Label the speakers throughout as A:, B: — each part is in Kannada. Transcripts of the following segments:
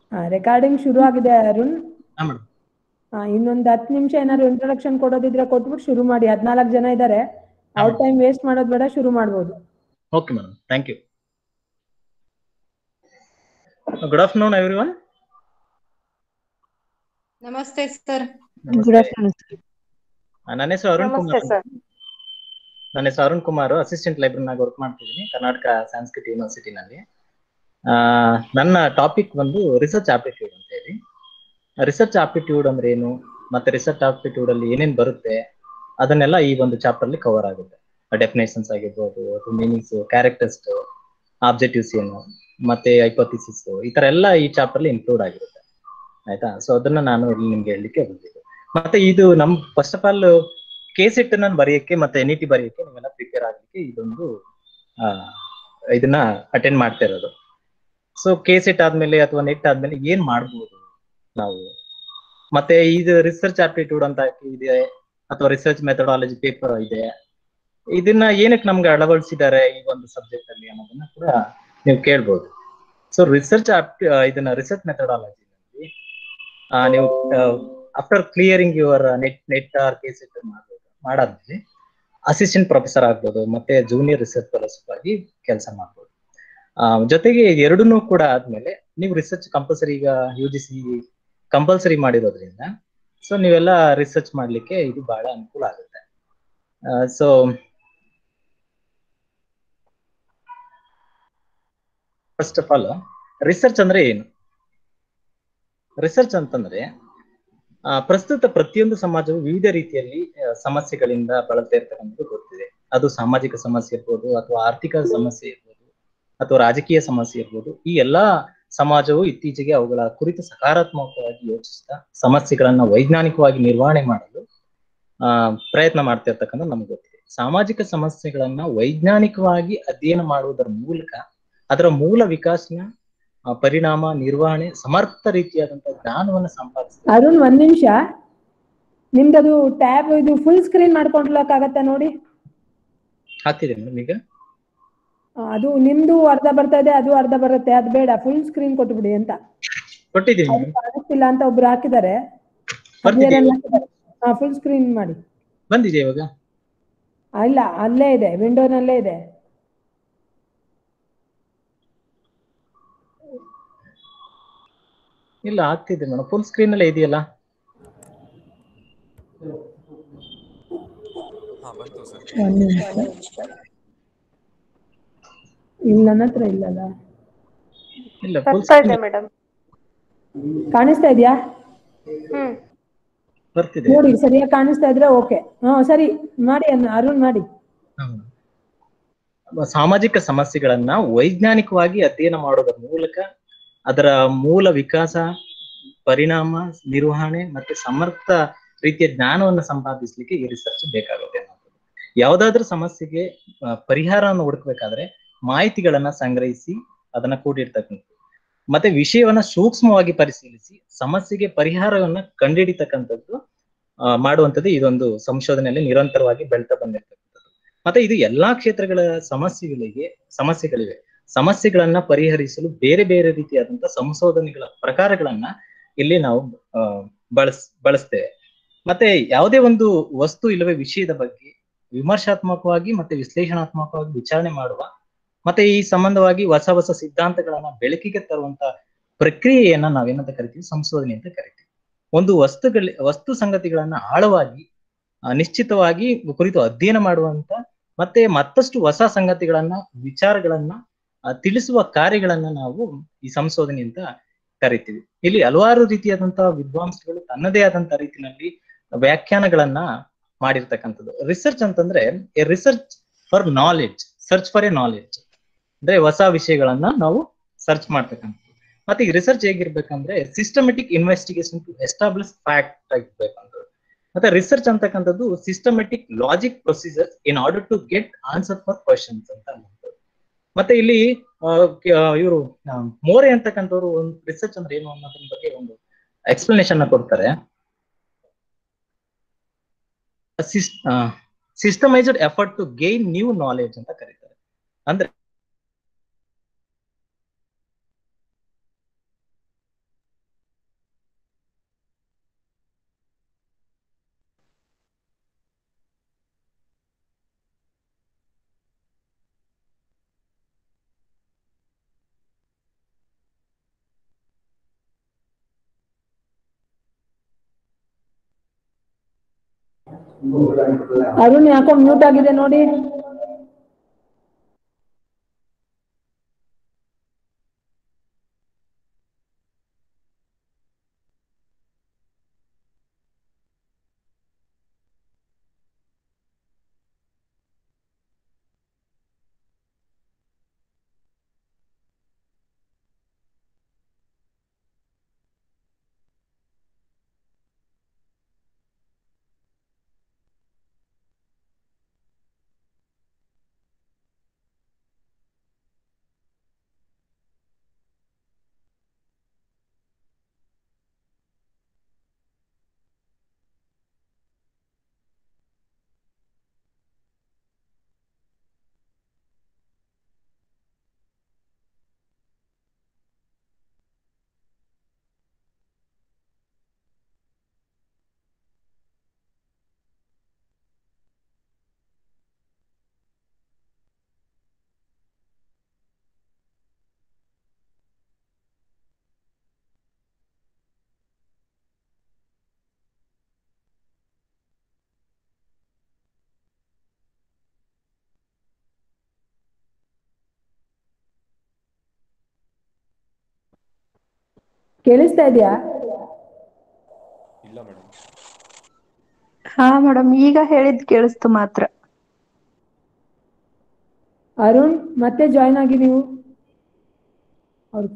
A: ರೆಕಾರ್ಡಿಂಗ್ ಶುರು ಆಗಿದೆ ಅರುಣ್
B: ಹಾ ಮೇಡಮ್
A: ಆ, ಇನ್ನೊಂದ್ ಹತ್ತು ನಿಮಿಷ ಏನಾದ್ರು ಇಂಟ್ರೊಡಕ್ಷನ್ ಕೊಡೋದಿದ್ರೆ ಕೊಟ್ಬಿಟ್ಟು ಶುರು ಮಾಡಿ ಹದ್ನಾಲ್ಕು ಜನ ಇದ್ದಾರೆ ಅವ್ರ
B: ಹಾ.
A: ಟೈಮ್ ವೇಸ್ಟ್ ಮಾಡೋದ್ ಬೇಡ ಶುರು ಮಾಡ್ಬೋದು
B: okay madam thank you good afternoon everyone
C: ನಮಸ್ತೆ ಸರ್
D: ಗುಡ್ ಆಫ್ಟರ್ನೂನ್
B: ನನ್ನ ಹೆಸರು ಅರುಣ್
C: ನಮಸ್ತೆ
B: ಕುಮಾರ್
C: ಸರ್
B: ನನ್ನ ಹೆಸರು ಅರುಣ್ ಕುಮಾರ್ ಅಸಿಸ್ಟೆಂಟ್ ಲೈಬ್ರರಿನಾಗ ವರ್ಕ್ ಮಾಡ್ತಿದ್ದೀನಿ ಕರ್ನಾಟಕ ಸಂಸ್ಕೃತಿ ಯೂನಿವರ್ಸಿಟಿನಲ್ಲಿ ಆ, ನನ್ನ ಟಾಪಿಕ್ ಬಂದು ರಿಸರ್ಚ್ ಆಪ್ಟಿಟ್ಯೂಡ್ ಅಂತ ಹೇಳಿ ರಿಸರ್ಚ್ ಆಪ್ಟಿಟ್ಯೂಡ್ ಅಂದ್ರೆ ಏನು ಮತ್ತೆ ರಿಸರ್ಚ್ ಆಪ್ಟಿಟ್ಯೂಡ್ ಅಲ್ಲಿ ಏನೇನ್ ಬರುತ್ತೆ ಅದನ್ನೆಲ್ಲ ಈ ಒಂದು ಚಾಪ್ಟರ್ ಅಲ್ಲಿ ಕವರ್ ಆಗುತ್ತೆ ಡೆಫಿನೇಷನ್ಸ್ ಆಗಿರ್ಬೋದು ಅಥವಾ ಮೀನಿಂಗ್ಸ್ ಕ್ಯಾರೆಕ್ಟರ್ಸ್ ಆಬ್ಜೆಕ್ಟಿವ್ಸ್ ಏನು ಮತ್ತೆ ಹೈಪೋಥಿಸಿಸ್ ಈ ತರ ಎಲ್ಲ ಈ ಚಾಪ್ಟರ್ ಅಲ್ಲಿ ಇನ್ಕ್ಲೂಡ್ ಆಗಿರುತ್ತೆ ಆಯ್ತಾ ಸೊ ಅದನ್ನ ನಾನು ಇಲ್ಲಿ ನಿಮ್ಗೆ ಹೇಳಲಿಕ್ಕೆ ಬಂದಿದ್ದೆ ಮತ್ತೆ ಇದು ನಮ್ ಫಸ್ಟ್ ಆಫ್ ಆಲ್ ಕೇಸೆಟ್ ನಾನು ಬರೆಯಕ್ಕೆ ಮತ್ತೆ ಎನ್ ಇ ಟಿ ಬರೆಯಕ್ಕೆ ನೀವೆಲ್ಲ ಪ್ರಿಪೇರ್ ಆಗ್ಲಿಕ್ಕೆ ಇದೊಂದು ಆ, ಇದನ್ನ ಅಟೆಂಡ್ ಮಾಡ್ತಾ ಇರೋದು ಸೊ ಕೇಸೆಟ್ ಆದ್ಮೇಲೆ ಅಥವಾ ನೆಟ್ ಆದ್ಮೇಲೆ ಏನ್ ಮಾಡ್ಬೋದು ನಾವು ಮತ್ತೆ ಇದು ರಿಸರ್ಚ್ ಆಪ್ಟಿಟ್ಯೂಡ್ ಅಂತ ಇದೆ ಅಥವಾ ರಿಸರ್ಚ್ ಮೆಥಡಾಲಜಿ ಪೇಪರ್ ಇದೆ ಇದನ್ನ ಏನಕ್ಕೆ ನಮ್ಗೆ ಅಳವಡಿಸಿದ್ದಾರೆ ಈ ಒಂದು ಸಬ್ಜೆಕ್ಟ್ ಅಲ್ಲಿ ಅನ್ನೋದನ್ನ ಕೂಡ ನೀವು ಕೇಳ್ಬೋದು ಸೊ ರಿಸರ್ಚ್ ಇದನ್ನ ರಿಸರ್ಚ್ ಮೆಥಡಾಲಜಿ ನೀವು after clearing your net net or KSET ಮಾಡ್ಬೋದು ಮಾಡಾದ್ಮೇಲೆ ಅಸಿಸ್ಟೆಂಟ್ ಪ್ರೊಫೆಸರ್ ಆಗ್ಬೋದು ಮತ್ತೆ ಜೂನಿಯರ್ ರಿಸರ್ಚ್ ಫೆಲೋಶಿಪ್ ಆಗಿ ಕೆಲಸ ಮಾಡ್ಬೋದು ಆ, ಜೊತೆಗೆ ಎರಡನ್ನೂ ಕೂಡ ಆದ್ಮೇಲೆ ನೀವು ರಿಸರ್ಚ್ ಕಂಪಲ್ಸರಿ ಈಗ ಯು ಜಿ ಸಿ ಕಂಪಲ್ಸರಿ ಮಾಡಿರೋದ್ರಿಂದ ಸೊ ನೀವೆಲ್ಲ ರಿಸರ್ಚ್ ಮಾಡ್ಲಿಕ್ಕೆ ಇದು ಬಹಳ ಅನುಕೂಲ ಆಗುತ್ತೆ so first of all research ಅಂದ್ರೆ ಏನು ರಿಸರ್ಚ್ ಅಂತಂದ್ರೆ ಆ, ಪ್ರಸ್ತುತ ಪ್ರತಿಯೊಂದು ಸಮಾಜವು ವಿವಿಧ ರೀತಿಯಲ್ಲಿ ಆ, ಸಮಸ್ಯೆಗಳಿಂದ ಬಳಲ್ತಾ ಇರ್ತಕ್ಕಂಥದ್ದು ಗೊತ್ತಿದೆ ಅದು ಸಾಮಾಜಿಕ ಸಮಸ್ಯೆ ಇರ್ಬೋದು ಅಥವಾ ಆರ್ಥಿಕ ಸಮಸ್ಯೆ ಇರ್ಬೋದು ಅಥವಾ ರಾಜಕೀಯ ಸಮಸ್ಯೆ ಇರ್ಬೋದು ಈ ಎಲ್ಲಾ ಸಮಾಜವು ಇತ್ತೀಚೆಗೆ ಅವುಗಳ ಕುರಿತು ಸಕಾರಾತ್ಮಕವಾಗಿ ಯೋಚಿಸ್ತಾ ಸಮಸ್ಯೆಗಳನ್ನ ವೈಜ್ಞಾನಿಕವಾಗಿ ನಿರ್ವಹಣೆ ಮಾಡಲು ಆ ಪ್ರಯತ್ನ ಮಾಡ್ತಾ ಇರ್ತಕ್ಕಂಥ ನಮ್ಗೆ ಗೊತ್ತಿದೆ ಸಾಮಾಜಿಕ ಸಮಸ್ಯೆಗಳನ್ನ ವೈಜ್ಞಾನಿಕವಾಗಿ ಅಧ್ಯಯನ ಮಾಡುವುದರ ಮೂಲಕ ಅದರ ಮೂಲ ವಿಕಾಸನ ಆ, ಪರಿಣಾಮ ನಿರ್ವಹಣೆ ಸಮರ್ಥ ರೀತಿಯಾದಂತಹ ಜ್ಞಾನವನ್ನ ಸಂಪಾದಿಸ್ತಾರೆ
A: ಅರುಣ್ ಒಂದ್ ನಿಮಿಷ ನಿಮ್ದದು ಟ್ಯಾಬ್ ಇದು ಫುಲ್ ಸ್ಕ್ರೀನ್ ಮಾಡ್ಕೊಂಡ್ಲಕ್ ಆಗತ್ತಾ ನೋಡಿ
B: ಆಗ್ತಿದೆ ಮೇಡಮ್ ಈಗ
A: ಆ, ಅದು ನಿಮ್ದು ಅರ್ಧ ಬರ್ತಾ ಇದೆ ಅದು ಅರ್ಧ ಬರುತ್ತೆ ಅದು ಬೇಡ ಫುಲ್ ಸ್ಕ್ರೀನ್ ಕೊಟ್ಬಿಡಿ ಅಂತ
B: ಕೊಟ್ಟಿದ್ದೀನಿ
A: ಅದು
B: ಮೇಡಮ್
A: ಕಾಣಿಸ್ತಿಲ್ಲ ಅಂತ ಒಬ್ರು ಹಾಕಿದ್ದಾರೆ
B: ಬರ್ತಿದೆಯಾ?
A: ಹಾ ಫುಲ್ ಸ್ಕ್ರೀನ್ ಮಾಡಿ
B: ಬಂದಿದೆ ಇವಾಗ
A: ಆ, ಇಲ್ಲ ಅಲ್ಲೇ ಇದೆ ವಿಂಡೋನಲ್ಲೇ ಇದೆ
B: ಇಲ್ಲ ಆಗ್ತಿದೆ ಮೇಡಮ್ ಫುಲ್ ಸ್ಕ್ರೀನ್ ಅಲ್ಲೇ ಇದೆಯಲ್ಲ
E: ಹಾ ಬಂತು ಸರ್
A: ಒಂದ್ ನಿಮಿಷ ಇಲ್ಲ ನನ್ನ ಹತ್ರ ಇಲ್ಲಲ್ಲ
B: ಇಲ್ಲ ಫುಲ್
C: ಬರ್ತಾ ಇದೆ ಮೇಡಮ್
A: ಕಾಣಿಸ್ತಾ ಇದೆಯಾ
C: ಹ್ಮ್
B: ಬರ್ತಿದೆ
A: ನೋಡಿ ಸರಿಯಾಗಿ ಕಾಣಿಸ್ತಾ ಇದ್ರೆ ಓಕೆ ಹಾ ಸರಿ ಮಾಡಿ ಅನ್ನ- ಅರುಣ್ ಮಾಡಿ
B: ಹೌದು. ಸಾಮಾಜಿಕ ಸಮಸ್ಯೆಗಳನ್ನ ವೈಜ್ಞಾನಿಕವಾಗಿ ಅಧ್ಯಯನ ಮಾಡೋದ್ರ ಮೂಲಕ ಅದರ ಮೂಲ ವಿಕಾಸ ಪರಿಣಾಮ ನಿರ್ವಹಣೆ ಮತ್ತೆ ಸಮರ್ಥ ರೀತಿಯ ಜ್ಞಾನವನ್ನ ಸಂಪಾದಿಸ್ಲಿಕ್ಕೆ ಈ ರಿಸರ್ಚ್ ಬೇಕಾಗುತ್ತೆ ಅನ್ನೋದು ಯಾವ್ದಾದ್ರೂ ಸಮಸ್ಯೆಗೆ ಆ, ಪರಿಹಾರವನ್ನು ಹುಡುಕ್ಬೇಕಾದ್ರೆ ಮಾಹಿತಿಗಳನ್ನ ಸಂಗ್ರಹಿಸಿ ಅದನ್ನ ಕೂಡಿರ್ತಕ್ಕಂಥದ್ದು ಮತ್ತೆ ವಿಷಯವನ್ನ ಸೂಕ್ಷ್ಮವಾಗಿ ಪರಿಶೀಲಿಸಿ ಸಮಸ್ಯೆಗೆ ಪರಿಹಾರವನ್ನ ಕಂಡುಹಿಡಿತಕ್ಕಂಥದ್ದು ಆ, ಮಾಡುವಂಥದ್ದು ಇದೊಂದು ಸಂಶೋಧನೆಯಲ್ಲಿ ನಿರಂತರವಾಗಿ ಬೆಳ್ತಾ ಬಂದಿರ್ತಕ್ಕಂಥದ್ದು ಮತ್ತೆ ಇದು ಎಲ್ಲಾ ಕ್ಷೇತ್ರಗಳ ಸಮಸ್ಯೆಗಳಿಗೆ ಸಮಸ್ಯೆಗಳಿವೆ ಸಮಸ್ಯೆಗಳನ್ನ ಪರಿಹರಿಸಲು ಬೇರೆ ಬೇರೆ ರೀತಿಯಾದಂತಹ ಸಂಶೋಧನೆಗಳ ಪ್ರಕಾರಗಳನ್ನ ಇಲ್ಲಿ ನಾವು ಆ, ಬಳಸ್ ಬಳಸ್ತೇವೆ ಮತ್ತೆ ಯಾವುದೇ ಒಂದು ವಸ್ತು ಇಲ್ಲವೇ ವಿಷಯದ ಬಗ್ಗೆ ವಿಮರ್ಶಾತ್ಮಕವಾಗಿ ಮತ್ತೆ ವಿಶ್ಲೇಷಣಾತ್ಮಕವಾಗಿ ವಿಚಾರಣೆ ಮಾಡುವ ಮತ್ತೆ ಈ ಸಂಬಂಧವಾಗಿ ಹೊಸ ಹೊಸ ಸಿದ್ಧಾಂತಗಳನ್ನ ಬೆಳಕಿಗೆ ತರುವಂತ ಪ್ರಕ್ರಿಯೆಯನ್ನ ನಾವೇನಂತ ಕರಿತೀವಿ ಸಂಶೋಧನೆ ಅಂತ ಕರಿತೀವಿ ಒಂದು ವಸ್ತುಗಳ ವಸ್ತು ಸಂಗತಿಗಳನ್ನ ಆಳವಾಗಿ ಆ, ನಿಶ್ಚಿತವಾಗಿ ಕುರಿತು ಅಧ್ಯಯನ ಮಾಡುವಂತ ಮತ್ತೆ ಮತ್ತಷ್ಟು ಹೊಸ ಸಂಗತಿಗಳನ್ನ ವಿಚಾರಗಳನ್ನ ಆ, ತಿಳಿಸುವ ಕಾರ್ಯಗಳನ್ನ ನಾವು ಈ ಸಂಶೋಧನೆ ಅಂತ ಕರಿತೀವಿ ಇಲ್ಲಿ ಹಲವಾರು ರೀತಿಯಾದಂತಹ ವಿದ್ವಾಂಸಗಳು ತನ್ನದೇ ಆದಂತಹ ರೀತಿಯಲ್ಲಿ ವ್ಯಾಖ್ಯಾನಗಳನ್ನ ಮಾಡಿರ್ತಕ್ಕಂಥದ್ದು ರಿಸರ್ಚ್ ಅಂತಂದ್ರೆ a research for knowledge search for a knowledge ಅಂದ್ರೆ ಹೊಸ ವಿಷಯಗಳನ್ನ ನಾವು ಸರ್ಚ್ ಮಾಡ್ತಕ್ಕಂಥದ್ದು ಮತ್ತೆ ಈ ರಿಸರ್ಚ್ ಹೇಗಿರ್ಬೇಕಂದ್ರೆ systematic investigation to establish fact ಆಗಿರ್ಬೇಕಂತ ಮತ್ತೆ ರಿಸರ್ಚ್ ಅಂತಕ್ಕಂಥದ್ದು systematic logic procedure in order to get answer for questions ಅಂತ ಅನ್ನೋದು. ಮತ್ತೆ ಇಲ್ಲಿ ಇವರು ಮೋರೆ ಅಂತಕ್ಕಂಥವ್ರು ಒಂದು ರಿಸರ್ಚ್ ಅಂದ್ರೆ ಏನು ಅನ್ನೋದ್ರ ಬಗ್ಗೆ ಒಂದು ಎಕ್ಸ್ಪ್ಲನೇಷನ್ ಕೊಡ್ತಾರೆ systemized effort to gain new knowledge ಅಂತ ಕರೀತಾರೆ ಅಂದ್ರೆ
A: ಅರುಣ್ ಯಾಕೋ ಮ್ಯೂಟ್ ಆಗಿದೆ ನೋಡಿ ಕೇಳಿಸ್ತಾ ಇದೆಯಾ
D: ಇಲ್ಲ ಮೇಡಮ್
E: ಹಾ ಮೇಡಮ್ ಈಗ ಹೇಳಿದ್ ಕೇಳಿಸ್ತು ಮಾತ್ರ
A: ಅರುಣ್ ಮತ್ತೆ ಜಾಯ್ನ್ ಆಗಿ ನೀವು ಅವ್ರು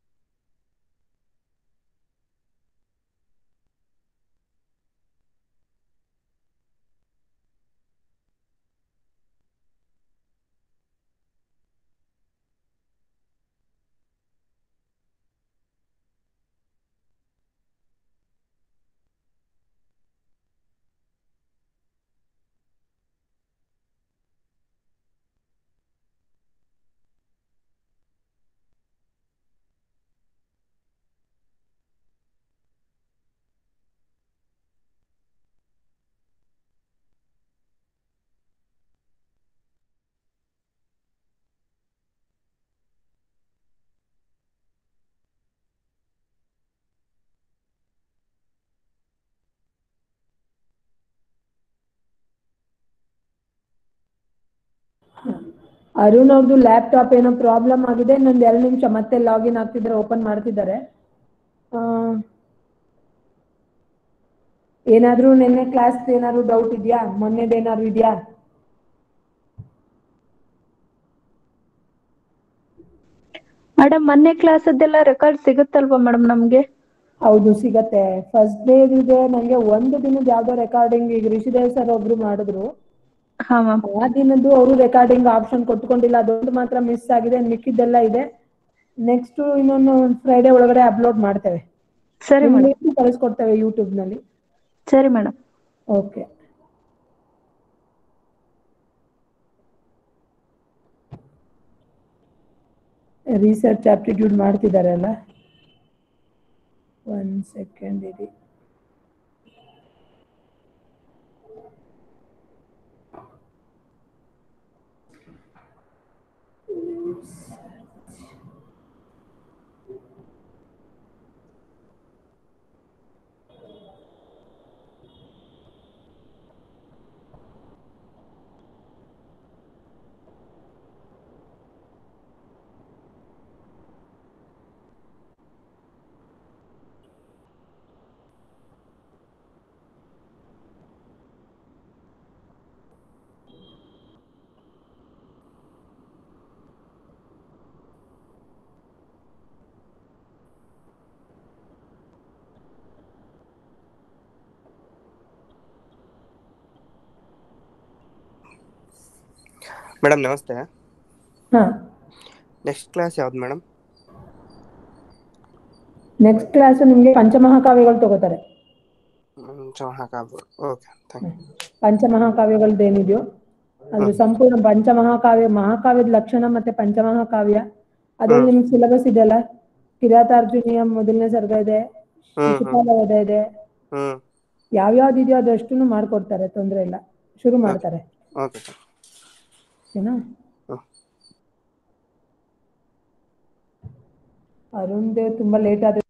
A: ಅರುಣ್ ಅವ್ರದ್ದು ಲ್ಯಾಪ್ಟಾಪ್ ಏನೋ ಪ್ರಾಬ್ಲಮ್ ಆಗಿದೆ ಇನ್ನೊಂದ್ ಎರಡು ನಿಮಿಷ ಮತ್ತೆ ಲಾಗಿನ್ ಆಗ್ತಿದ್ದಾರೆ ಓಪನ್ ಮಾಡ್ತಿದ್ದಾರೆ ಆ, ಏನಾದ್ರೂ ನಿನ್ನೆ ಕ್ಲಾಸ್ ಏನಾದ್ರು ಡೌಟ್ ಇದೆಯಾ ಮೊನ್ನೆದು ಏನಾದ್ರು ಇದೆಯಾ
E: ಮೇಡಮ್ ಮೊನ್ನೆ ಕ್ಲಾಸದ್ದೆಲ್ಲ ರೆಕಾರ್ಡ್ ಸಿಗುತ್ತಲ್ವಾ ಮೇಡಮ್ ನಮ್ಗೆ
A: ಹೌದು ಸಿಗತ್ತೆ ಫಸ್ಟ್ ಡೇ ಇದೆ ನಂಗೆ ಒಂದು ದಿನದ ಯಾವ್ದೋ ರೆಕಾರ್ಡಿಂಗ್ ಈಗ ರಿಷಿದೇವ್ ಸರ್ ಒಬ್ರು ಮಾಡಿದ್ರು
E: ಹಾ ಮ್ಯಾಮ್
A: ಆ ದಿನದ್ದು ಅವರು ರೆಕಾರ್ಡಿಂಗ್ ಆಪ್ಷನ್ ಕೊಟ್ಕೊಂಡಿಲ್ಲ ಅದೊಂದು ಮಾತ್ರ ಮಿಸ್ ಆಗಿದೆ ಮಿಕ್ಕಿದ್ದೆಲ್ಲ ಇದೆ ನೆಕ್ಸ್ಟ್ ಇನ್ನೊಂದು ಫ್ರೈಡೆ ಒಳಗಡೆ ಅಪ್ಲೋಡ್ ಮಾಡ್ತೇವೆ
E: ಸರಿ ಮೇಡಮ್
A: ನಿಮ್ಗೆ ಕಳಿಸ್ಕೊಡ್ತೇವೆ ಯೂಟ್ಯೂಬ್ ನಲ್ಲಿ
E: ಸರಿ ಮೇಡಮ್
A: ಓಕೆ ರಿಸರ್ಚ್ ಆಪ್ಟಿಟ್ಯೂಡ್ ಮಾಡ್ತಿದ್ದಾರೆ ಅಲ್ಲ ಒನ್ ಸೆಕೆಂಡ್ ಇರಿ
F: ಮೇಡಮ್ ನಮಸ್ತೆ
A: ಹಾ
F: ನೆಕ್ಸ್ಟ್ ಕ್ಲಾಸ್ ಯಾವ್ದು ಮೇಡಮ್
A: ನೆಕ್ಸ್ಟ್ ಕ್ಲಾಸ್ ನಿಮ್ಗೆ ಪಂಚಮಹಾಕಾವ್ಯಗಳು ತಗೋತಾರೆ
F: ಹಾಕಾಗ್ಬೋದು ಓಕೆ ಥ್ಯಾಂಕ್ ಯು
A: ಪಂಚಮಹಾಕಾವ್ಯಗಳದ್ದು ಏನಿದೆಯೋ ಅದು ಸಂಪೂರ್ಣ ಪಂಚಮಹಾಕಾವ್ಯ ಮಹಾಕಾವ್ಯದ ಲಕ್ಷಣ ಮತ್ತೆ ಪಂಚಮಹಾಕಾವ್ಯ ಅದ್ರಲ್ಲಿ ನಿಮ್ಗೆ ಸಿಲೆಬಸ್ ಇದೆಯಲ್ಲ ಕಿರಾತಾರ್ಜುನಿಯ ಮೊದಲನೇ ಸರ್ಗ ಇದೆ
F: ಹ್ಮ್ ಹ್ಮ್
A: ಶಿಶುಪಾಲವಧ ಇದೆ
F: ಹ್ಮ್
A: ಯಾವ್ಯಾವ್ದು ಇದೆಯೋ ಅದಷ್ಟನ್ನು ಮಾಡ್ಕೊಡ್ತಾರೆ ತೊಂದ್ರೆ ಇಲ್ಲ ಶುರು ಮಾಡ್ತಾರೆ
F: ಓಕೆ ಸರ್
A: ಓಕೆನಾ
F: ಹ್ಮ್.
A: ಅರುಣ್ ದೇವ್ ತುಂಬಾ ಲೇಟ್ ಆದ್ರೆ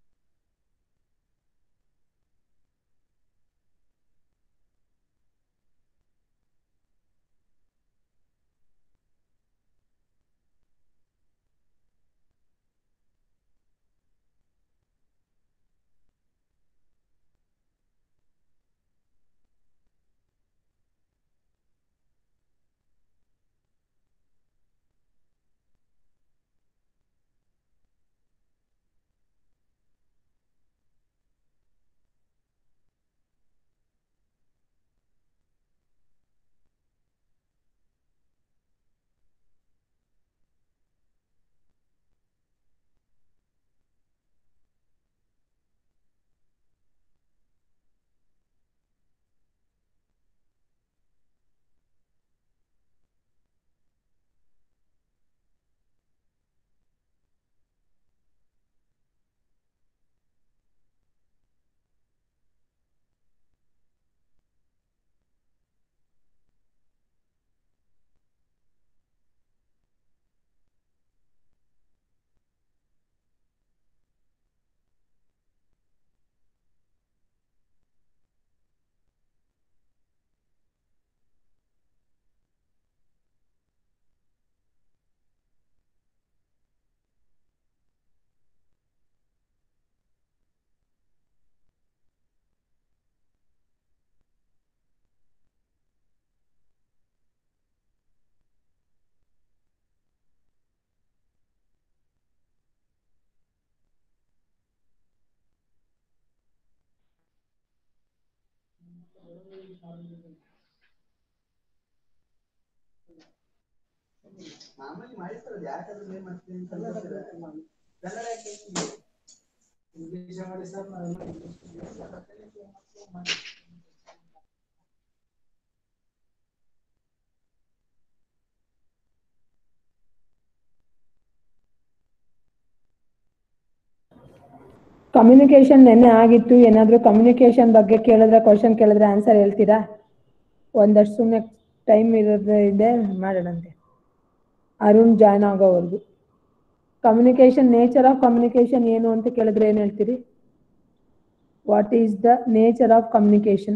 A: ಕಮ್ಯುನಿಕೇಶನ್ ನೆನ್ನೆ ಆಗಿತ್ತು ಏನಾದರೂ ಕಮ್ಯುನಿಕೇಶನ್ ಬಗ್ಗೆ ಕೇಳಿದ್ರೆ ಕ್ವಶನ್ ಕೇಳಿದ್ರೆ ಆನ್ಸರ್ ಹೇಳ್ತೀರಾ ಒಂದಷ್ಟು ಸುಮ್ಮನೆ ಟೈಮ್ ಇರೋದು ಇದೆ ಮಾಡೋಣಂತೆ ಅರುಣ್ ಜಾಯ್ನ್ ಆಗೋವರೆಗೂ ಕಮ್ಯುನಿಕೇಶನ್ ನೇಚರ್ ಆಫ್ ಕಮ್ಯುನಿಕೇಶನ್ ಏನು ಅಂತ ಕೇಳಿದ್ರೆ ಏನು ಹೇಳ್ತೀರಿ what is the nature of communication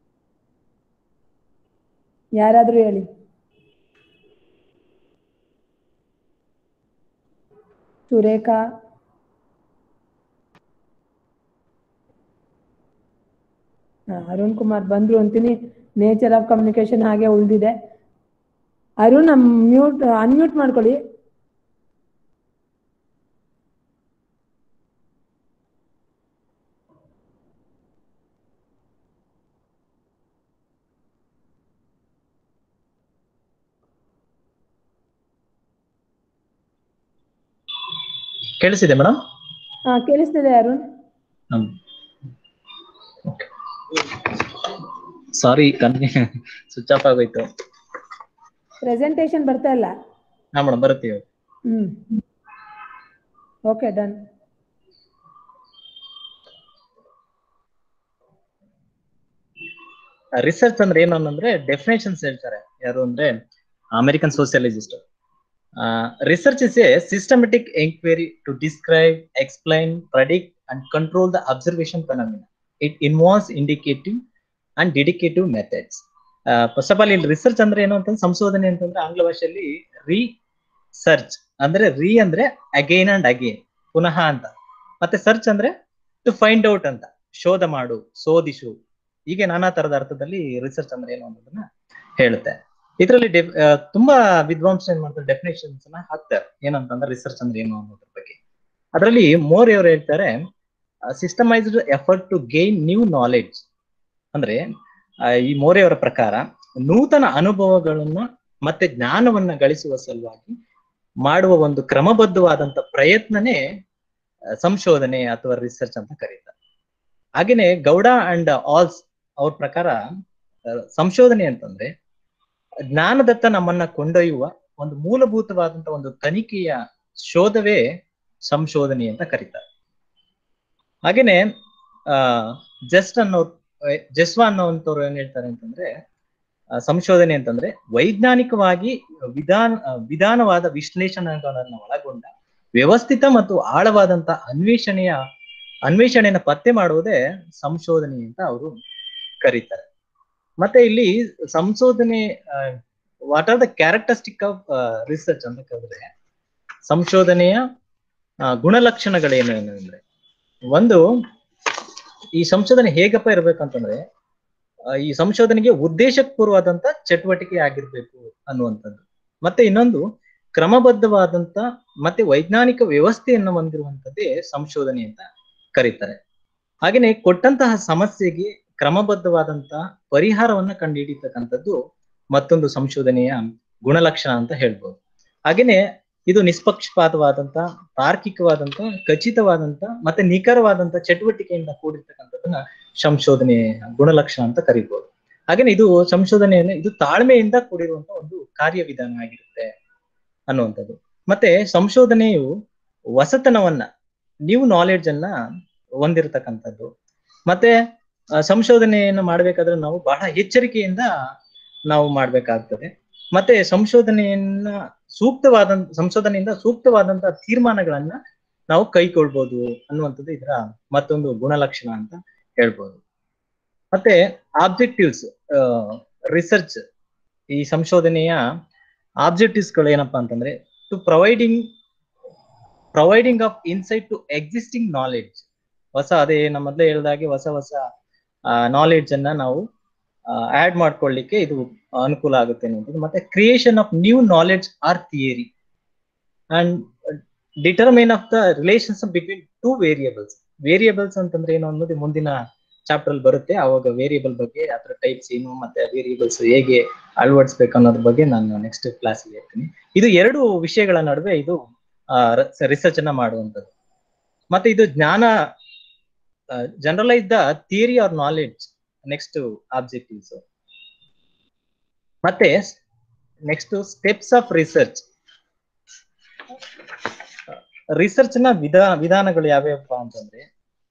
A: ಯಾರಾದರೂ ಹೇಳಿ ಸುರೇಖಾ ಹಾ, ಅರುಣ್ ಕುಮಾರ್ ಬಂದ್ರು ಅಂತೀನಿ ನೇಚರ್ ಆಫ್ ಕಮ್ಯುನಿಕೇಶನ್ ಹಾಗೆ ಉಳಿದಿದೆ ಅರುಣ್ ಮ್ಯೂಟ್ ಅನ್ಮ್ಯೂಟ್ ಮಾಡ್ಕೊಳ್ಳಿ
B: ಕೇಳಿಸಿದೆ ಮೇಡಮ್
A: ಹಾ ಕೇಳಿಸ್ತಿದೆ ಅರುಣ್
B: ಸಾರಿ ಕನ್ನಿ ಸ್ವಿಚ್ ಆಫ್ ಆಗೋಯ್ತು
A: ಪ್ರೆಸೆಂಟೇಶನ್ ಬರ್ತಾ ಇಲ್ಲ
B: ಹಾ ಮೇಡಮ್ ಬರುತ್ತೀವಿ
A: ಹ್ಮ್ ಓಕೆ ಡನ್
B: ರಿಸರ್ಚ್ ಅಂದ್ರೆ ಏನು ಅಂದ್ರೆ ಡೆಫಿನೇಷನ್ಸ್ ಹೇಳ್ತಾರೆ ಯಾರು ಅಂದ್ರೆ American sociologist research is a systematic enquiry to describe explain predict and control the observation phenomena it involves indicative and deductive methods first of all ಇಲ್ಲಿ ರಿಸರ್ಚ್ ಅಂದ್ರೆ ಏನು ಅಂತಂದ್ರೆ ಸಂಶೋಧನೆ ಅಂತಂದ್ರೆ ಆಂಗ್ಲ ಭಾಷೆಯಲ್ಲಿ ರೀ ಸರ್ಚ್ ಅಂದ್ರೆ ರೀ ಅಂದ್ರೆ ಅಗೈನ್ ಅಂಡ್ ಅಗೈನ್ ಪುನಃ ಅಂತ ಮತ್ತೆ ಸರ್ಚ್ ಅಂದ್ರೆ ಟು ಫೈಂಡ್ ಔಟ್ ಅಂತ ಶೋಧ ಮಾಡು ಶೋಧಿಸು ಹೀಗೆ ನಾನಾ ತರದ ಅರ್ಥದಲ್ಲಿ ರಿಸರ್ಚ್ ಅಂದ್ರೆ ಏನು ಅನ್ನೋದನ್ನ ಹೇಳುತ್ತೆ ಇದರಲ್ಲಿ ತುಂಬಾ ವಿದ್ವಾಂಸ ಏನ್ ಮಾಡ್ತಾರೆ ಡೆಫಿನೇಷನ್ಸ್ ನ ಹಾಕ್ತಾರೆ ಏನಂತಂದ್ರೆ ರಿಸರ್ಚ್ ಅಂದ್ರೆ ಏನು ಅನ್ನೋದ್ರ ಬಗ್ಗೆ ಅದರಲ್ಲಿ ಮೋರ್ ಅವರು ಹೇಳ್ತಾರೆ systemized effort to gain new knowledge ಅಂದ್ರೆ ಆ, ಈ ಮೋರೆಯವರ ಪ್ರಕಾರ ನೂತನ ಅನುಭವಗಳನ್ನ ಮತ್ತೆ ಜ್ಞಾನವನ್ನ ಗಳಿಸುವ ಸಲುವಾಗಿ ಮಾಡುವ ಒಂದು ಕ್ರಮಬದ್ಧವಾದಂತ ಪ್ರಯತ್ನನೇ ಆ, ಸಂಶೋಧನೆ ಅಥವಾ ರಿಸರ್ಚ್ ಅಂತ ಕರೀತಾರೆ ಹಾಗೇನೆ ಗೌಡ ಅಂಡ್ ಆಲ್ಸ್ ಅವ್ರ ಪ್ರಕಾರ ಆ, ಸಂಶೋಧನೆ ಅಂತಂದ್ರೆ ಜ್ಞಾನದತ್ತ ನಮ್ಮನ್ನ ಕೊಂಡೊಯ್ಯುವ ಒಂದು ಮೂಲಭೂತವಾದಂತ ಒಂದು ತನಿಖೆಯ ಶೋಧವೇ ಸಂಶೋಧನೆ ಅಂತ ಕರೀತಾರೆ ಹಾಗೇನೆ ಆ ಜಸ್ಟ್ ಅನ್ನೋ ಜಸ್ವಾ ಅನ್ನೋಂಥವ್ರು ಏನ್ ಹೇಳ್ತಾರೆ ಅಂತಂದ್ರೆ ಆ, ಸಂಶೋಧನೆ ಅಂತಂದ್ರೆ ವೈಜ್ಞಾನಿಕವಾಗಿ ವಿಧಾನ ಆ, ವಿಧಾನವಾದ ವಿಶ್ಲೇಷಣೆಗಳನ್ನು ಒಳಗೊಂಡ ವ್ಯವಸ್ಥಿತ ಮತ್ತು ಆಳವಾದಂತ ಅನ್ವೇಷಣೆಯ ಅನ್ವೇಷಣೆಯನ್ನ ಪತ್ತೆ ಮಾಡುವುದೇ ಸಂಶೋಧನೆ ಅಂತ ಅವರು ಕರೀತಾರೆ ಮತ್ತೆ ಇಲ್ಲಿ ಸಂಶೋಧನೆ what are the characteristic of research ಅಂತ ಕೇಳಿದ್ರೆ ಸಂಶೋಧನೆಯ ಆ, ಗುಣಲಕ್ಷಣಗಳೇನು ಅಂದ್ರೆ ಒಂದು ಈ ಸಂಶೋಧನೆ ಹೇಗಪ್ಪ ಇರ್ಬೇಕಂತಂದ್ರೆ ಆ, ಈ ಸಂಶೋಧನೆಗೆ ಉದ್ದೇಶಪೂರ್ವವಾದಂತ ಚಟುವಟಿಕೆ ಆಗಿರ್ಬೇಕು ಅನ್ನುವಂಥದ್ದು ಮತ್ತೆ ಇನ್ನೊಂದು ಕ್ರಮಬದ್ಧವಾದಂತ ಮತ್ತೆ ವೈಜ್ಞಾನಿಕ ವ್ಯವಸ್ಥೆಯನ್ನು ಹೊಂದಿರುವಂತದ್ದೇ ಸಂಶೋಧನೆ ಅಂತ ಕರೀತಾರೆ ಹಾಗೇನೆ ಕೊಟ್ಟಂತಹ ಸಮಸ್ಯೆಗೆ ಕ್ರಮಬದ್ಧವಾದಂತ ಪರಿಹಾರವನ್ನ ಕಂಡುಹಿಡಿತಕ್ಕಂಥದ್ದು ಮತ್ತೊಂದು ಸಂಶೋಧನೆಯ ಗುಣಲಕ್ಷಣ ಅಂತ ಹೇಳ್ಬೋದು ಹಾಗೇನೆ ಇದು ನಿಷ್ಪಕ್ಷಪಾತವಾದಂತ ತಾರ್ಕಿಕವಾದಂತ ಖಚಿತವಾದಂತ ಮತ್ತೆ ನಿಖರವಾದಂತ ಚಟುವಟಿಕೆಯಿಂದ ಕೂಡಿರ್ತಕ್ಕಂಥದ್ದನ್ನ ಸಂಶೋಧನೆ ಗುಣಲಕ್ಷಣ ಅಂತ ಕರಿಬಹುದು ಹಾಗೇನೆ ಇದು ಸಂಶೋಧನೆಯನ್ನು ಇದು ತಾಳ್ಮೆಯಿಂದ ಕೂಡಿರುವಂತ ಒಂದು ಕಾರ್ಯವಿಧಾನ ಆಗಿರುತ್ತೆ ಅನ್ನುವಂಥದ್ದು ಮತ್ತೆ ಸಂಶೋಧನೆಯು ಹೊಸತನವನ್ನ ನ್ಯೂ ನಾಲೆಡ್ಜ್ ಅನ್ನ ಹೊಂದಿರತಕ್ಕಂಥದ್ದು ಮತ್ತೆ ಆ, ಸಂಶೋಧನೆಯನ್ನು ಮಾಡ್ಬೇಕಾದ್ರೆ ನಾವು ಬಹಳ ಎಚ್ಚರಿಕೆಯಿಂದ ನಾವು ಮಾಡ್ಬೇಕಾಗ್ತದೆ ಮತ್ತೆ ಸಂಶೋಧನೆಯನ್ನ ಸೂಕ್ತವಾದ ಸಂಶೋಧನೆಯಿಂದ ಸೂಕ್ತವಾದಂತಹ ತೀರ್ಮಾನಗಳನ್ನ ನಾವು ಕೈಗೊಳ್ಬಹುದು ಅನ್ನುವಂಥದ್ದು ಇದರ ಮತ್ತೊಂದು ಗುಣಲಕ್ಷಣ ಅಂತ ಹೇಳ್ಬೋದು ಮತ್ತೆ ಆಬ್ಜೆಕ್ಟಿವ್ಸ್ ರಿಸರ್ಚ್ ಈ ಸಂಶೋಧನೆಯ ಆಬ್ಜೆಕ್ಟಿವ್ಸ್ ಗಳು ಏನಪ್ಪಾ ಅಂತಂದ್ರೆ to providing providing of insight to existing knowledge ಹೊಸ ಅದೇ ನಮ್ಮ ಮೊದಲೇ ಹೇಳಿದಾಗೆ ಹೊಸ ಹೊಸ ನಾಲೆಡ್ಜ್ ಅನ್ನ ನಾವು ಆಡ್ ಮಾಡ್ಕೊಳ್ಳಿಕ್ಕೆ ಇದು ಅನುಕೂಲ ಆಗುತ್ತೆ ಅನ್ನೋದು ಮತ್ತೆ creation of new knowledge or theory and determine of the relations between two variables variables ಅಂತಂದ್ರೆ ಏನು ಅನ್ನೋದು ಮುಂದಿನ ಚಾಪ್ಟರ್ ಅಲ್ಲಿ ಬರುತ್ತೆ ಅವಾಗ ವೇರಿಯಬಲ್ ಬಗ್ಗೆ ಅದ್ರ ಟೈಪ್ಸ್ ಏನು ಮತ್ತೆ ವೇರಿಯಬಲ್ಸ್ ಹೇಗೆ ಅಳವಡಿಸ್ಬೇಕು ಅನ್ನೋದ್ರ ಬಗ್ಗೆ ನಾನು ನೆಕ್ಸ್ಟ್ ಕ್ಲಾಸ್ ಹೇಳ್ತೀನಿ ಇದು ಎರಡು ವಿಷಯಗಳ ನಡುವೆ ಇದು ರಿಸರ್ಚ್ ಅನ್ನ ಮಾಡುವಂಥದ್ದು ಮತ್ತೆ ಇದು ಜ್ಞಾನ generalise the theory or knowledge next objectives ಮತ್ತೆ next steps of research research ನ ವಿಧಾ ವಿಧಾನಗಳು ಯಾವ್ಯಾವಪ್ಪ ಅಂತಂದ್ರೆ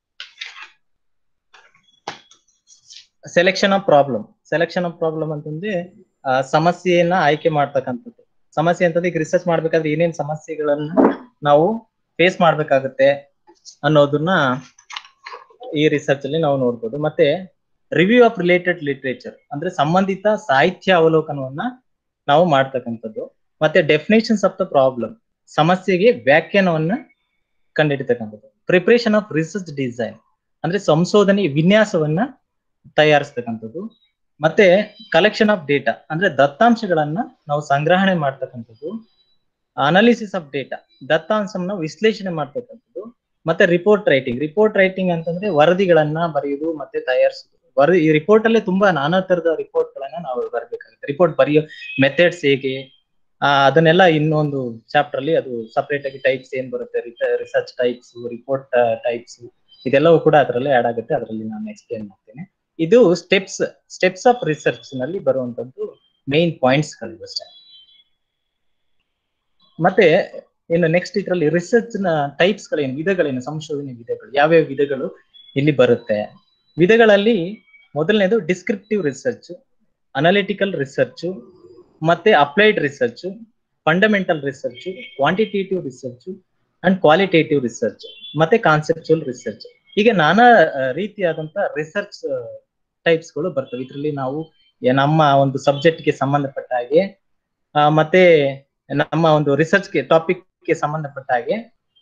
B: selection of problem selection of problem ಅಂತಂದ್ರೆ ಆ, ಸಮಸ್ಯೆಯನ್ನ ಆಯ್ಕೆ ಮಾಡ್ತಕ್ಕಂಥದ್ದು ಸಮಸ್ಯೆ ಅಂತಂದ್ರೆ ಈಗ ರಿಸರ್ಚ್ ಮಾಡ್ಬೇಕಾದ್ರೆ ಏನೇನ್ ಸಮಸ್ಯೆಗಳನ್ನ ನಾವು ಫೇಸ್ ಮಾಡ್ಬೇಕಾಗತ್ತೆ ಅನ್ನೋದನ್ನ ಈ ರಿಸರ್ಚ್ ಅಲ್ಲಿ ನಾವು ನೋಡ್ಬೋದು ಮತ್ತೆ ರಿವ್ಯೂ ಆಫ್ ರಿಲೇಟೆಡ್ ಲಿಟ್ರೇಚರ್ ಅಂದ್ರೆ ಸಂಬಂಧಿತ ಸಾಹಿತ್ಯ ಅವಲೋಕನವನ್ನ ನಾವು ಮಾಡ್ತಕ್ಕಂಥದ್ದು ಮತ್ತೆ ಡೆಫಿನೇಷನ್ಸ್ ಆಫ್ ದ ಪ್ರಾಬ್ಲಮ್ ಸಮಸ್ಯೆಗೆ ವ್ಯಾಖ್ಯಾನವನ್ನ ಕಂಡುಹಿಡಿತಕ್ಕಂಥದ್ದು ಪ್ರಿಪರೇಷನ್ ಆಫ್ ರಿಸರ್ಚ್ ಡಿಸೈನ್ ಅಂದ್ರೆ ಸಂಶೋಧನೆ ವಿನ್ಯಾಸವನ್ನ ತಯಾರಿಸ್ತಕ್ಕಂಥದ್ದು ಮತ್ತೆ ಕಲೆಕ್ಷನ್ ಆಫ್ ಡೇಟಾ ಅಂದ್ರೆ ದತ್ತಾಂಶಗಳನ್ನ ನಾವು ಸಂಗ್ರಹಣೆ ಮಾಡ್ತಕ್ಕಂಥದ್ದು ಅನಾಲಿಸಿಸ್ ಆಫ್ ಡೇಟಾ ದತ್ತಾಂಶವನ್ನ ವಿಶ್ಲೇಷಣೆ ಮಾಡ್ತಕ್ಕಂಥದ್ದು ಮತ್ತೆ ರಿಪೋರ್ಟ್ ರೈಟಿಂಗ್ ರಿಪೋರ್ಟ್ ರೈಟಿಂಗ್ ಅಂತಂದ್ರೆ ವರದಿಗಳನ್ನ ಬರೆಯುವುದು ಮತ್ತೆ ತಯಾರಿಸುವುದು ವರದಿ ಈ ರಿಪೋರ್ಟ್ ಅಲ್ಲೇ ತುಂಬಾ ನಾನಾ ತರದ ರಿಪೋರ್ಟ್ ಗಳನ್ನ ನಾವು ಬರಬೇಕಾಗುತ್ತೆ ರಿಪೋರ್ಟ್ ಬರೆಯೋ ಮೆಥಡ್ಸ್ ಹೇಗೆ ಆ, ಅದನ್ನೆಲ್ಲ ಇನ್ನೊಂದು ಚಾಪ್ಟರ್ ಅಲ್ಲಿ ಅದು ಸಪರೇಟ್ ಆಗಿ ಟೈಪ್ಸ್ ಏನ್ ಬರುತ್ತೆ ರಿಸರ್ಚ್ ಟೈಪ್ಸ್ ರಿಪೋರ್ಟ್ ಟೈಪ್ಸ್ ಇದೆಲ್ಲವೂ ಕೂಡ ಅದರಲ್ಲಿ ಆಡ್ ಆಗುತ್ತೆ ಅದರಲ್ಲಿ ನಾನು ಎಕ್ಸ್ಪ್ಲೇನ್ ಮಾಡ್ತೇನೆ ಇದು ಸ್ಟೆಪ್ಸ್ ಸ್ಟೆಪ್ಸ್ ಆಫ್ ರಿಸರ್ಚ್ ನಲ್ಲಿ ಬರುವಂತದ್ದು ಮೇನ್ ಪಾಯಿಂಟ್ಸ್ ಗಳು ಅಷ್ಟೇ ಮತ್ತೆ ಇನ್ನು ನೆಕ್ಸ್ಟ್ ಇದರಲ್ಲಿ ರಿಸರ್ಚ್ ನ ಟೈಪ್ಸ್ ಗಳೇನು ವಿಧಗಳೇನು ಸಂಶೋಧನೆ ವಿಧಗಳು ಯಾವ್ಯಾವ ವಿಧಗಳು ಇಲ್ಲಿ ಬರುತ್ತೆ ವಿಧಗಳಲ್ಲಿ ಮೊದಲನೇದು ಡಿಸ್ಕ್ರಿಪ್ಟಿವ್ ರಿಸರ್ಚ್ ಅನಾಲಿಟಿಕಲ್ ರಿಸರ್ಚ್ ಮತ್ತೆ applied research fundamental research quantitative research and qualitative research ಮತ್ತೆ ಕಾನ್ಸೆಪ್ಚುಯಲ್ ರಿಸರ್ಚ್ ಹೀಗೆ ನಾನಾ ಆ, ರೀತಿಯಾದಂತ ರಿಸರ್ಚ್ ಟೈಪ್ಸ್ ಗಳು ಬರ್ತವೆ ಇದರಲ್ಲಿ ನಾವು ಏ- ನಮ್ಮ ಒಂದು ಸಬ್ಜೆಕ್ಟ್ ಗೆ ಸಂಬಂಧಪಟ್ಟ ಹಾಗೆ ಆ, ಮತ್ತೆ ನಮ್ಮ ಒಂದು ರಿಸರ್ಚ್ ಗೆ ಟಾಪಿಕ್ ಗೆ ಸಂಬಂಧಪಟ್ಟ ಹಾಗೆ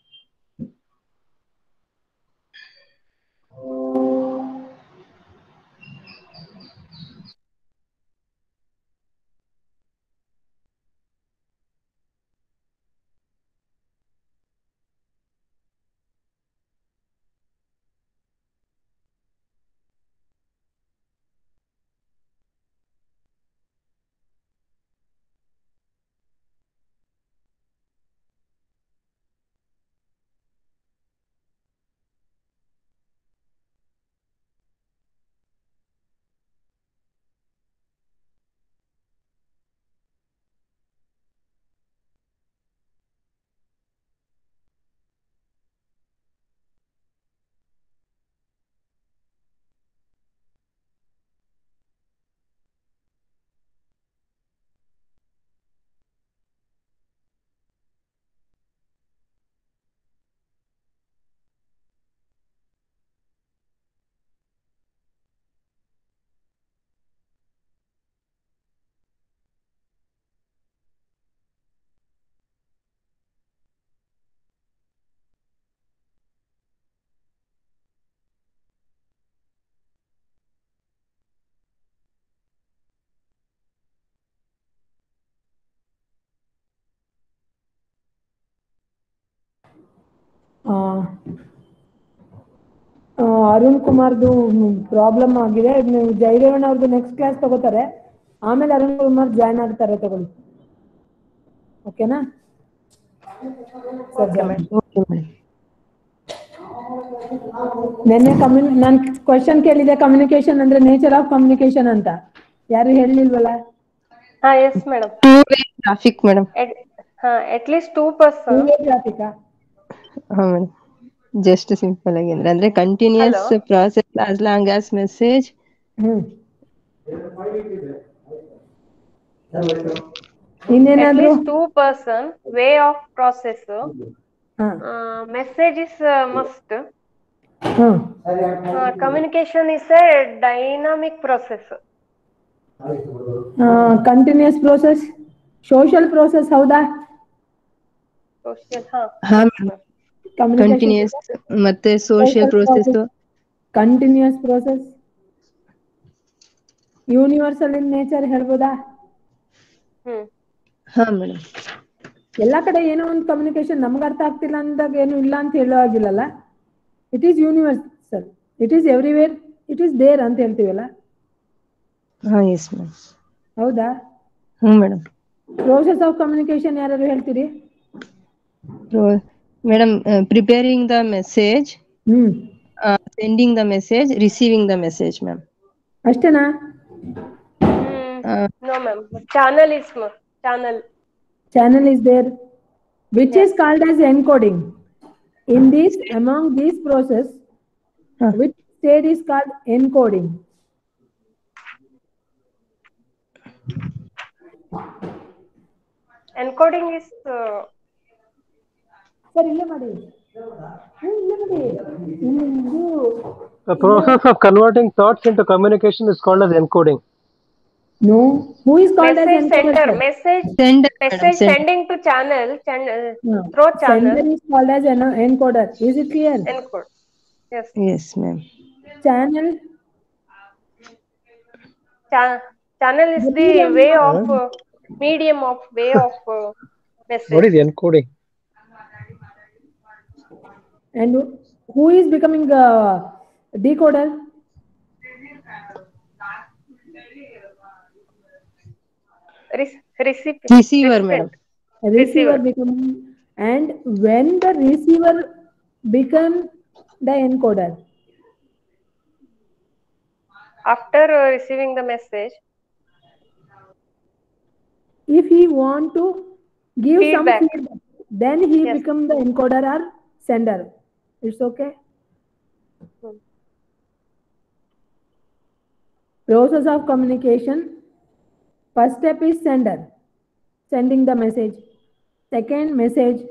A: ಆ, ಆ, ಅರುಣ್ ಕುಮಾರ್ದು ಪ್ರಾಬ್ಲಮ್ ಆಗಿದೆ ನೀವು ಜಯದೇವಣ್ಣ ಅವ್ರದ್ದು ನೆಕ್ಸ್ಟ್ ಕ್ಲಾಸ್ ತಗೋತಾರೆ ಆಮೇಲೆ ಅರುಣ್ ಕುಮಾರ್ ಜಾಯ್ನ್ ಆಗ್ತಾರೆ ತಗೊಳ್ಳಿ ಓಕೆನಾ ಸರಿ ನೆನ್ನೆ ಕಮ್ಯುನಿ ನಾನು ಕ್ವಶನ್ ಕೇಳಿದೆ ಕಮ್ಯುನಿಕೇಶನ್ ಅಂದ್ರೆ ನೇಚರ್ ಆಫ್ ಕಮ್ಯುನಿಕೇಶನ್ ಅಂತ ಯಾರು ಹೇಳಿಲ್ವಲ್ಲ
C: ಹಾ ಎಸ್ ಮೇಡಮ್
D: ಟ್ರಾಫಿಕ್ ಮೇಡಮ್
C: ಹಾ at least two person
A: traffic
D: ಹಾ ಮೇಡಮ್ ಜಸ್ಟ್ ಸಿಂಪಲ್ ಆಗಿ ಅಂದ್ರೆ ಅಂದ್ರೆ continuous
C: Hello?
D: Process as long as message
A: hmm
C: at
A: ಇನ್ನೇನಾದ್ರು
C: least two person way of process
A: ಹಾ
C: uh, message is uh, must
A: hmm
C: uh, communication is a dynamic process
A: continuous process social process ಹೌದಾ
C: social ಹಾ
D: ಹಾ
A: ಕಮ್ಯುನಿಕೇಶನ್
D: ಕಂಟಿನ್ಯೂಸ್ ಮತ್ತೆ social process
A: continuous process universal in nature ಹೇಳ್ಬೋದಾ
C: ಹ್ಮ್
D: ಹಾ ಮೇಡಮ್
A: ಎಲ್ಲಾ ಕಡೆ ಏನೋ ಒಂದು ಕಮ್ಯುನಿಕೇಶನ್ ನಮ್ಗೆ ಅರ್ಥ ಆಗ್ತಿಲ್ಲ ಅಂದಾಗ ಏನು ಇಲ್ಲ ಅಂತ ಹೇಳೋ ಆಗಿಲ್ಲಲ್ಲ it is universal it is everywhere it is there ಅಂತ ಹೇಳ್ತೀವಲ್ಲ
D: ಹಾ ಎಸ್ ಮ್ಯಾಮ್
A: ಹೌದಾ
D: ಹ್ಞೂ ಮೇಡಮ್
A: ಪ್ರೋಸೆಸ್ ಆಫ್ ಕಮ್ಯುನಿಕೇಶನ್ ಯಾರು ಹೇಳ್ತೀರಿ
D: madam preparing the message
A: hmm
D: sending the message receiving the message ma'am
A: ಅಷ್ಟೇನಾ
C: Hmm. No, ma'am. Channel is ma'am. Channel.
A: channel is there which is called as encoding in this among these process
D: Huh.
A: which state is called encoding
C: Encoding is uh,
A: sir ಇಲ್ಲೇ ಮಾಡಿ ಹ್ಮ್, ಇಲ್ಲೇ ಮಾಡಿ ಇಲ್ಲಿ ಇದು
G: The process of converting thoughts into communication is called as encoding.
A: no who is called as
C: message
A: encoder
C: sender.
A: sir?
C: Message.
D: Send
C: Message
D: send.
C: sending to channel. Channel.
A: No.
C: Through channel.
A: sender is called as an encoder is it clear
C: Encode. Yes.
D: Yes ma'am
A: channel
C: Cha- channel is the way of uh, medium of way of uh, message.
G: What is encoding?
A: and who is becoming a decoder
C: Re- recipient.
D: Receiver madam
A: receiver becoming and when the receiver become the encoder
C: After uh, receiving the message,
A: if he want to give
C: Feedback.
A: some feedback then he
C: Yes.
A: become the encoder or sender it's okay
C: Hmm.
A: process of communication first step is sender sending the message second message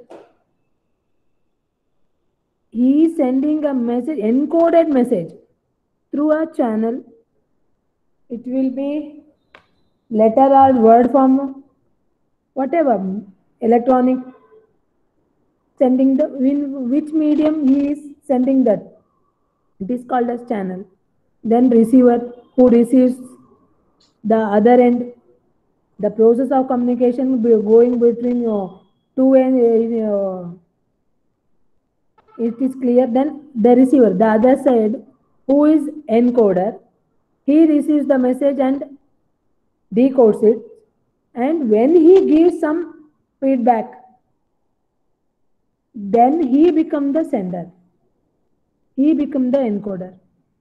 A: he is sending a message encoded message through a channel it will be letter or word form whatever electronic sending the in which medium he is sending that it is called as channel then receiver who receives the other end the process of communication be going between uh, two and uh, it is clear then the receiver the other side who is encoder he receives the message and decodes it and when he gives some feedback then he become the sender he become the encoder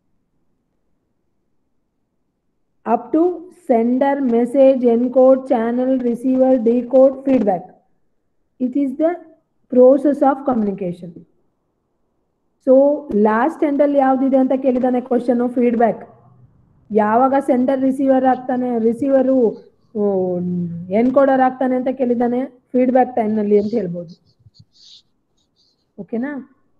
A: up to sender message encode channel receiver decode feedback it is the process of communication so last end ಅಲ್ಲಿ ಯಾವ್ದಿದೆ ಅಂತ ಕೇಳಿದಾನೆ ಕ್ವಶನ್ ಫೀಡ್ಬ್ಯಾಕ್ ಯಾವಾಗ ಸೆಂಡರ್ ರಿಸೀವರ್ ಆಗ್ತಾನೆ ರಿಸೀವರು ಎನ್ಕೋಡರ್ ಆಗ್ತಾನೆ ಅಂತ ಕೇಳಿದಾನೆ ಫೀಡ್ಬ್ಯಾಕ್ ಟೈಮ್ ನಲ್ಲಿ ಅಂತ ಹೇಳ್ಬೋದು ಓಕೆನಾ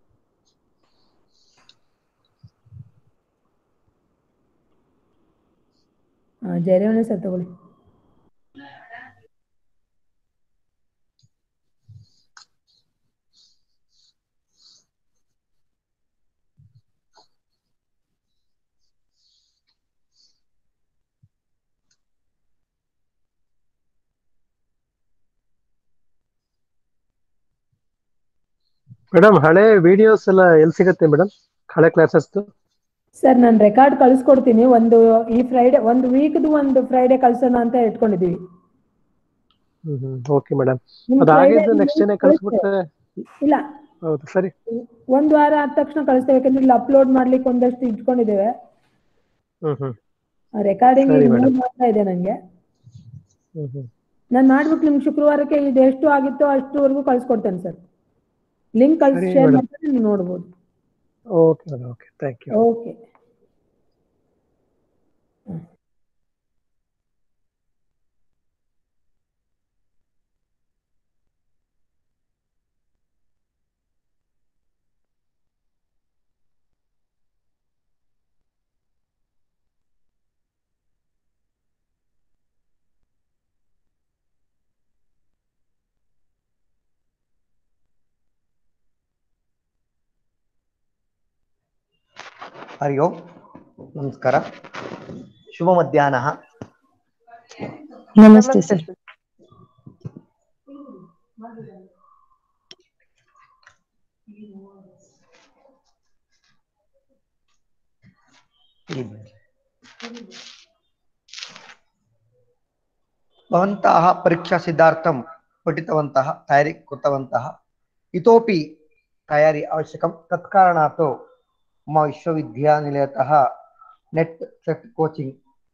A: ಜಯರೇವಣ್ಣ ಸರ್ ತಗೊಳ್ಳಿ
G: ಮೇಡಮ್ ಹಳೆ ವಿಡಿಯೋಸ್ ಎಲ್ಲ ಎಲ್ಲಿ ಸಿಗುತ್ತೆ ಮೇಡಮ್ ಹಳೆ ಕ್ಲಾಸಸ್
A: ಸರ್ ನಾನು ರೆಕಾರ್ಡ್ ಕಳಿಸ್ಕೊಡ್ತೀನಿ ಒಂದು ಈ ಫ್ರೈಡೆ ಒಂದು ವೀಕ್ದು ಒಂದು ಫ್ರೈಡೆ ಕಳ್ಸೋಣ ಅಂತ ಇಟ್ಕೊಂಡಿದೀವಿ
G: ಓಕೆ ಮೇಡಮ್
A: ನಿಮ್
G: ಅದಾಗಿದ್ದು
A: Friday
G: ನೆಕ್ಸ್ಟ್ ಡೇನೆ
A: ಕಳಿಸ್ತೆ.
G: ಕಳಿಸ್ಬಿಟ್ರೆ
A: ಇಲ್ಲ
G: ಹೌದು ಸರಿ
A: ಒಂದ್ ವಾರ ಆದ ತಕ್ಷಣ ಕಳಿಸ್ತೇವೆ ಯಾಕಂದ್ರೆ ಇಲ್ಲಿ ಅಪ್ಲೋಡ್ ಮಾಡ್ಲಿಕ್ಕೆ ಒಂದಷ್ಟು ಇಟ್ಕೊಂಡಿದ್ದೇವೆ
G: ಹ್ಮ್ ಹ್ಮ್
A: ರೆಕಾರ್ಡಿಂಗ್
G: ಸರಿ madam.
A: ಮಾಡ್ತಾ ಇದೆ ನಂಗೆ
G: ಹ್ಮ್ ಹ್ಮ್
A: ನಾನು ಮಾಡ್ಬಿಟ್ಟು ನಿಮ್ಗೆ ಶುಕ್ರವಾರಕ್ಕೆ ಇದು ಎಷ್ಟು ಆಗಿತ್ತೋ ಅಷ್ಟುವರೆಗೂ ಕಳ್ಸ್ಕೊಡ್ತೇನೆ ಸರ್ ಲಿಂಕ್ ಕಳ್ಸಿ
G: ಸರಿ
A: ಶೇರ್
G: madam.
A: ಮಾಡ್ತಾರೆ ನೀವು ನೋಡ್ಬೋದು
G: okay madam okay thank you
A: okay
H: Hari Om ನಮಸ್ಕಾರ ಶುಭ ಮಧ್ಯಾಹ್ನ
D: ನಮಸ್ತೆ ಸರ್
H: भवन्तः परीक्षासिद्धार्थं पठितवन्तः तयारी कृतवन्तः इतोपि तयारी आवश्यकं तत्कारणात् मम विश्वविद्यानिलयतः नेट् सेट् कोचिङ्ग्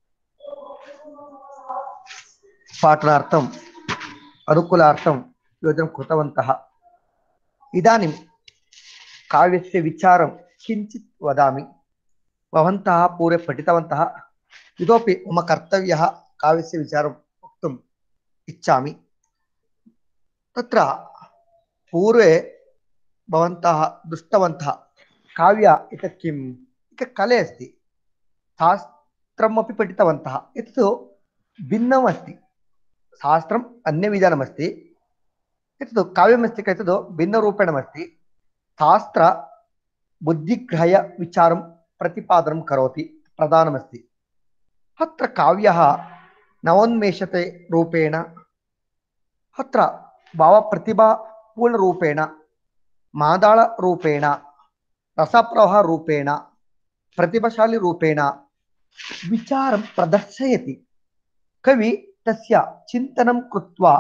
H: पाठनार्थम् अनुकूलार्थं योजनं कृतवन्तः इदानीं काव्यस्य विचारं किञ्चित् वदामि भवन्तः पूर्वे पठितवन्तः इतोपि मम कर्तव्यः काव्यस्य विचारं वक्तुम् इच्छामि तत्र पूर्वे भवन्तः दृष्टवन्तः काव्य एतत् किम् एक कले अस्ति शास्त्रमपि पठितवन्तः एतत् भिन्नम् अस्ति शास्त्रम् अन्यविधानमस्ति एतत् काव्यमस्ति खलु एतत् भिन्नरूपेणमस्ति शास्त्र बुद्धिग्रहय विचारं प्रतिपादनं करोति प्रधानमस्ति अत्र काव्यः नवोन्मेषते रूपेण अत्र भावप्रतिभापूर्णरूपेण मादाळरूपेण रसप्रवाहरूपेण प्रतिभाशालीरूपेण विचारं प्रदर्शयति कवि तस्य चिन्तनं कृत्वा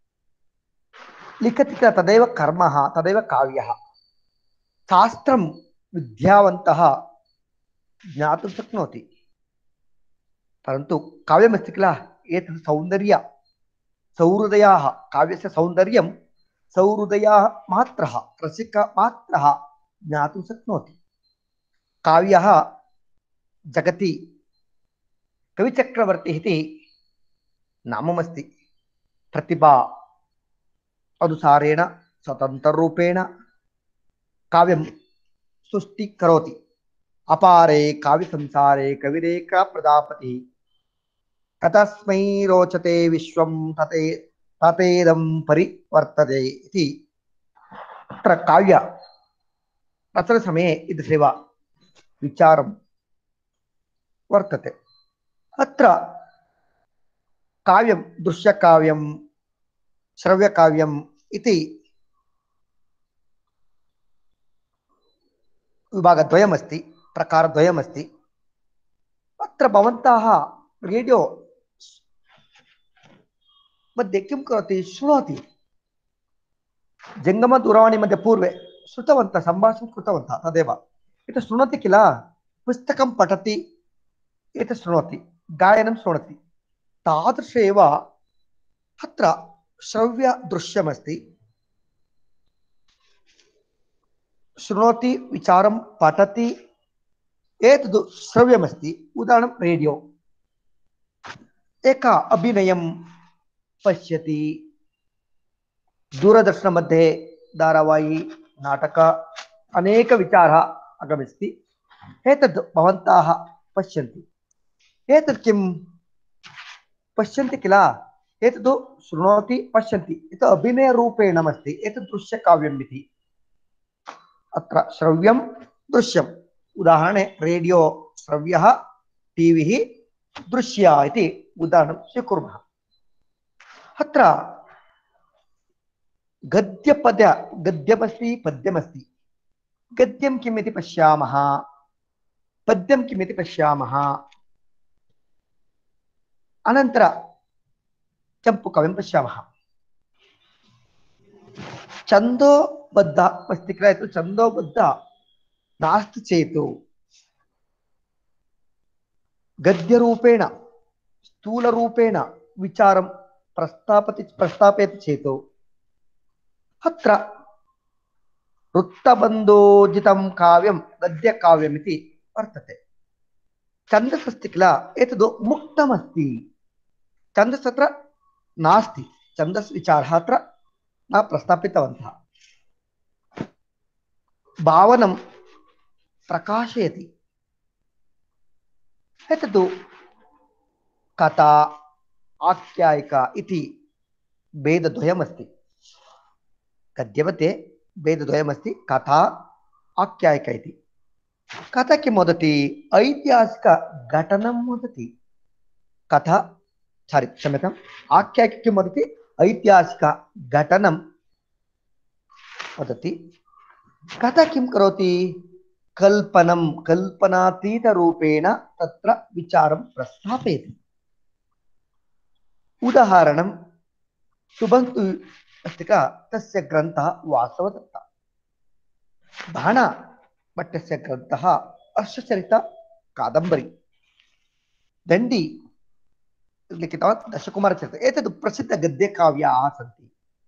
H: लिखति किल तदेव कर्मः तदेव काव्यः शास्त्रं विद्यावन्तः ज्ञातुं शक्नोति परन्तु काव्यमस्ति किल एतत् सौन्दर्य सौहृदयाः काव्यस्य सौन्दर्यं सौहृदयाः मात्रः रसिकमात्रः ज्ञातुं शक्नोति काव्यः जगति कविचक्रवर्तिः इति नाममस्ति प्रतिभा अनुसारेण स्वतन्त्ररूपेण काव्यं सृष्टिकरोति अपारे काव्यसंसारे कविरेका प्रजापतिः कतस्मै रोचते विश्वं तते ततेदं परिवर्तते इति अत्र काव्य रचनसमये ईदृशेव विचारं वर्तते अत्र काव्यं दृश्यकाव्यं श्रव्यकाव्यम् इति विभागद्वयमस्ति प्रकारद्वयमस्ति अत्र भवन्तः रेडियो मध्ये किं करोति शृणोति जङ्गमदूरवाणी मध्ये पूर्वे श्रुतवन्तः सम्भाषणं कृतवन्तः तदेव एतत् शृणोति किल पुस्तकं पठति एतत् शृणोति गायनं शृणोति तादृश एव अत्र श्रव्यदृश्यमस्ति शृणोति विचारं पठति एतद् श्रव्यमस्ति उदाहरणं रेडियो एक अभिनयं पश्यति दूरदर्शनमध्ये धारावाही नाटक अनेकविचारः आगमिष्यति एतद् भवन्तः पश्यन्ति एतत् किं पश्यन्ति किल एतद् शृणोति पश्यन्ति एतत् अभिनयरूपेणमस्ति एतत् दृश्यकाव्यम् इति अत्र श्रव्यं दृश्यम् उदाहरणे रेडियो श्रव्यः टीविः दृश्य इति उदाहरणं स्वीकुर्मः अत्र गद्यपद गद्यमस्ति पद्यमस्ति गद्यं किम् इति पश्यामः पद्यं किम् इति पश्यामः अनन्तर चम्पूकाव्यं पश्यामः छन्दोबद्ध अस्ति किल एतत् छन्दोबद्ध नास्ति चेत् गद्यरूपेण स्थूलरूपेण विचारं प्रस्तापति प्रस्थापयति चेत् अत्र वृत्तबन्धोजितं काव्यं गद्यकाव्यमिति वर्तते छन्दस् अस्ति किल एतद् मुक्तमस्ति छन्दस् अत्र नास्ति छन्दस् विचारः अत्र न प्रस्थापितवन्तः भावनं प्रकाशयति एतद् कथा आख्यायिका इति भेदद्वयमस्ति गद्यमध्ये भेदद्वयमस्ति कथा आख्यायिका इति कथा किं वदति ऐतिहासिकघटनं वदति कथा सारि क्षम्यताम् आख्यायिका किं वदति ऐतिहासिकघटनं वदति कथा किं करोति ಕಲ್ಪನಂ ಕಲ್ಪನಾತೀತ ರೂಪೇಣ ತತ್ರ ವಿಚಾರಂ ಪ್ರಸ್ಥಾಪಯತಿ ಉದಾಹರಣಂ ಸುಬಂತು ಅಸ್ತಿಕ ತಸ್ಯ ಗ್ರಂಥಃ ವಾಸವದತ್ತ ಬಾಣ ಭಟ್ಟಸ್ಯ ಗ್ರಂಥಃ ಹರ್ಷಚರಿತ ಕಾದಂಬರಿ ದಂಡಿ लिखितवान् दशकुमारचरितम् एतत् प्रसिद्धगद्यकाव्याः सन्ति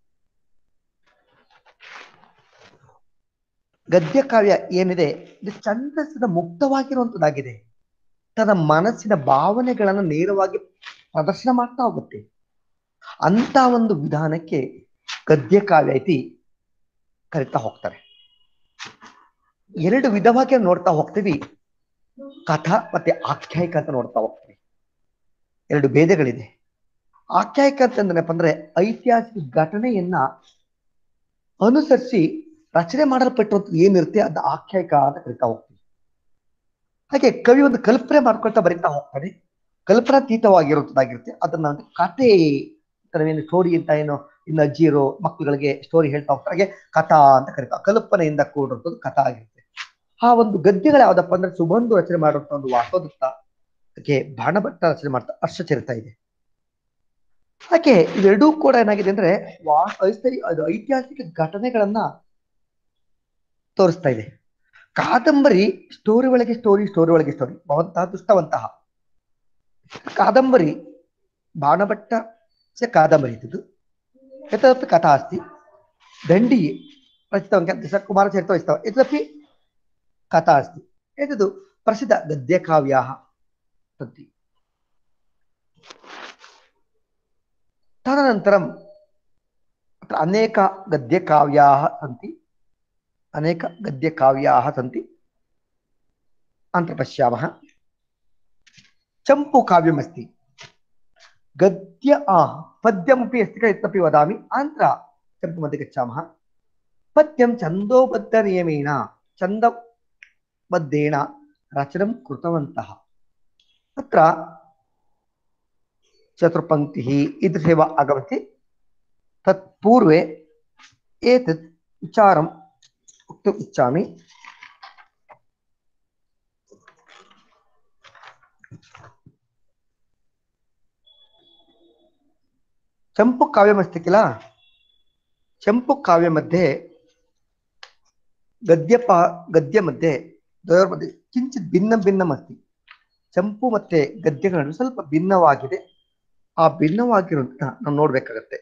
H: ಗದ್ಯಕಾವ್ಯ ಏನಿದೆ ಇದು ಛಂದಸ್ಸಿನ ಮುಕ್ತವಾಗಿರುವಂತದ್ದಾಗಿದೆ ತನ್ನ ಮನಸ್ಸಿನ ಭಾವನೆಗಳನ್ನು ನೇರವಾಗಿ ಪ್ರದರ್ಶನ ಮಾಡ್ತಾ ಹೋಗುತ್ತೆ ಅಂತ ಒಂದು ವಿಧಾನಕ್ಕೆ ಗದ್ಯಕಾವ್ಯ ಐತಿ ಕರಿತಾ ಹೋಗ್ತಾರೆ ಎರಡು ವಿಧವಾಗಿ ನೋಡ್ತಾ ಹೋಗ್ತೀವಿ ಕಥಾ ಮತ್ತೆ ಆಖ್ಯಾಯಿಕ ಅಂತ ನೋಡ್ತಾ ಹೋಗ್ತೀವಿ ಎರಡು ಭೇದಗಳಿದೆ ಆಖ್ಯಾಯಿಕ ಅಂತಂದ್ರಪ್ಪ ಅಂದ್ರೆ ಐತಿಹಾಸಿಕ ಘಟನೆಯನ್ನ ಅನುಸರಿಸಿ ರಚನೆ ಮಾಡಲ್ಪಟ್ಟಿರುವಂತ ಏನಿರುತ್ತೆ ಅದು ಆಖ್ಯಾಯಿಕ ಅಂತ ಕರಿತಾ ಹೋಗ್ತೀವಿ ಹಾಗೆ ಕವಿ ಒಂದು ಕಲ್ಪನೆ ಮಾಡ್ಕೊಳ್ತಾ ಬರೀತಾ ಹೋಗ್ತಾನೆ ಕಲ್ಪನಾತೀತವಾಗಿರುವಂತದ್ದಾಗಿರುತ್ತೆ ಅದನ್ನ ಒಂದು ಕಥೆ ಏನು ಸ್ಟೋರಿ ಅಂತ ಏನು ಇನ್ನು ಅಜ್ಜಿಯರು ಮಕ್ಕಳುಗಳಿಗೆ ಸ್ಟೋರಿ ಹೇಳ್ತಾ ಹೋಗ್ತಾರೆ ಹಾಗೆ ಕಥಾ ಅಂತ ಕರಿತಾ ಕಲ್ಪನೆಯಿಂದ ಕೂಡಿರುವಂಥದ್ದು ಕಥಾ ಆಗಿರುತ್ತೆ ಆ ಒಂದು ಗದ್ಯಗಳು ಯಾವ್ದಪ್ಪ ಅಂದ್ರೆ ಸುಬಂಧು ರಚನೆ ಮಾಡುವಂತ ಒಂದು ವಾಸೋದತ್ತ ಹಾಗೆ ಬಾಣಭಟ್ಟ ರಚನೆ ಮಾಡ್ತಾ ಅರ್ಷಚರಿತ ಇದೆ ಹಾಗೆ ಇವೆರಡೂ ಕೂಡ ಏನಾಗಿದೆ ಅಂದ್ರೆ ವಾ ಐಸ್ತರಿ ಅದು ಐತಿಹಾಸಿಕ ಘಟನೆಗಳನ್ನ ತೋರಿಸ್ತಾ ಇದೆ ಕಾದಂಬರಿ ಸ್ಟೋರಿ ಒಳಗೆ ಸ್ಟೋರಿ ಸ್ಟೋರಿ ಒಳಗೆ ಸ್ಟೋರಿ ಭವಂತಹ ದುಷ್ಟವಂತಹ ಕಾದಂಬರಿ ಬಾಣಭಟ್ಟ च कादम्बरी इति एतदपि कथा अस्ति दण्डी रचितवान् दशकुमारचरितम् रचितवान् एतदपि कथा अस्ति एतद् प्रसिद्धगद्यकाव्याः सन्ति तदनन्तरम् अत्र अनेक गद्यकाव्याः सन्ति अनेक गद्यकाव्याः सन्ति अनन्तरं पश्यामः चम्पूकाव्यमस्ति गद्य आ पद्यमपि अस्ति किल इत्यपि वदामि अनन्तर चम्पूमध्ये गच्छामः पद्यं छन्दोबद्धनियमेन छन्दबद्धेन रचनं कृतवन्तः तत्र चतुर्पङ्क्तिः ईदृशेव आगमति तत्पूर्वे एतत् विचारं वक्तुम् इच्छामि चम्पूकाव्यमस्ति किल चम्पूकाव्यमध्ये गद्यपा गद्यमध्ये द्वयोर्मध्ये किञ्चित् भिन्नं भिन्नम् अस्ति ಚಂಪು ಮತ್ತೆ ಗದ್ಯಗಳನ್ನು ಸ್ವಲ್ಪ ಭಿನ್ನವಾಗಿದೆ ಆ ಭಿನ್ನವಾಗಿರುವಂತ ನಾವು ನೋಡ್ಬೇಕಾಗತ್ತೆ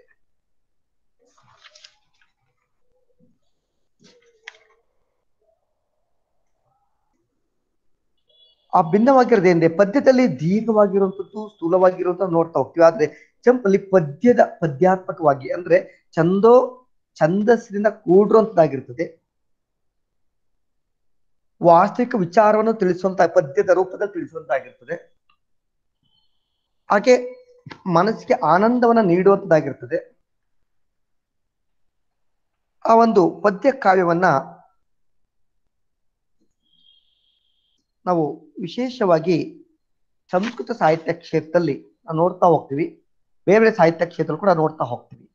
H: ಆ ಭಿನ್ನವಾಗಿರೋದು ಏನಿದೆ ಪದ್ಯದಲ್ಲಿ ದೀರ್ಘವಾಗಿರುವಂಥದ್ದು ಸ್ಥೂಲವಾಗಿರುವಂತ ನೋಡ್ತಾ ಹೋಗ್ತೀವಿ ಆದ್ರೆ ಚಂಪಲ್ಲಿ ಪದ್ಯದ ಪದ್ಯಾತ್ಮಕವಾಗಿ ಅಂದ್ರೆ ಚಂದೋ ಛಂದಸ್ಸಿನಿಂದ ಕೂಡಿರುವಂತದ್ದಾಗಿರ್ತದೆ ವಾಸ್ತವಿಕ ವಿಚಾರವನ್ನು ತಿಳಿಸುವಂತ ಪದ್ಯದ ರೂಪದಲ್ಲಿ ತಿಳಿಸುವಂತಾಗಿರ್ತದೆ ಹಾಗೆ ಮನಸ್ಸಿಗೆ ಆನಂದವನ್ನ ನೀಡುವಂತದ್ದಾಗಿರ್ತದೆ ಆ ಒಂದು ಪದ್ಯ ಕಾವ್ಯವನ್ನ ನಾವು ವಿಶೇಷವಾಗಿ ಸಂಸ್ಕೃತ ಸಾಹಿತ್ಯ ಕ್ಷೇತ್ರದಲ್ಲಿ ನಾವು ನೋಡ್ತಾ ಹೋಗ್ತೀವಿ ಬೇರೆ ಬೇರೆ ಸಾಹಿತ್ಯ ಕ್ಷೇತ್ರ ಕೂಡ ನೋಡ್ತಾ ಹೋಗ್ತೀವಿ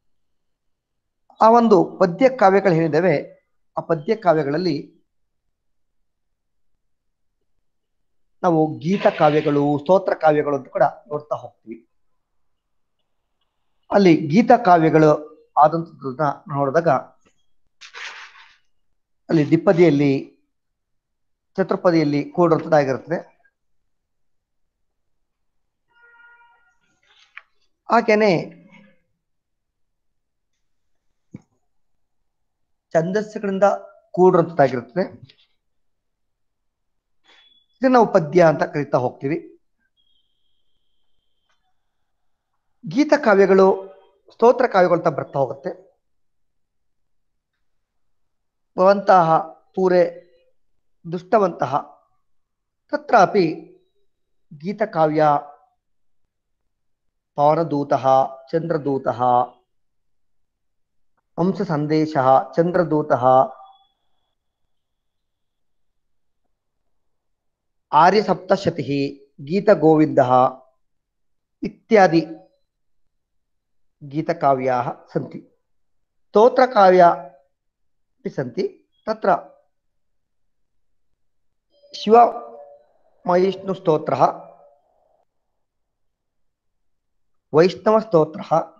H: ಆ ಒಂದು ಪದ್ಯ ಕಾವ್ಯಗಳು ಏನಿದಾವೆ ಆ ಪದ್ಯ ಕಾವ್ಯಗಳಲ್ಲಿ ನಾವು ಗೀತ ಕಾವ್ಯಗಳು ಸ್ತೋತ್ರ ಕಾವ್ಯಗಳು ಅಂತ ಕೂಡ ನೋಡ್ತಾ ಹೋಗ್ತೀವಿ ಅಲ್ಲಿ ಗೀತ ಕಾವ್ಯಗಳು ಆದಂತದನ್ನ ನೋಡಿದಾಗ ಅಲ್ಲಿ ದ್ವಿಪದಿಯಲ್ಲಿ ಚತುರ್ಪದಿಯಲ್ಲಿ ಕೂಡಿರುತ್ತದಾಗಿರುತ್ತದೆ ಹಾಗೇನೆ ಛಂದಸ್ಸುಗಳಿಂದ ಕೂಡಿರುವಂತದ್ದಾಗಿರುತ್ತದೆ ಇದನ್ನ ನಾವು ಪದ್ಯ ಅಂತ ಕರಿತಾ ಹೋಗ್ತೀವಿ ಗೀತ ಕಾವ್ಯಗಳು ಸ್ತೋತ್ರ ಕಾವ್ಯಗಳು ಅಂತ ಬರ್ತಾ ಹೋಗುತ್ತೆ ಭವಂತಹ ಪೂರೆ ದುಷ್ಟವಂತಹ ತತ್ರಾಪಿ ಗೀತಕಾವ್ಯ ಪವನದೂತಃ ಚಂದ್ರದೂತಃ ಹಂಸ ಸಂದೇಶಃ ಚಂದ್ರದೂತಃ ಆರ್ಯಸಪ್ತಶತಿ ಗೀತಗೋವಿಂದः इत्यादि गीतकाव्याः सन्ति स्तोत्रकाव्या अपि सन्ति तत्र ಶಿವ ವೈಷ್ಣು ಸ್ತೋತ್ರ ವೈಷ್ಣವ ಸ್ತೋತ್ರ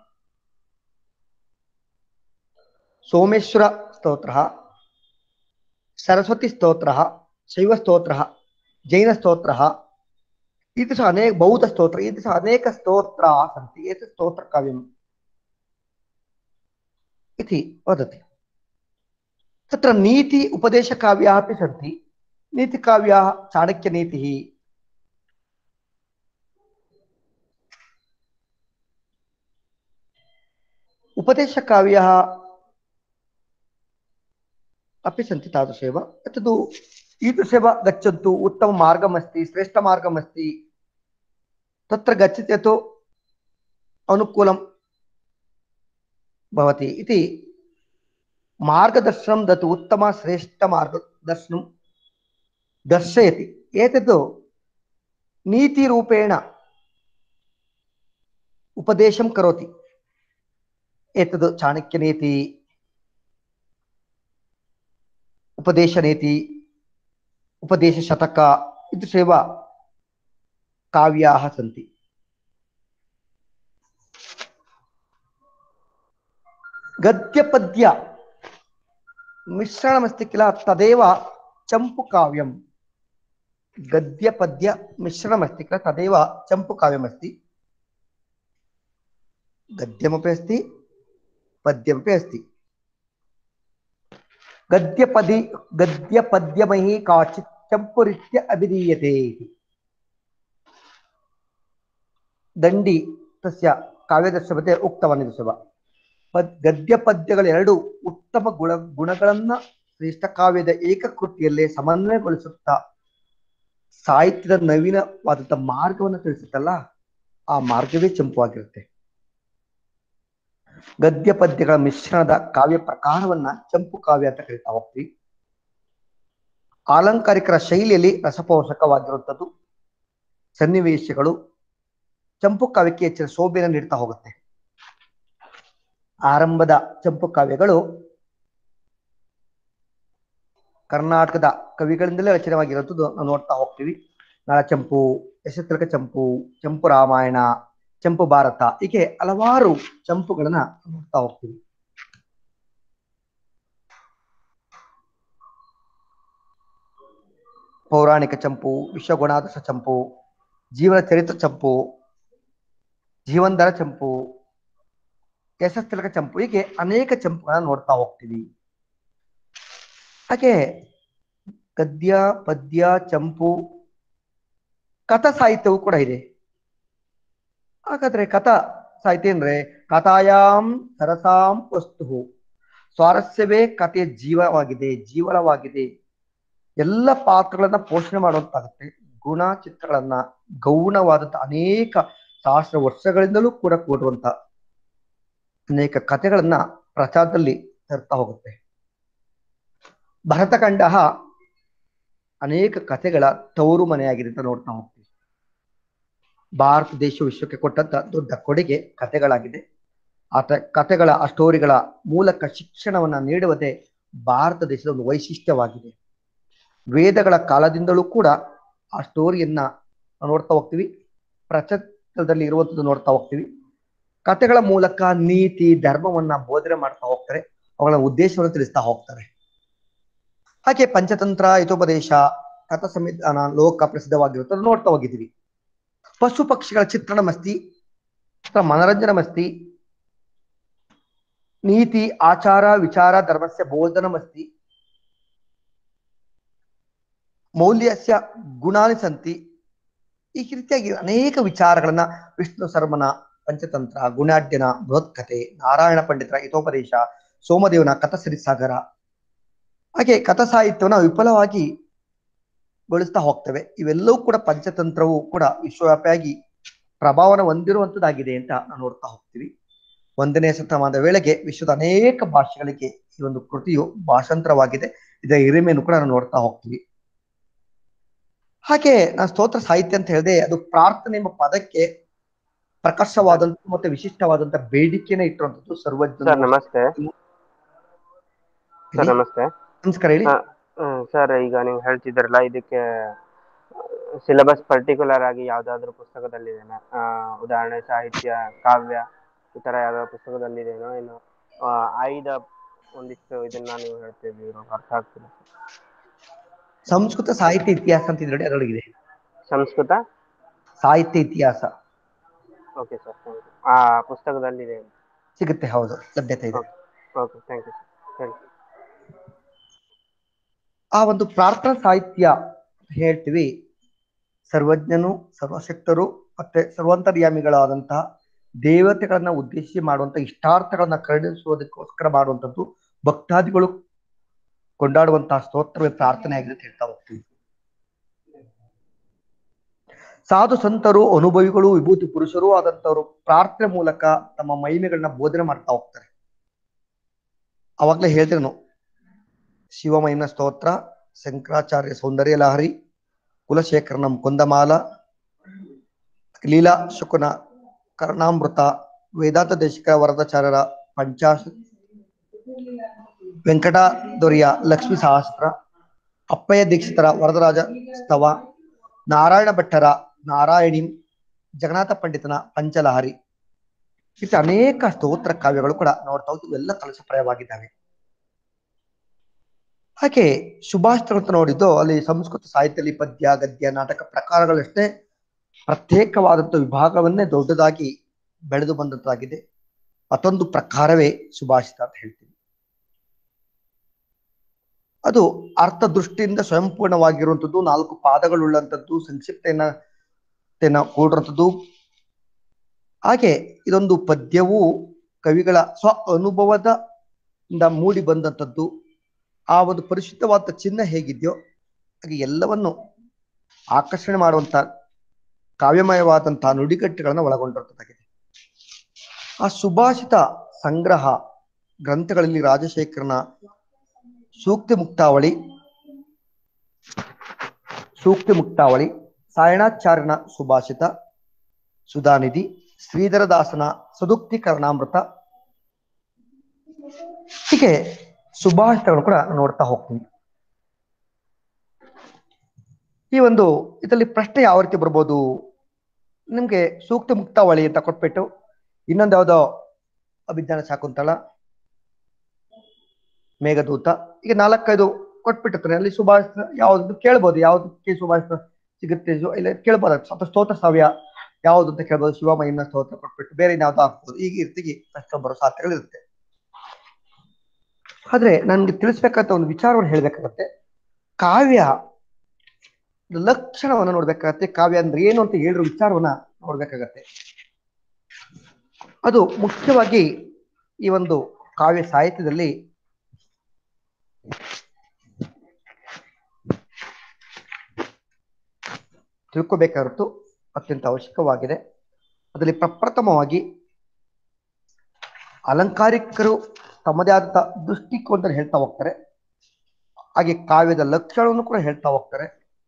H: ಸೋಮೇಶ್ವರ ಸ್ತೋತ್ರ सरस्वती स्तोत्र शैव स्तोत्र जैन स्तोत्र ईदृश अनेक बौद्ध स्तोत्र ईदृश अनेक स्तोत्रा सन्ति एतत् स्तोत्रकाव्यम् इति वदति तत्र नीति उपदेशकाव्याः अपि सन्ति नीतिकाव्याः चाणक्यनीतिः उपदेशकाव्याः अपि सन्ति तादृशेव तद् ईदृशेव गच्छन्तु उत्तममार्गमस्ति श्रेष्ठमार्गमस्ति तत्र गच्छति चेत् अनुकूलं भवति इति मार्गदर्शनं दत्तु उत्तमश्रेष्ठमार्गदर्शनं दर्शयति एतत् नीतिरूपेण उपदेशं करोति एतद् चाणक्यनीति उपदेशनीति उपदेशशतक ईदृशेव काव्याः सन्ति गद्यपद्य मिश्रणमस्ति किल तदेव चम्पुकाव्यं गद्यपद्य मिश्रणमस्ति किल तदेव चम्पुकाव्यमस्ति गद्यमपि अस्ति पद्यमपि अस्ति गद्यपदि गद्यपद्यमयी काचित् चम्पुरित्य अभिधीयते इति ದಂಡಿ ತಸ್ಯ ಕಾವ್ಯದರ್ಶ ಬಗ್ಗೆ ಉಕ್ತವಾನಿದೆ ಸಭ ಪದ್ ಗದ್ಯ ಪದ್ಯಗಳೆರಡು ಉತ್ತಮ ಗುಣ ಗುಣಗಳನ್ನ ಶ್ರೇಷ್ಠ ಕಾವ್ಯದ ಏಕಕೃತಿಯಲ್ಲೇ ಸಮನ್ವಯಗೊಳಿಸುತ್ತಾ ಸಾಹಿತ್ಯದ ನವೀನವಾದಂತ ಮಾರ್ಗವನ್ನು ತಿಳಿಸುತ್ತಲ್ಲ ಆ ಮಾರ್ಗವೇ ಚಂಪುವಾಗಿರುತ್ತೆ ಗದ್ಯ ಪದ್ಯಗಳ ಮಿಶ್ರಣದ ಕಾವ್ಯ ಪ್ರಕಾರವನ್ನ ಚಂಪು ಕಾವ್ಯ ಅಂತ ಕರಿತಾ ಹೋಗ್ತೀವಿ ಆಲಂಕಾರಿಕರ ಶೈಲಿಯಲ್ಲಿ ರಸಪೋಷಕವಾಗಿರುವಂಥದ್ದು ಸನ್ನಿವೇಶಗಳು ಚಂಪು ಕಾವ್ಯಕ್ಕೆ ಹೆಚ್ಚಿನ ಶೋಭೆಯನ್ನು ನೀಡ್ತಾ ಹೋಗುತ್ತೆ ಆರಂಭದ ಚಂಪು ಕಾವ್ಯಗಳು ಕರ್ನಾಟಕದ ಕವಿಗಳಿಂದಲೇ ರಚನೆವಾಗಿರುವಂಥದ್ದು ನಾವು ನೋಡ್ತಾ ಹೋಗ್ತೀವಿ ನಳಚಂಪು ಯಶತಿಲಕ ಚಂಪು ಚಂಪು ರಾಮಾಯಣ ಚಂಪು ಭಾರತ ಹೀಗೆ ಹಲವಾರು ಚಂಪುಗಳನ್ನ ನೋಡ್ತಾ ಹೋಗ್ತೀವಿ ಪೌರಾಣಿಕ ಚಂಪು ವಿಶ್ವಗುಣಾದರ್ಶ ಚಂಪು ಜೀವನ ಚರಿತ್ರ ಚಂಪು ಜೀವಂಧರ ಚಂಪು ಯಶಸ್ತಿಲಕ ಚಂಪು ಹೀಗೆ ಅನೇಕ ಚಂಪುಗಳನ್ನ ನೋಡ್ತಾ ಹೋಗ್ತೀವಿ ಹಾಗೆ ಗದ್ಯ ಪದ್ಯ ಚಂಪು ಕಥಾ ಸಾಹಿತ್ಯವೂ ಕೂಡ ಇದೆ ಹಾಗಾದ್ರೆ ಕಥಾ ಸಾಹಿತ್ಯ ಅಂದ್ರೆ ಕಥಾಯಾಮ್ ಸರಸಾಂ ವಸ್ತು ಸ್ವಾರಸ್ಯವೇ ಕಥೆಯ ಜೀವವಾಗಿದೆ ಜೀವನವಾಗಿದೆ ಎಲ್ಲ ಪಾತ್ರಗಳನ್ನ ಪೋಷಣೆ ಮಾಡುವಂತಾಗುತ್ತೆ ಗುಣ ಚಿತ್ರಗಳನ್ನ ಗೌಣವಾದಂತ ಅನೇಕ ಸಹಸ್ರ ವರ್ಷಗಳಿಂದಲೂ ಕೂಡ ಕೂಡುವಂತ ಅನೇಕ ಕಥೆಗಳನ್ನ ಪ್ರಚಾರದಲ್ಲಿ ತರ್ತಾ ಹೋಗುತ್ತೆ ಭರತಖಂಡ ಅನೇಕ ಕಥೆಗಳ ತವರು ಮನೆಯಾಗಿದೆ ಅಂತ ನೋಡ್ತಾ ಹೋಗ್ತೀವಿ ಭಾರತ ದೇಶ ವಿಶ್ವಕ್ಕೆ ಕೊಟ್ಟಂತ ದೊಡ್ಡ ಕೊಡುಗೆ ಕಥೆಗಳಾಗಿದೆ ಆತ ಕಥೆಗಳ ಆ ಸ್ಟೋರಿಗಳ ಮೂಲಕ ಶಿಕ್ಷಣವನ್ನ ನೀಡುವುದೇ ಭಾರತ ದೇಶದ ಒಂದು ವೈಶಿಷ್ಟ್ಯವಾಗಿದೆ ವೇದಗಳ ಕಾಲದಿಂದಲೂ ಕೂಡ ಆ ಸ್ಟೋರಿಯನ್ನ ನೋಡ್ತಾ ಹೋಗ್ತೀವಿ ಪ್ರಚಲಿತದಲ್ಲಿ ಇರುವಂತದ್ದು ನೋಡ್ತಾ ಹೋಗ್ತೀವಿ ಕಥೆಗಳ ಮೂಲಕ ನೀತಿ ಧರ್ಮವನ್ನ ಬೋಧನೆ ಮಾಡ್ತಾ ಹೋಗ್ತಾರೆ ಅವುಗಳ ಉದ್ದೇಶವನ್ನು ತಿಳಿಸ್ತಾ ಹೋಗ್ತಾರೆ ಹಾಗೆ ಪಂಚತಂತ್ರ ಹಿತೋಪದೇಶ ಕಥಾ ಸಂವಿಧಾನ ಲೋಕ ಪ್ರಸಿದ್ಧವಾಗಿರುತ್ತದೆ ನೋಡ್ತಾ ಹೋಗಿದ್ದೀವಿ ಪಶು ಪಕ್ಷಿಗಳ ಚಿತ್ರಣ ಮಸ್ತಿ ಮನರಂಜನ ಮಸ್ತಿ ನೀತಿ ಆಚಾರ ವಿಚಾರ ಧರ್ಮಸ್ಯ ಬೋಧನ ಮಸ್ತಿ ಮೌಲ್ಯಸ್ಯ ಗುಣಾನಿ ಸಂತಿ ಈ ರೀತಿಯಾಗಿ ಅನೇಕ ವಿಚಾರಗಳನ್ನ ವಿಷ್ಣು ಶರ್ಮನ ಪಂಚತಂತ್ರ ಗುಣಾಢ್ಯನ ಬೃಹತ್ಕಥೆ ನಾರಾಯಣ ಪಂಡಿತರ ಹಿತೋಪದೇಶ ಸೋಮದೇವನ ಕಥಸರಿ ಸಾಗರ ಹಾಗೆ ಕಥಾ ಸಾಹಿತ್ಯವನ್ನು ವಿಫಲವಾಗಿ ಗೊಳಿಸ್ತಾ ಹೋಗ್ತವೆ ಇವೆಲ್ಲವೂ ಕೂಡ ಪಂಚತಂತ್ರವು ಕೂಡ ವಿಶ್ವವ್ಯಾಪಿಯಾಗಿ ಪ್ರಭಾವನ ಹೊಂದಿರುವಂತದ್ದಾಗಿದೆ ಅಂತ ನಾವು ನೋಡ್ತಾ ಹೋಗ್ತೀವಿ ಒಂದನೇ ಶತಮಾನದ ವೇಳೆಗೆ ವಿಶ್ವದ ಅನೇಕ ಭಾಷೆಗಳಿಗೆ ಈ ಒಂದು ಕೃತಿಯು ಭಾಷಾಂತರವಾಗಿದೆ ಇದರ ಹಿರಿಮೆಯನ್ನು ಕೂಡ ನಾವು ನೋಡ್ತಾ ಹೋಗ್ತೀವಿ ಹಾಗೆ ನಾನು ಸ್ತೋತ್ರ ಸಾಹಿತ್ಯ ಅಂತ ಹೇಳಿದೆ ಅದು ಪ್ರಾರ್ಥನೆ ಎಂಬ ಪದಕ್ಕೆ ಪ್ರಕರ್ಷವಾದಂತ ಮತ್ತೆ ವಿಶಿಷ್ಟವಾದಂತ ಬೇಡಿಕೆನ ಇಟ್ಟಿರುವಂತದ್ದು ಸರ್ವಜ್ಞ
F: ಸರ್ ನಮಸ್ತೆ ಸರ್ ನಮಸ್ತೆ
H: ನಮಸ್ಕಾರ ಹೇಳಿ
F: ಹಾ ಸರ್ ಈಗ ನೀವು ಹೇಳ್ತಿದ್ರಲ್ಲ ಇದಕ್ಕೆ ಸಿಲೆಬಸ್ ಪರ್ಟಿಕ್ಯುಲರ್ ಆಗಿ ಯಾವುದಾದ್ರೂ ಪುಸ್ತಕದಲ್ಲಿದೆನಾ ಆ, ಉದಾಹರಣೆ ಸಾಹಿತ್ಯ ಕಾವ್ಯ ಈ ಥರ ಯಾವ್ದಾದ್ರು ಪುಸ್ತಕದಲ್ಲಿದೆನೋ ಏನು ಆ, ಆಯ್ದ ಒಂದಿಷ್ಟು ಇದನ್ನ ನೀವು ಹೇಳ್ತಿದ್ದೀರಿ ಅರ್ಥ ಆಗ್ತಿಲ್ಲ
H: ಸಂಸ್ಕೃತ ಸಾಹಿತ್ಯ ಇತಿಹಾಸ ಅಂತ ಇದ್ರಲ್ಲಿ ಅದರೊಳಗಿದೆ
F: ಸಂಸ್ಕೃತ
H: ಸಾಹಿತ್ಯ ಇತಿಹಾಸ
F: ಓಕೆ ಸರ್ ಥ್ಯಾಂಕ್ ಯು ಆ ಪುಸ್ತಕದಲ್ಲಿದೆ
H: ಸಿಗುತ್ತೆ ಹೌದು ಲಭ್ಯತೆ ಇದೆ
F: okay thank you sir thank you
H: ಆ ಒಂದು ಪ್ರಾರ್ಥನಾ ಸಾಹಿತ್ಯ ಹೇಳ್ತೀವಿ ಸರ್ವಜ್ಞನು ಸರ್ವಶಕ್ತರು ಮತ್ತೆ ಸರ್ವಾಂತರ್ಯಾಮಿಗಳಾದಂತಹ ದೇವತೆಗಳನ್ನ ಉದ್ದೇಶಿಸಿ ಮಾಡುವಂತ ಇಷ್ಟಾರ್ಥಗಳನ್ನ ಕರುಣಿಸುವುದಕ್ಕೋಸ್ಕರ ಮಾಡುವಂಥದ್ದು ಭಕ್ತಾದಿಗಳು ಕೊಂಡಾಡುವಂತಹ ಸ್ತೋತ್ರವೇ ಪ್ರಾರ್ಥನೆ ಆಗಿದೆ ಅಂತ ಹೇಳ್ತಾ ಹೋಗ್ತೀವಿ ಸಾಧು ಸಂತರು ಅನುಭವಿಗಳು ವಿಭೂತಿ ಪುರುಷರು ಆದಂತವರು ಪ್ರಾರ್ಥನೆ ಮೂಲಕ ತಮ್ಮ ಮಹಿಮೆಗಳನ್ನ ಬೋಧನೆ ಮಾಡ್ತಾ ಹೋಗ್ತಾರೆ ಅವಾಗ್ಲೇ ಹೇಳ್ತೇನೆ ಶಿವಮಹಿಮ ಸ್ತೋತ್ರ ಶಂಕರಾಚಾರ್ಯ ಸೌಂದರ್ಯ ಲಹರಿ ಕುಲಶೇಖರನಂ ಕುಂದಮಾಲ ಲೀಲಾ ಶುಕುನ ಕರ್ಣಾಮೃತ ವೇದಾಂತ ದೇಶಿಕ ವರದಾಚಾರ್ಯರ ಪಂಚಾಶತ್ ವೆಂಕಟ ದೊರೆಯ ಲಕ್ಷ್ಮೀ ಸಹಸ್ರ ಅಪ್ಪಯ್ಯ ದೀಕ್ಷಿತರ ವರದರಾಜ ಸ್ತವ ನಾರಾಯಣ ಭಟ್ಟರ ನಾರಾಯಣಿ ಜಗನ್ನಾಥ ಪಂಡಿತನ ಪಂಚಲಹರಿ ಇತ್ತು ಅನೇಕ ಸ್ತೋತ್ರ ಕಾವ್ಯಗಳು ಕೂಡ ನೋಡ್ತಾ ಹೋಗಿ ಇವೆಲ್ಲ ಕಲಶಪ್ರಾಯವಾಗಿದ್ದಾವೆ ಹಾಗೆ ಸುಭಾಷಿತ ಅಂತ ನೋಡಿದ್ದು ಅಲ್ಲಿ ಸಂಸ್ಕೃತ ಸಾಹಿತ್ಯದಲ್ಲಿ ಪದ್ಯ ಗದ್ಯ ನಾಟಕ ಪ್ರಕಾರಗಳಷ್ಟೇ ಪ್ರತ್ಯೇಕವಾದಂಥ ವಿಭಾಗವನ್ನೇ ದೊಡ್ಡದಾಗಿ ಬೆಳೆದು ಬಂದಂತಾಗಿದೆ ಮತ್ತೊಂದು ಪ್ರಕಾರವೇ ಸುಭಾಷಿತ ಅಂತ ಹೇಳ್ತೀವಿ ಅದು ಅರ್ಥ ದೃಷ್ಟಿಯಿಂದ ಸ್ವಯಂಪೂರ್ಣವಾಗಿರುವಂಥದ್ದು ನಾಲ್ಕು ಪಾದಗಳುಳ್ಳಂಥದ್ದು ಸಂಕ್ಷಿಪ್ತೆಯನ್ನ ತೆನ ಕೂಡಿರುವಂಥದ್ದು ಹಾಗೆ ಇದೊಂದು ಪದ್ಯವು ಕವಿಗಳ ಸ್ವ ಅನುಭವದ ಇಂದ ಮೂಡಿ ಬಂದಂಥದ್ದು ಆ ಒಂದು ಪರಿಶುದ್ಧವಾದ ಚಿಹ್ನೆ ಹೇಗಿದೆಯೋ ಹಾಗೆ ಎಲ್ಲವನ್ನು ಆಕರ್ಷಣೆ ಮಾಡುವಂತ ಕಾವ್ಯಮಯವಾದಂತಹ ನುಡಿಗಟ್ಟುಗಳನ್ನು ಒಳಗೊಂಡಿರುತ್ತದಾಗಿದೆ ಆ ಸುಭಾಷಿತ ಸಂಗ್ರಹ ಗ್ರಂಥಗಳಲ್ಲಿ ರಾಜಶೇಖರನ ಸೂಕ್ತಿ ಮುಕ್ತಾವಳಿ ಸೂಕ್ತಿ ಮುಕ್ತಾವಳಿ ಸಾಯಣಾಚಾರ್ಯನ ಸುಭಾಷಿತ ಸುಧಾನಿಧಿ ಶ್ರೀಧರದಾಸನ ಸದುಕ್ತಿ ಕರ್ಣಾಮೃತ ಹೀಗೆ ಸುಭಾಷಿತಗಳು ಕೂಡ ನೋಡ್ತಾ ಹೋಗ್ತೀನಿ ಈ ಒಂದು ಇದರಲ್ಲಿ ಪ್ರಶ್ನೆ ಯಾವ ರೀತಿ ಬರ್ಬೋದು ನಿಮ್ಗೆ ಸೂಕ್ತ ಮುಕ್ತಾವಳಿ ಅಂತ ಕೊಟ್ಬಿಟ್ಟು ಇನ್ನೊಂದು ಯಾವ್ದೋ ಅಭಿಜ್ಞಾನ ಶಾಕುಂತಳ ಮೇಘದೂತ ಈಗ ನಾಲ್ಕೈದು ಕೊಟ್ಬಿಟ್ಟಿರ್ತಾರೆ ಅಲ್ಲಿ ಸುಭಾಷಿತ ಯಾವ್ದು ಕೇಳ್ಬೋದು ಯಾವ್ದಕ್ಕೆ ಸುಭಾಷಿತ ಸಿಗುತ್ತೆ ಜೊ- ಇಲ್ಲ ಕೇಳ್ಬೋದು ಅಥವಾ ಸ್ತೋತ್ರ ಸಾವ್ಯ ಯಾವ್ದು ಅಂತ ಕೇಳ್ಬೋದು ಶಿವಮಹಿಮ ಸ್ತೋತ್ರ ಕೊಟ್ಬಿಟ್ಟು ಬೇರೆ ಯಾವ್ದು ಆಗ್ಬೋದು ಈಗ ಈ ರೀತಿಗೆ ಪ್ರಶ್ನೆ ಬರೋ ಸಾಧ್ಯತೆಗಳು ಇರುತ್ತೆ ಆದ್ರೆ ನನ್ಗೆ ತಿಳಿಸ್ಬೇಕಂತ ಒಂದು ವಿಚಾರವನ್ನು ಹೇಳ್ಬೇಕಾಗತ್ತೆ ಕಾವ್ಯ ಲಕ್ಷಣವನ್ನ ನೋಡ್ಬೇಕಾಗತ್ತೆ ಕಾವ್ಯ ಅಂದ್ರೆ ಏನು ಅಂತ ಹೇಳಿರೋ ವಿಚಾರವನ್ನ ನೋಡ್ಬೇಕಾಗತ್ತೆ ಅದು ಮುಖ್ಯವಾಗಿ ಈ ಒಂದು ಕಾವ್ಯ ಸಾಹಿತ್ಯದಲ್ಲಿ ತಿಳ್ಕೊಬೇಕಾಗಿತ್ತು ಅತ್ಯಂತ ಅವಶ್ಯಕವಾಗಿದೆ ಅದರಲ್ಲಿ ಪ್ರಪ್ರಥಮವಾಗಿ ಅಲಂಕಾರಿಕರು ತಮ್ಮದೇ ಆದಂತ ದೃಷ್ಟಿಕೋನದಲ್ಲಿ ಹೇಳ್ತಾ ಹೋಗ್ತಾರೆ ಹಾಗೆ ಕಾವ್ಯದ ಲಕ್ಷಣವನ್ನು ಕೂಡ ಹೇಳ್ತಾ ಹೋಗ್ತಾರೆ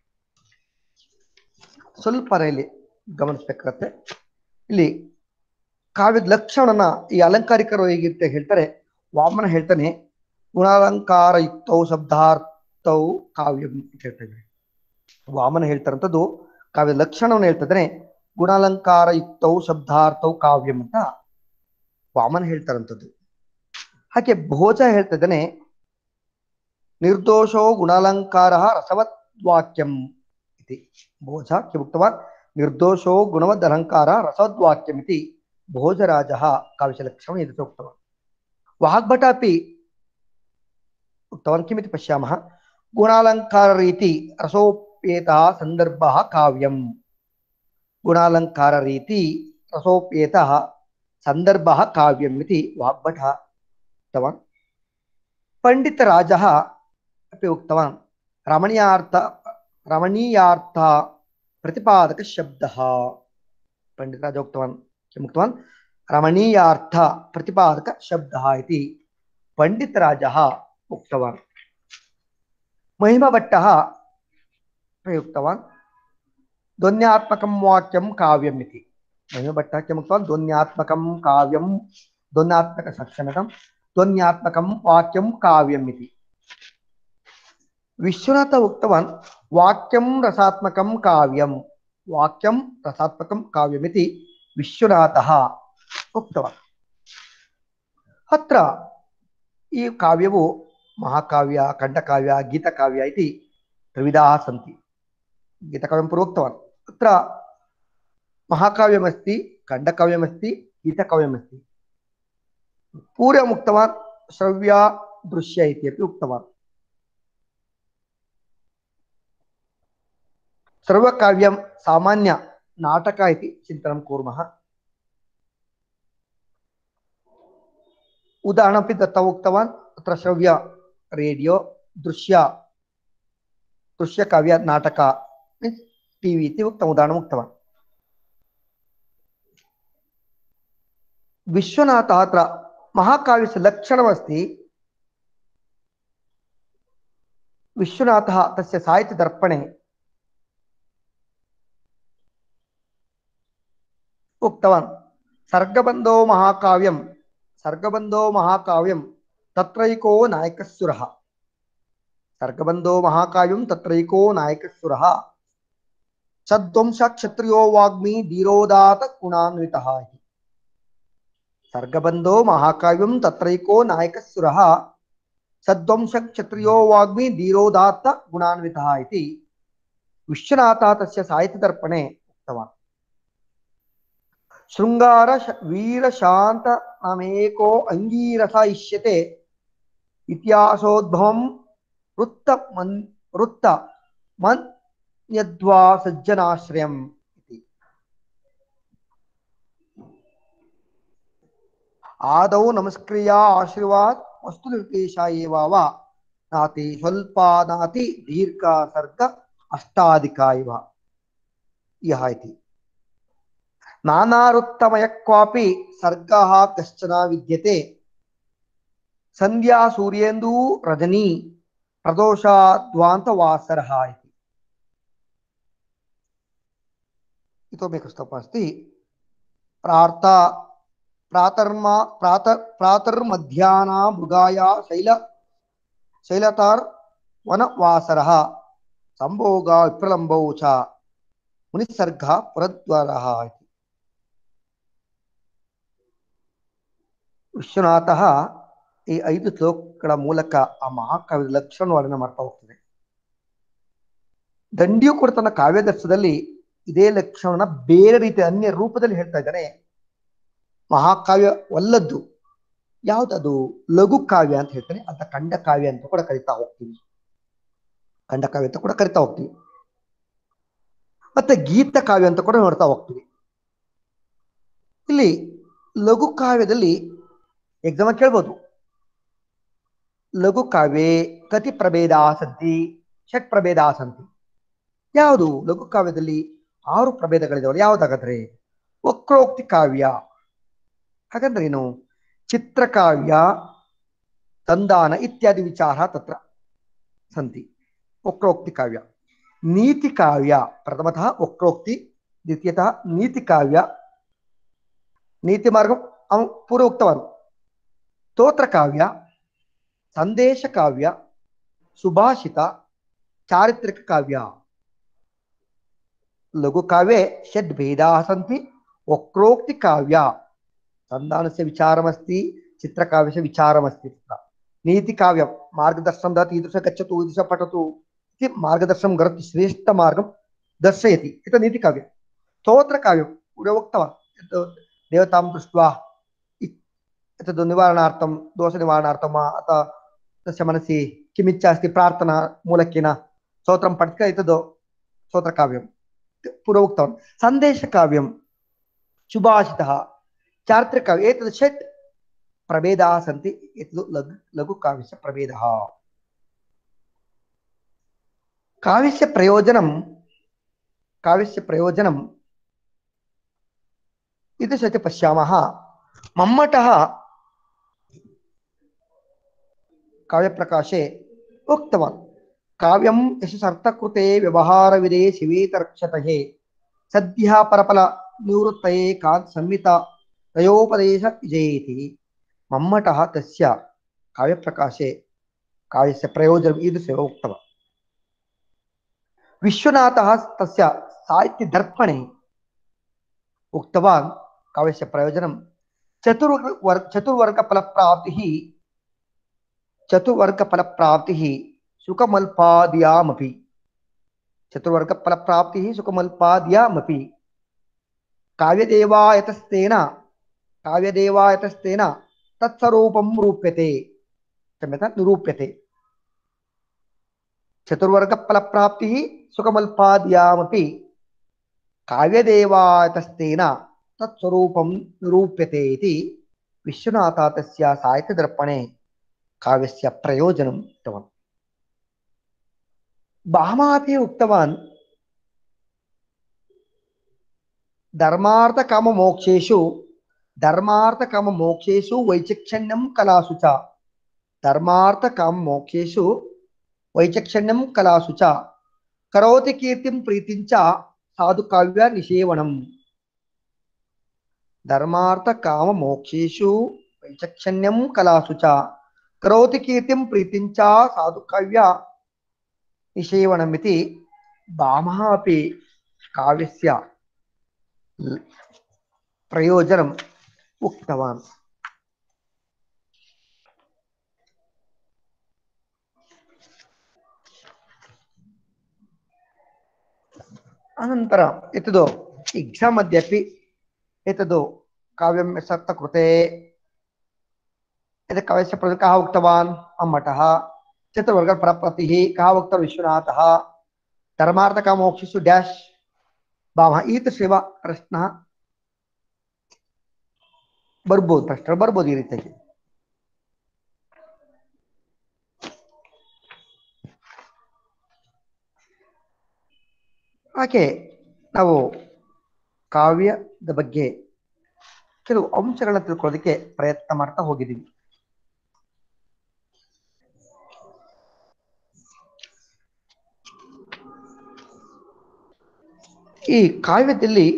H: ಸ್ವಲ್ಪ ಇಲ್ಲಿ ಗಮನಿಸ್ಬೇಕಾಗತ್ತೆ ಇಲ್ಲಿ ಕಾವ್ಯದ ಲಕ್ಷಣನ ಈ ಅಲಂಕಾರಿಕರು ಹೇಗಿರುತ್ತೆ ಹೇಳ್ತಾರೆ ವಾಮನ ಹೇಳ್ತಾನೆ ಗುಣಾಲಂಕಾರ ಯುಕ್ತೌ ಶಬ್ದಾರ್ಥೌ ಕಾವ್ಯಂ ಅಂತ ಹೇಳ್ತಾ ಇದ್ದಾರೆ ವಾಮನ ಹೇಳ್ತಾರಂಥದ್ದು ಕಾವ್ಯ ಲಕ್ಷಣವನ್ನು ಹೇಳ್ತಿದ್ದಾನೆ ಗುಣಾಲಂಕಾರ ಯುಕ್ತೌ ಶಬ್ದಾರ್ಥೌ ಕಾವ್ಯಂ ಅಂತ ವಾಮನ ಹೇಳ್ತಾರಂಥದ್ದು ಹಾಗೆ ಭೋಜ ಹೇಳ್ತಿದ್ದಾನೆ ನಿರ್ದೋಷೋ ಗುಣಾಲಂಕಾರ ರಸವತ್ ವಾಕ್ಯಂ ಇತಿ ಭೋಜ ಉಕ್ತವಾನ್ ನಿರ್ದೋಷೋ ಗುಣವದ್ ಅಲಂಕಾರ ರಸವದ್ವಾಕ್ಯಂ ಇತಿ ಭೋಜರಾಜ ಕಾವ್ಯಲಕ್ಷಣ ಇದು ಉಕ್ತವಾನ್ ವಾಗ್ಭಟಾಪಿ ಉಕ್ತವಾನ್ ಕಿಮಿತಿ ಪಶ್ಯಾಮಃ ಗುಣಾಲಂಕಾರ ರೀತಿ ರಸೋಪೇತ ಸಂದರ್ಭ ಕಾವ್ಯಂ ಗುಣಾಲಂಕಾರ ರೀತಿ ರಸೋಪೇತ ಸಂದರ್ಭ ಕಾವ್ಯಂ ಇತಿ ವಾಗ್ಭಟ ಉಕ್ತವಾನ್ ಪಂಡಿತ ರಾಜ अपि उक्तवान् रमणीयार्थ रमणीयार्थ प्रतिपादक शब्दः पण्डितराज उक्तवान् किम् उक्तवान् रमणीयार्थ प्रतिपादक शब्दः इति पण्डितराजः उक्तवान् महिमभट्टः अपि उक्तवान् ध्वन्यात्मकं वाक्यं काव्यम् इति महिमभट्टः किम् उक्तवान् ध्वन्यात्मकं काव्यं ध्वन्यात्मक क्षम्यतां ध्वन्यात्मकं वाक्यं काव्यम् इति विश्वनाथ उक्तवान् वाक्यं रसात्मकं काव्यं वाक्यं रसात्मकं काव्यमिति विश्वनाथः उक्तवान् अत्र ಈ ಕಾವ್ಯವು ಮಹಾಕಾವ್ಯ ಖಂಡಕಾವ್ಯ ಗೀತಕಾವ್ಯ ಇತಿ ತ್ರಿವಿಧಾः सन्ति गीतकाव्यं पूर्वोक्तवान् अत्र महाकाव्यमस्ति खण्डकाव्यमस्ति गीतकाव्यमस्ति पूर्वम् उक्तवान् श्रव्या दृश्य इत्यपि उक्तवान् सर्वकाव्यं सामान्य नाटक इति चिन्तनं कुर्मः उदाहरणमपि दत्त्वा उक्तवान् अत्र श्रव्य रेडियो दृश्य दृश्यकाव्य नाटक मीन्स् टी वी इति उक्तम् उदाहरणम् उक्तवान् विश्वनाथः अत्र महाकाव्यस्य लक्षणमस्ति विश्वनाथः तस्य साहित्यदर्पणे उक्तवान् सर्गबन्धो महाकाव्यं सर्गबन्धो महाकाव्यं तत्रैको नायकस्सुरः सर्गबन्धो महाकाव्यं तत्रैको नायकस्सुरः सद्वंश क्षत्रियो वाग्मी धीरोदात गुणान्वितः इति सर्गबन्धो महाकाव्यं तत्रैको नायकस्सुरः सद्वंश क्षत्रियो वाग्मी धीरोदात्त गुणान्वितः इति विश्वनाथः तस्य साहित्यदर्पणे उक्तवान् ಶೃಂಗಾರ ವೀರಶಾಂತ ನಾಮೇಕೋ ಅಂಗೀರಸ ಇಷ್ಯತೆ ಇತಿಹಾಸೋದ್ಭವಂ ವೃತ್ತ ಮನ್ ವೃತ್ತ ಮನ್ ಯದ್ವಾ ಸಜ್ಜನಾಶ್ರಯಂ ಇತಿ ಆದೌ ನಮಸ್ಕ್ರಿಯ ಆಶೀರ್ವಾದ್ ವಸ್ತು ನಿರ್ದೇಶ ಏವ ನಾತಿ ಸ್ವಲ್ಪ ನಾತಿ ದೀರ್ಘ ಸರ್ಗ ಅಷ್ಟಾಧಿಕ ಇವ ಯಹ ಇತಿ ನಾನಾರುತ್ತಮಯ ಕ್ವಾಪಿ ಸರ್ಗಃ ಕಶ್ಚನ ವಿದ್ಯತೆ ಸಂಧ್ಯಾ ಸೂರ್ಯೇಂದೂ ರಜನಿ ಪ್ರದೋಷಾದ್ವಾಂತ ವಾಸರಃ इति इतोपि स्तोपः अस्ति प्रार्था प्रातर्मा प्रात प्रातर्मध्याह्ना मृगाया शैल शैलतार् वनवासरः सम्भोगा विप्रलम्बौ च मुनिसर्गः पुरद्वारः इति ವಿಶ್ವನಾಥ ಈ ಐದು ಶ್ಲೋಕಗಳ ಮೂಲಕ ಆ ಮಹಾಕಾವ್ಯದ ಲಕ್ಷಣ ವರ್ಣನೆ ಮಾಡ್ತಾ ಹೋಗ್ತದೆ ದಂಡಿಯು ಕೂಡ ತನ್ನ ಕಾವ್ಯದರ್ಶದಲ್ಲಿ ಇದೇ ಲಕ್ಷಣವನ್ನ ಬೇರೆ ರೀತಿ ಅನ್ಯ ರೂಪದಲ್ಲಿ ಹೇಳ್ತಾ ಇದ್ದಾನೆ ಮಹಾಕಾವ್ಯವಲ್ಲದ್ದು ಯಾವ್ದದು ಲಘು ಕಾವ್ಯ ಅಂತ ಹೇಳ್ತಾನೆ ಅಂತ ಖಂಡ ಕಾವ್ಯ ಅಂತ ಕೂಡ ಕರಿತಾ ಹೋಗ್ತೀವಿ ಖಂಡ ಕಾವ್ಯ ಅಂತ ಕೂಡ ಕರಿತಾ ಹೋಗ್ತೀವಿ ಮತ್ತೆ ಗೀತ ಕಾವ್ಯ ಅಂತ ಕೂಡ ನೋಡ್ತಾ ಹೋಗ್ತೀವಿ ಇಲ್ಲಿ ಲಘು ಕಾವ್ಯದಲ್ಲಿ ಎಕ್ಸಾಮ್ ಕೇಳ್ಬೋದು ಲಘು ಕಾವ್ಯೆ ಕತಿ ಪ್ರಭೇದ ಸಂತಿ ಷಟ್ ಪ್ರಭೇದ ಸಂತಿ ಯಾವುದು ಲಘು ಕಾವ್ಯದಲ್ಲಿ ಆರು ಪ್ರಭೇದಗಳಿದಾವಲ್ಲ ಯಾವ್ದಾಗಾದ್ರೆ ವಕ್ರೋಕ್ತಿ ಕಾವ್ಯ ಹಾಗಂದ್ರೆ ಏನು ಚಿತ್ರಕಾವ್ಯ ಸಂಧಾನ ಇತ್ಯಾದಿ ವಿಚಾರ ತತ್ರ ಸಂತಿ ವಕ್ರೋಕ್ತಿ ಕಾವ್ಯ ನೀತಿ ಕಾವ್ಯ ಪ್ರಥಮತಃ ವಕ್ರೋಕ್ತಿ ದ್ವಿತೀಯತಃ ನೀತಿ ಕಾವ್ಯ ನೀತಿ ಮಾರ್ಗ ಪೂರ್ವ ಉಕ್ತವಾನ್ ಸ್ತೋತ್ರಕಾವ್ಯ ಸಂದೇಶ ಕಾವ್ಯ ಸುಭಾಷಿತ ಚಾರಿತ್ರಿಕ ಕಾವ್ಯ ಲಘು ಕಾವ್ಯೆ ಷಡ್ ಭೇದಾ ಸಂತಿ ವಕ್ರೋಕ್ತಿ ಕಾವ್ಯ ಸಂಧಾನस्य विचारमस्ति चित्रकाव्यस्य विचारमस्ति तत्र नीतिकाव्यं मार्गदर्शनं ददाति ईदृश गच्छतु ईदृश पठतु इति मार्गदर्शनं करोति श्रेष्ठमार्गं दर्शयति एतत् नीतिकाव्यं स्तोत्रकाव्यं पूर्वे उक्तवान् यत् देवतां दृष्ट्वा एतद् निवारणार्थं दोषनिवारणार्थं वा अथवा तस्य मनसि किमिच्छा अस्ति प्रार्थना मूलकेन स्तोत्रं पठित्वा एतद् स्तोत्रकाव्यं पूर्व उक्तवान् सन्देशकाव्यं सुभाषितः चारित्रिककाव्य एतद् षट् प्रभेदाः सन्ति एतद् लघु लघुकाव्यस्य प्रभेदः काव्यस्य प्रयोजनं काव्यस्य प्रयोजनं इति पश्यामः मम्मटः काव्यप्रकाशे उक्तवान् काव्यं यशसर्थकृते व्यवहारविदे शिवेतरक्षतये सद्यः परफलनिवृत्तये कात् संहिता त्रयोपदेश विजयेति मम्मटः तस्य काव्यप्रकाशे काव्यस्य प्रयोजनम् ईदृशेव उक्तवान् विश्वनाथः तस्य साहित्यदर्पणे उक्तवान् काव्यस्य प्रयोजनं चतुर्वर्ग चतुर्वर्गफलप्राप्तिः चतुर्वर्गफलप्राप्तिः सुखमल्पाद्यामपि चतुर्वर्गफलप्राप्तिः सुखमल्पाद्यामपि काव्यदेवायतस्तेन काव्यदेवायतस्तेन तत्स्वरूपं रूप्यते क्षम्यतां निरूप्यते चतुर्वर्गफलप्राप्तिः सुखमल्पाद्यामपि काव्यदेवायतस्तेन तत्स्वरूपं निरूप्यते इति विश्वनाथा तस्य साहित्यदर्पणे काव्यस्य प्रयोजनम् उक्तवान् भामापि उक्तवान् धर्मार्थकाममोक्षेषु धर्मार्थकाममोक्षेषु वैचक्षण्यं कलासु च धर्मार्थकाममोक्षेषु वैचक्षण्यं कलासु च करोति कीर्तिं प्रीतिं च साधुकाव्य निषेवणम् धर्मार्थकाममोक्षेषु वैचक्षण्यं कलासु च करोति कीर्तिं प्रीतिं च साधुकाव्य निषेवणमिति भामः अपि काव्यस्य प्रयोजनम् उक्तवान् अनन्तरम् एतद् एग्जाम् मध्येपि एतद् काव्यं सप्तकृते एतत् काव्यस्य प्रति कः उक्तवान् अम्मटः चतुर्वर्गप्रतिः कः उक्तः विश्वनाथः धर्मार्थकामोक्षिषु ಡ್ಯಾಶ್ ಭಾವ ಈದೃಶೇವ ಪ್ರಶ್ನ ಬರ್ಬೋದು ಪ್ರಶ್ನೆ ಬರ್ಬೋದು ಈ ರೀತಿಯಾಗಿ ಹಾಗೆ ನಾವು ಕಾವ್ಯದ ಬಗ್ಗೆ ಕೆಲವು ಅಂಶಗಳನ್ನ ತಿಳ್ಕೊಳ್ಳೋದಕ್ಕೆ ಪ್ರಯತ್ನ ಮಾಡ್ತಾ ಹೋಗಿದ್ದೀವಿ ಈ ಕಾವ್ಯದಲ್ಲಿ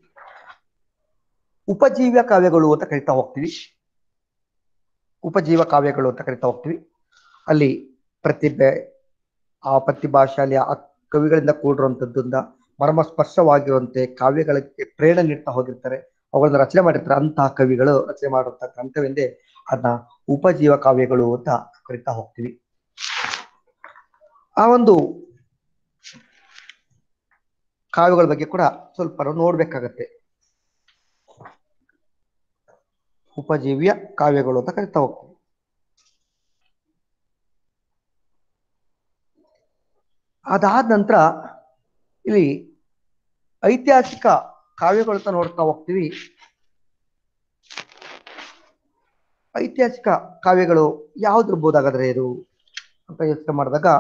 H: ಉಪಜೀವ್ಯ ಕಾವ್ಯಗಳು ಅಂತ ಕರಿತಾ ಹೋಗ್ತೀವಿ ಉಪಜೀವ ಕಾವ್ಯಗಳು ಅಂತ ಕರಿತಾ ಹೋಗ್ತೀವಿ ಅಲ್ಲಿ ಪ್ರತಿಭೆ ಆ ಪ್ರತಿಭಾಶಾಲಿ ಆ ಕವಿಗಳಿಂದ ಕೂಡಿರುವಂಥದ್ದಿಂದ ಮರ್ಮಸ್ಪರ್ಶವಾಗಿರುವಂತೆ ಕಾವ್ಯಗಳಿಗೆ ಪ್ರೇರಣೆ ನೀಡ್ತಾ ಹೋಗಿರ್ತಾರೆ ಅವುಗಳನ್ನ ರಚನೆ ಮಾಡಿರ್ತಾರೆ ಅಂತಹ ಕವಿಗಳು ರಚನೆ ಮಾಡಿರುವಂತಹ ಗ್ರಂಥವೆಂದೇ ಅದನ್ನ ಉಪಜೀವ ಕಾವ್ಯಗಳು ಅಂತ ಕರಿತಾ ಹೋಗ್ತೀವಿ ಆ ಒಂದು ಕಾವ್ಯಗಳ ಬಗ್ಗೆ ಕೂಡ ಸ್ವಲ್ಪ ನಾವು ನೋಡ್ಬೇಕಾಗತ್ತೆ ಉಪಜೀವ್ಯ ಕಾವ್ಯಗಳು ಅಂತ ಕರಿತಾ ಹೋಗ್ತೀವಿ ಅದಾದ ನಂತರ ಇಲ್ಲಿ ಐತಿಹಾಸಿಕ ಕಾವ್ಯಗಳು ಅಂತ ನೋಡ್ತಾ ಹೋಗ್ತೀವಿ ಐತಿಹಾಸಿಕ ಕಾವ್ಯಗಳು ಯಾವ್ದಿರ್ಬೋದಾಗಾದ್ರೆ ಇದು ಅಂತ ಯೋಚನೆ ಮಾಡಿದಾಗ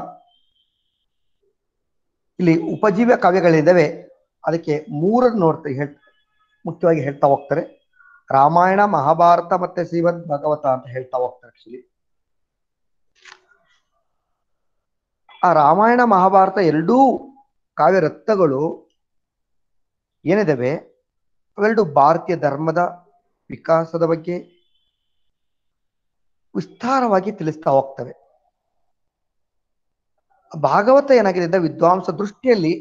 H: ಇಲ್ಲಿ ಉಪಜೀವ್ಯ ಕಾವ್ಯಗಳಿದ್ದಾವೆ ಅದಕ್ಕೆ ಮೂರನ್ನು ನೋಡ್ತಾ ಹೇಳ್ ಮುಖ್ಯವಾಗಿ ಹೇಳ್ತಾ ಹೋಗ್ತಾರೆ ರಾಮಾಯಣ ಮಹಾಭಾರತ ಮತ್ತೆ ಶ್ರೀಮದ್ ಭಾಗವತ ಅಂತ ಹೇಳ್ತಾ ಹೋಗ್ತಾರೆ ಆಕ್ಚುಲಿ ಆ ರಾಮಾಯಣ ಮಹಾಭಾರತ ಎರಡೂ ಕಾವ್ಯ ರತ್ನಗಳು ಏನಿದಾವೆ ಅವೆರಡು ಭಾರತೀಯ ಧರ್ಮದ ವಿಕಾಸದ ಬಗ್ಗೆ ವಿಸ್ತಾರವಾಗಿ ತಿಳಿಸ್ತಾ ಹೋಗ್ತವೆ ಭಾಗವತ ಏನಾಗಿದೆ ಅಂದ್ರೆ ವಿದ್ವಾಂಸ ದೃಷ್ಟಿಯಲ್ಲಿ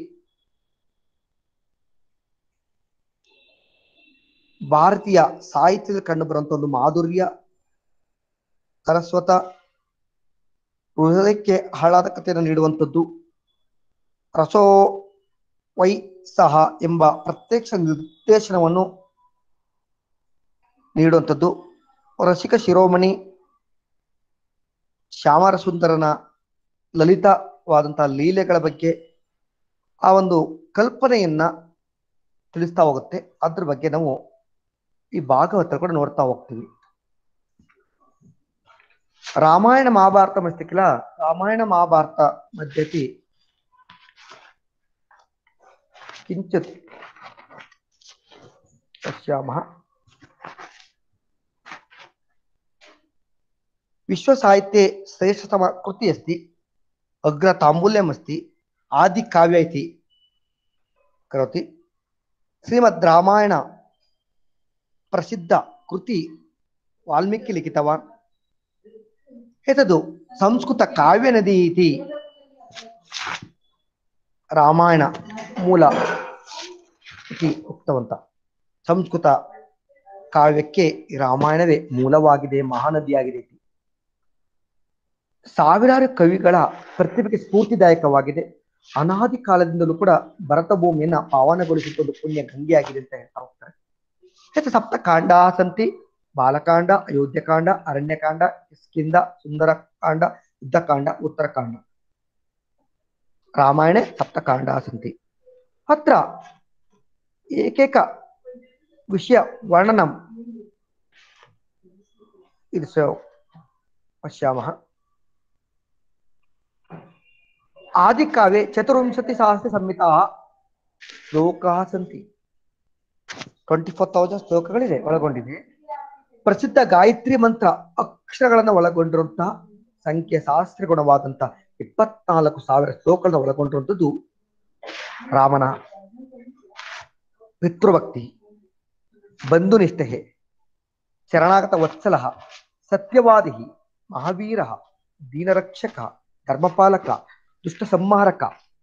H: ಭಾರತೀಯ ಸಾಹಿತ್ಯದಲ್ಲಿ ಕಂಡು ಬರುವಂತ ಒಂದು ಮಾಧುರ್ಯ ಸರಸ್ವತ ಹೃದಯಕ್ಕೆ ಆಹ್ಲಾದಕತೆಯನ್ನು ನೀಡುವಂಥದ್ದು ರಸೋ ವೈ ಸಹ ಎಂಬ ಪ್ರತ್ಯಕ್ಷ ನಿರ್ದೇಶನವನ್ನು ನೀಡುವಂಥದ್ದು ರಸಿಕ ಶಿರೋಮಣಿ ಶ್ಯಾಮರ ಸುಂದರನ ಲಲಿತವಾದಂತಹ ಲೀಲೆಗಳ ಬಗ್ಗೆ ಆ ಒಂದು ಕಲ್ಪನೆಯನ್ನ ತಿಳಿಸ್ತಾ ಹೋಗುತ್ತೆ ಅದ್ರ ಬಗ್ಗೆ ನಾವು ಈ ಭಾಗವತ ಕೂಡ ನೋಡ್ತಾ ಹೋಗ್ತೀವಿ ರಾಮಾಯಣ ಮಹಾಭಾರತ ಮಸ್ತಿಕ್ಕಿಲ್ಲ ರಾಮಾಯಣ ಮಹಾಭಾರತ ಮಧ್ಯತಿ ಕಿಂಚಿತ್ ಪಶ್ಯಾಮः विश्वसाहित्ये श्रेष्ठतम कृति अस्ति अग्रताम्बूल्यम् अस्ति आदिकाव्य इति करोति श्रीमद् रामायण प्रसिद्ध कृति वाल्मीकि लिखितवान् एतद् संस्कृतकाव्यनदी इति ರಾಮಾಯಣ ಮೂಲ ಇತಿ ಉಕ್ತವಂತ ಸಂಸ್ಕೃತ ಕಾವ್ಯಕ್ಕೆ ಈ ರಾಮಾಯಣವೇ ಮೂಲವಾಗಿದೆ ಮಹಾನದಿಯಾಗಿದೆ ಇತಿ. ಸಾವಿರಾರು ಕವಿಗಳ ಪ್ರತಿಭೆಗೆ ಸ್ಫೂರ್ತಿದಾಯಕವಾಗಿದೆ ಅನಾದಿ ಕಾಲದಿಂದಲೂ ಕೂಡ ಭರತ ಭೂಮಿಯನ್ನ ಪಾವನಗೊಳಿಸಿದ ಒಂದು ಪುಣ್ಯ ಗಂಗೆಯಾಗಿದೆ ಅಂತ ಹೇಳ್ತಾ ಹೋಗ್ತಾರೆ ಹೆಚ್ಚು ಸಪ್ತ ಕಾಂಡ ಸಂತಿ ಬಾಲಕಾಂಡ ಅಯೋಧ್ಯಕಾಂಡ ಅರಣ್ಯಕಾಂಡ ಕಿಷ್ಕಿಂದ ಸುಂದರ ಕಾಂಡ ಯುದ್ಧಕಾಂಡ ಉತ್ತರಕಾಂಡ ರಾಮಾಯಣೆ ಸಪ್ತಕಾಂಡ ಸಂತಿ ಅತ್ರ ಏಕೈಕ ವಿಷಯ ವರ್ಣನಂ ಇದು ಸ ಪಶ್ಯಾಮಃ ಆದಿಕಾವ್ಯೆ ಚತುರ್ವಿಂಶತಿ ಸಹಸ್ರ ಸಂಹಿತಾ ಶ್ಲೋಕಾ ಸಂತಿ ಟ್ವೆಂಟಿ ಫೋರ್ ತೌಸಂಡ್ ಶ್ಲೋಕಗಳಿದೆ ಒಳಗೊಂಡಿದೆ ಪ್ರಸಿದ್ಧ ಗಾಯತ್ರಿ ಮಂತ್ರ ಅಕ್ಷರಗಳನ್ನ ಒಳಗೊಂಡಿರುವಂತಹ ಸಂಖ್ಯೆ ಸಹಸ್ರ ಗುಣವಾದಂತಹ ಇಪ್ಪತ್ನಾಲ್ಕು ಸಾವಿರ ಶ್ಲೋಕಗಳನ್ನ ಒಳಗೊಂಡಿರುವಂಥದ್ದು ರಾಮನ ಪಿತೃಭಕ್ತಿ ಬಂಧು ನಿಷ್ಠೆ ಶರಣಾಗತ ವತ್ಸಲ ಸತ್ಯವಾದಿ ಮಹಾವೀರ ದೀನರಕ್ಷಕ ಧರ್ಮಪಾಲಕ ದುಷ್ಟ ಸಂಹಾರಕ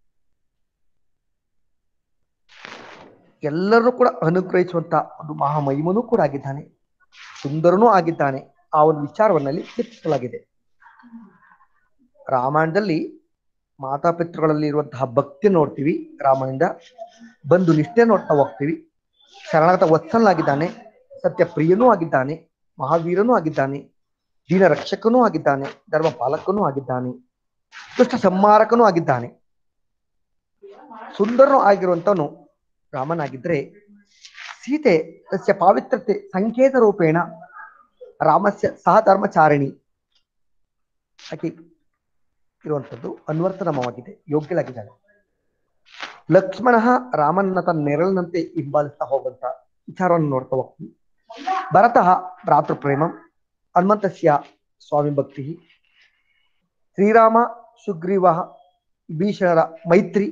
H: ಎಲ್ಲರೂ ಕೂಡ ಅನುಗ್ರಹಿಸುವಂತ ಒಂದು ಮಹಾಮಹಿಮನೂ ಕೂಡ ಆಗಿದ್ದಾನೆ ಸುಂದರನೂ ಆಗಿದ್ದಾನೆ ಆ ಒಂದು ವಿಚಾರವನ್ನಲ್ಲಿ ಚಿತ್ರಿಸಲಾಗಿದೆ ರಾಮಾಯಣದಲ್ಲಿ ಮಾತಾಪಿತೃಗಳಲ್ಲಿ ಇರುವಂತಹ ಭಕ್ತಿ ನೋಡ್ತೀವಿ ರಾಮನಿಂದ ಬಂದು ನಿಷ್ಠೆ ನೋಡ್ತಾ ಹೋಗ್ತೀವಿ ಶರಣಾಗತ ವತ್ಸಲನಾಗಿದ್ದಾನೆ ಸತ್ಯ ಪ್ರಿಯನೂ ಆಗಿದ್ದಾನೆ ಮಹಾವೀರನೂ ಆಗಿದ್ದಾನೆ ದೀನ ರಕ್ಷಕನೂ ಆಗಿದ್ದಾನೆ ಧರ್ಮ ಪಾಲಕನೂ ಆಗಿದ್ದಾನೆ ದುಷ್ಟ ಸಂಹಾರಕನೂ ಆಗಿದ್ದಾನೆ ಸುಂದರನೂ ಆಗಿರುವಂತವನು ರಾಮನಾಗಿದ್ರೆ ಸೀತೆ ತಸ್ಯ ಪಾವಿತ್ರತೆ ಸಂಕೇತ ರೂಪೇಣ ರಾಮಸ್ಯ ಸಹ ಧರ್ಮಚಾರಿಣಿ ಆಕೆ ಇರುವಂತದ್ದು ಅನ್ವರ್ತನಮವಾಗಿದೆ ಯೋಗ್ಯಲಾಗಿದ್ದಾಳೆ ಲಕ್ಷ್ಮಣ ರಾಮನ ತನ್ನ ನೆರಳಿನಂತೆ ಹಿಂಬಾಲಿಸ್ತಾ ಹೋಗುವಂತ ವಿಚಾರವನ್ನು ನೋಡ್ತಾ ಹೋಗ್ತೀವಿ ಭರತಃ ಭ್ರಾತೃಪ್ರೇಮ ಹನುಮಂತಸ್ಯ ಸ್ವಾಮಿ ಭಕ್ತಿ ಶ್ರೀರಾಮ ಸುಗ್ರೀವ ಭೀಷಣರ ಮೈತ್ರಿ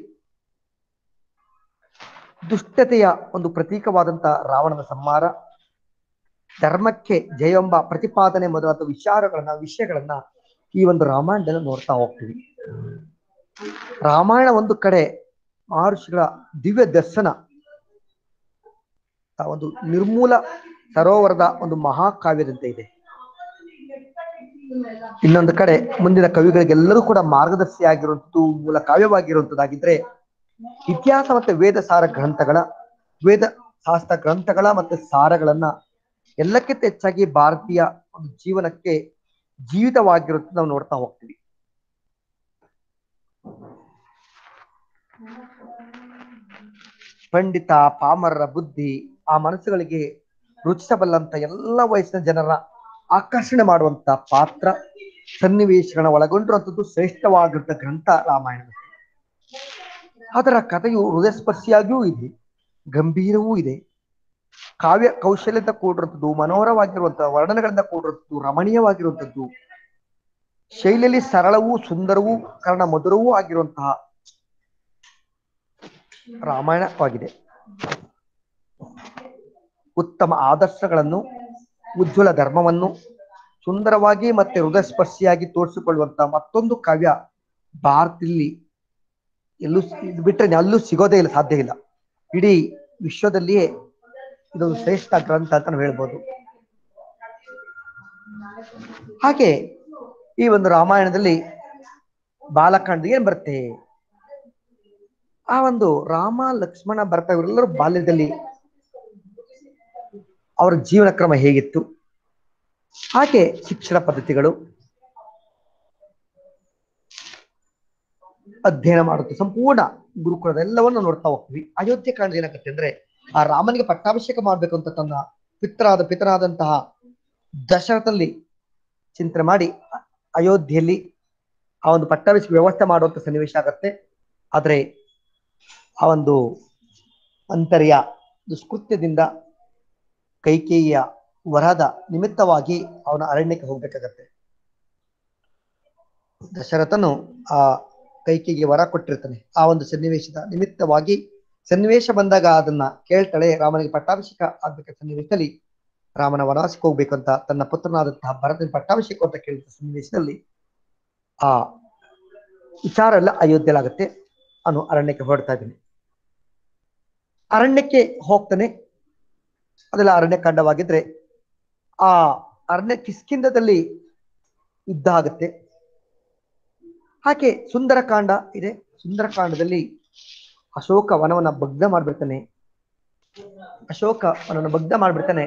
H: ದುಷ್ಟತೆಯ ಒಂದು ಪ್ರತೀಕವಾದಂತ ರಾವಣನ ಸಂಹಾರ ಧರ್ಮಕ್ಕೆ ಜಯಂಬ ಪ್ರತಿಪಾದನೆ ಮೊದಲಾದ ವಿಚಾರಗಳನ್ನ ವಿಷಯಗಳನ್ನ ಈ ಒಂದು ರಾಮಾಯಣದಲ್ಲಿ ನೋಡ್ತಾ ಹೋಗ್ತೀವಿ ರಾಮಾಯಣ ಒಂದು ಕಡೆ ಮಹರ್ಷಿಗಳ ದಿವ್ಯ ದರ್ಶನ ಆ ಒಂದು ನಿರ್ಮೂಲ ಸರೋವರದ ಒಂದು ಮಹಾಕಾವ್ಯದಂತೆ ಇದೆ ಇನ್ನೊಂದು ಕಡೆ ಮುಂದಿನ ಕವಿಗಳಿಗೆಲ್ಲರೂ ಕೂಡ ಮಾರ್ಗದರ್ಶಿಯಾಗಿರುವಂಥದ್ದು ಮೂಲ ಕಾವ್ಯವಾಗಿರುವಂತದ್ದಾಗಿದ್ರೆ ಇತಿಹಾಸ ಮತ್ತೆ ವೇದ ಸಾರ ಗ್ರಂಥಗಳ ವೇದ ಶಾಸ್ತ್ರ ಗ್ರಂಥಗಳ ಮತ್ತೆ ಸಾರಗಳನ್ನ ಎಲ್ಲಕ್ಕಿಂತ ಹೆಚ್ಚಾಗಿ ಭಾರತೀಯ ಒಂದು ಜೀವನಕ್ಕೆ ಜೀವಿತವಾಗಿರುತ್ತೆ ನಾವು ನೋಡ್ತಾ ಹೋಗ್ತೀವಿ ಪಂಡಿತ ಪಾಮರರ ಬುದ್ಧಿ ಆ ಮನಸ್ಸುಗಳಿಗೆ ರುಚಿಸಬಲ್ಲಂತ ಎಲ್ಲ ವಯಸ್ಸಿನ ಜನರ ಆಕರ್ಷಣೆ ಮಾಡುವಂತ ಪಾತ್ರ ಸನ್ನಿವೇಶಗಳನ್ನ ಒಳಗೊಂಡಿರುವಂತದ್ದು ಶ್ರೇಷ್ಠವಾಗಿರುತ್ತ ಗ್ರಂಥ ರಾಮಾಯಣ ಅದರ ಕಥೆಯು ಹೃದಯಸ್ಪರ್ಶಿಯಾಗಿಯೂ ಇದೆ ಗಂಭೀರವೂ ಇದೆ ಕಾವ್ಯ ಕೌಶಲ್ಯದಿಂದ ಕೂಡಿರುವಂಥದ್ದು ಮನೋಹರವಾಗಿರುವಂತಹ ವರ್ಣನೆಗಳಿಂದ ಕೂಡಿರುವಂಥದ್ದು ರಮಣೀಯವಾಗಿರುವಂಥದ್ದು ಶೈಲಿಯಲ್ಲಿ ಸರಳವೂ ಸುಂದರವೂ ಕಾರಣ ಮಧುರವೂ ಆಗಿರುವಂತಹ ರಾಮಾಯಣವಾಗಿದೆ ಉತ್ತಮ ಆದರ್ಶಗಳನ್ನು ಉಜ್ವಲ ಧರ್ಮವನ್ನು ಸುಂದರವಾಗಿ ಮತ್ತೆ ಹೃದಯಸ್ಪರ್ಶಿಯಾಗಿ ತೋರಿಸಿಕೊಳ್ಳುವಂತ ಮತ್ತೊಂದು ಕಾವ್ಯ ಭಾರತದಲ್ಲಿ ಎಲ್ಲೂ ಇದು ಬಿಟ್ಟರೆ ಅಲ್ಲೂ ಸಿಗೋದೇ ಇಲ್ಲ ಸಾಧ್ಯ ಇಲ್ಲ ಇಡೀ ವಿಶ್ವದಲ್ಲಿಯೇ ಇದೊಂದು ಶ್ರೇಷ್ಠ ಗ್ರಂಥ ಅಂತ ನಾವು ಹೇಳ್ಬೋದು ಹಾಗೆ ಈ ಒಂದು ರಾಮಾಯಣದಲ್ಲಿ ಬಾಲಕಾಂಡ ಏನ್ ಬರುತ್ತೆ ಆ ಒಂದು ರಾಮ ಲಕ್ಷ್ಮಣ ಭರತ ಇವರೆಲ್ಲರೂ ಬಾಲ್ಯದಲ್ಲಿ ಅವರ ಜೀವನ ಕ್ರಮ ಹೇಗಿತ್ತು ಹಾಗೆ ಶಿಕ್ಷಣ ಪದ್ಧತಿಗಳು ಅಧ್ಯಯನ ಮಾಡುತ್ತೆ ಸಂಪೂರ್ಣ ಗುರುಕುಲದ ಎಲ್ಲವನ್ನು ನೋಡ್ತಾ ಹೋಗ್ತೀವಿ ಅಯೋಧ್ಯೆ ಕಾಂಡ ಏನಾಗುತ್ತೆ ಅಂದ್ರೆ ಆ ರಾಮನಿಗೆ ಪಟ್ಟಾಭಿಷೇಕ ಮಾಡ್ಬೇಕು ಅಂತ ತನ್ನ ಪಿತರಾದ ಪಿತರಾದಂತಹ ದಶರಥಲ್ಲಿ ಚಿಂತನೆ ಮಾಡಿ ಅಯೋಧ್ಯೆಯಲ್ಲಿ ಆ ಒಂದು ಪಟ್ಟಾಭಿಷೇಕ ವ್ಯವಸ್ಥೆ ಮಾಡುವಂತ ಸನ್ನಿವೇಶ ಆಗತ್ತೆ ಆದ್ರೆ ಆ ಒಂದು ಅಂತರ್ಯ ದುಷ್ಕೃತ್ಯದಿಂದ ಕೈಕೇಯಿಯ ವರದ ನಿಮಿತ್ತವಾಗಿ ಅವನ ಅರಣ್ಯಕ್ಕೆ ಹೋಗ್ಬೇಕಾಗತ್ತೆ ದಶರಥನು ಆ ಕೈಕೆಗೆ ವರ ಕೊಟ್ಟಿರ್ತಾನೆ ಆ ಒಂದು ಸನ್ನಿವೇಶದ ನಿಮಿತ್ತವಾಗಿ ಸನ್ನಿವೇಶ ಬಂದಾಗ ಅದನ್ನ ಕೇಳ್ತಾಳೆ ರಾಮನಿಗೆ ಪಟ್ಟಾಭಿಷೇಕ ಆಗ್ಬೇಕ ಸನ್ನಿವೇಶದಲ್ಲಿ ರಾಮನ ವನವಾಸಕ್ಕೆ ಹೋಗ್ಬೇಕು ಅಂತ ತನ್ನ ಪುತ್ರನಾದಂತಹ ಭರತನ ಪಟ್ಟಾಭಿಷೇಕ ಅಂತ ಕೇಳಿದ ಸನ್ನಿವೇಶದಲ್ಲಿ ಆ ವಿಚಾರ ಎಲ್ಲ ಅಯೋಧ್ಯೆಲಾಗುತ್ತೆ ಅವನು ಅರಣ್ಯಕ್ಕೆ ಹೊರಡ್ತಾ ಇದ್ದಾನೆ ಅರಣ್ಯಕ್ಕೆ ಹೋಗ್ತಾನೆ ಅದೆಲ್ಲ ಅರಣ್ಯಕಾಂಡವಾಗಿದ್ರೆ ಆ ಅರಣ್ಯ ಕಿಷ್ಕಿಂಧದಲ್ಲಿ ಯುದ್ಧ ಆಗುತ್ತೆ ಹಾಗೆ ಸುಂದರಕಾಂಡ ಇದೆ ಸುಂದರಕಾಂಡದಲ್ಲಿ ಅಶೋಕ ವನವನ್ನ ಭಗ್ನ ಮಾಡ್ಬಿಡ್ತಾನೆ ಅಶೋಕ ವನವನ್ನು ಭಗ್ನ ಮಾಡ್ಬಿಡ್ತಾನೆ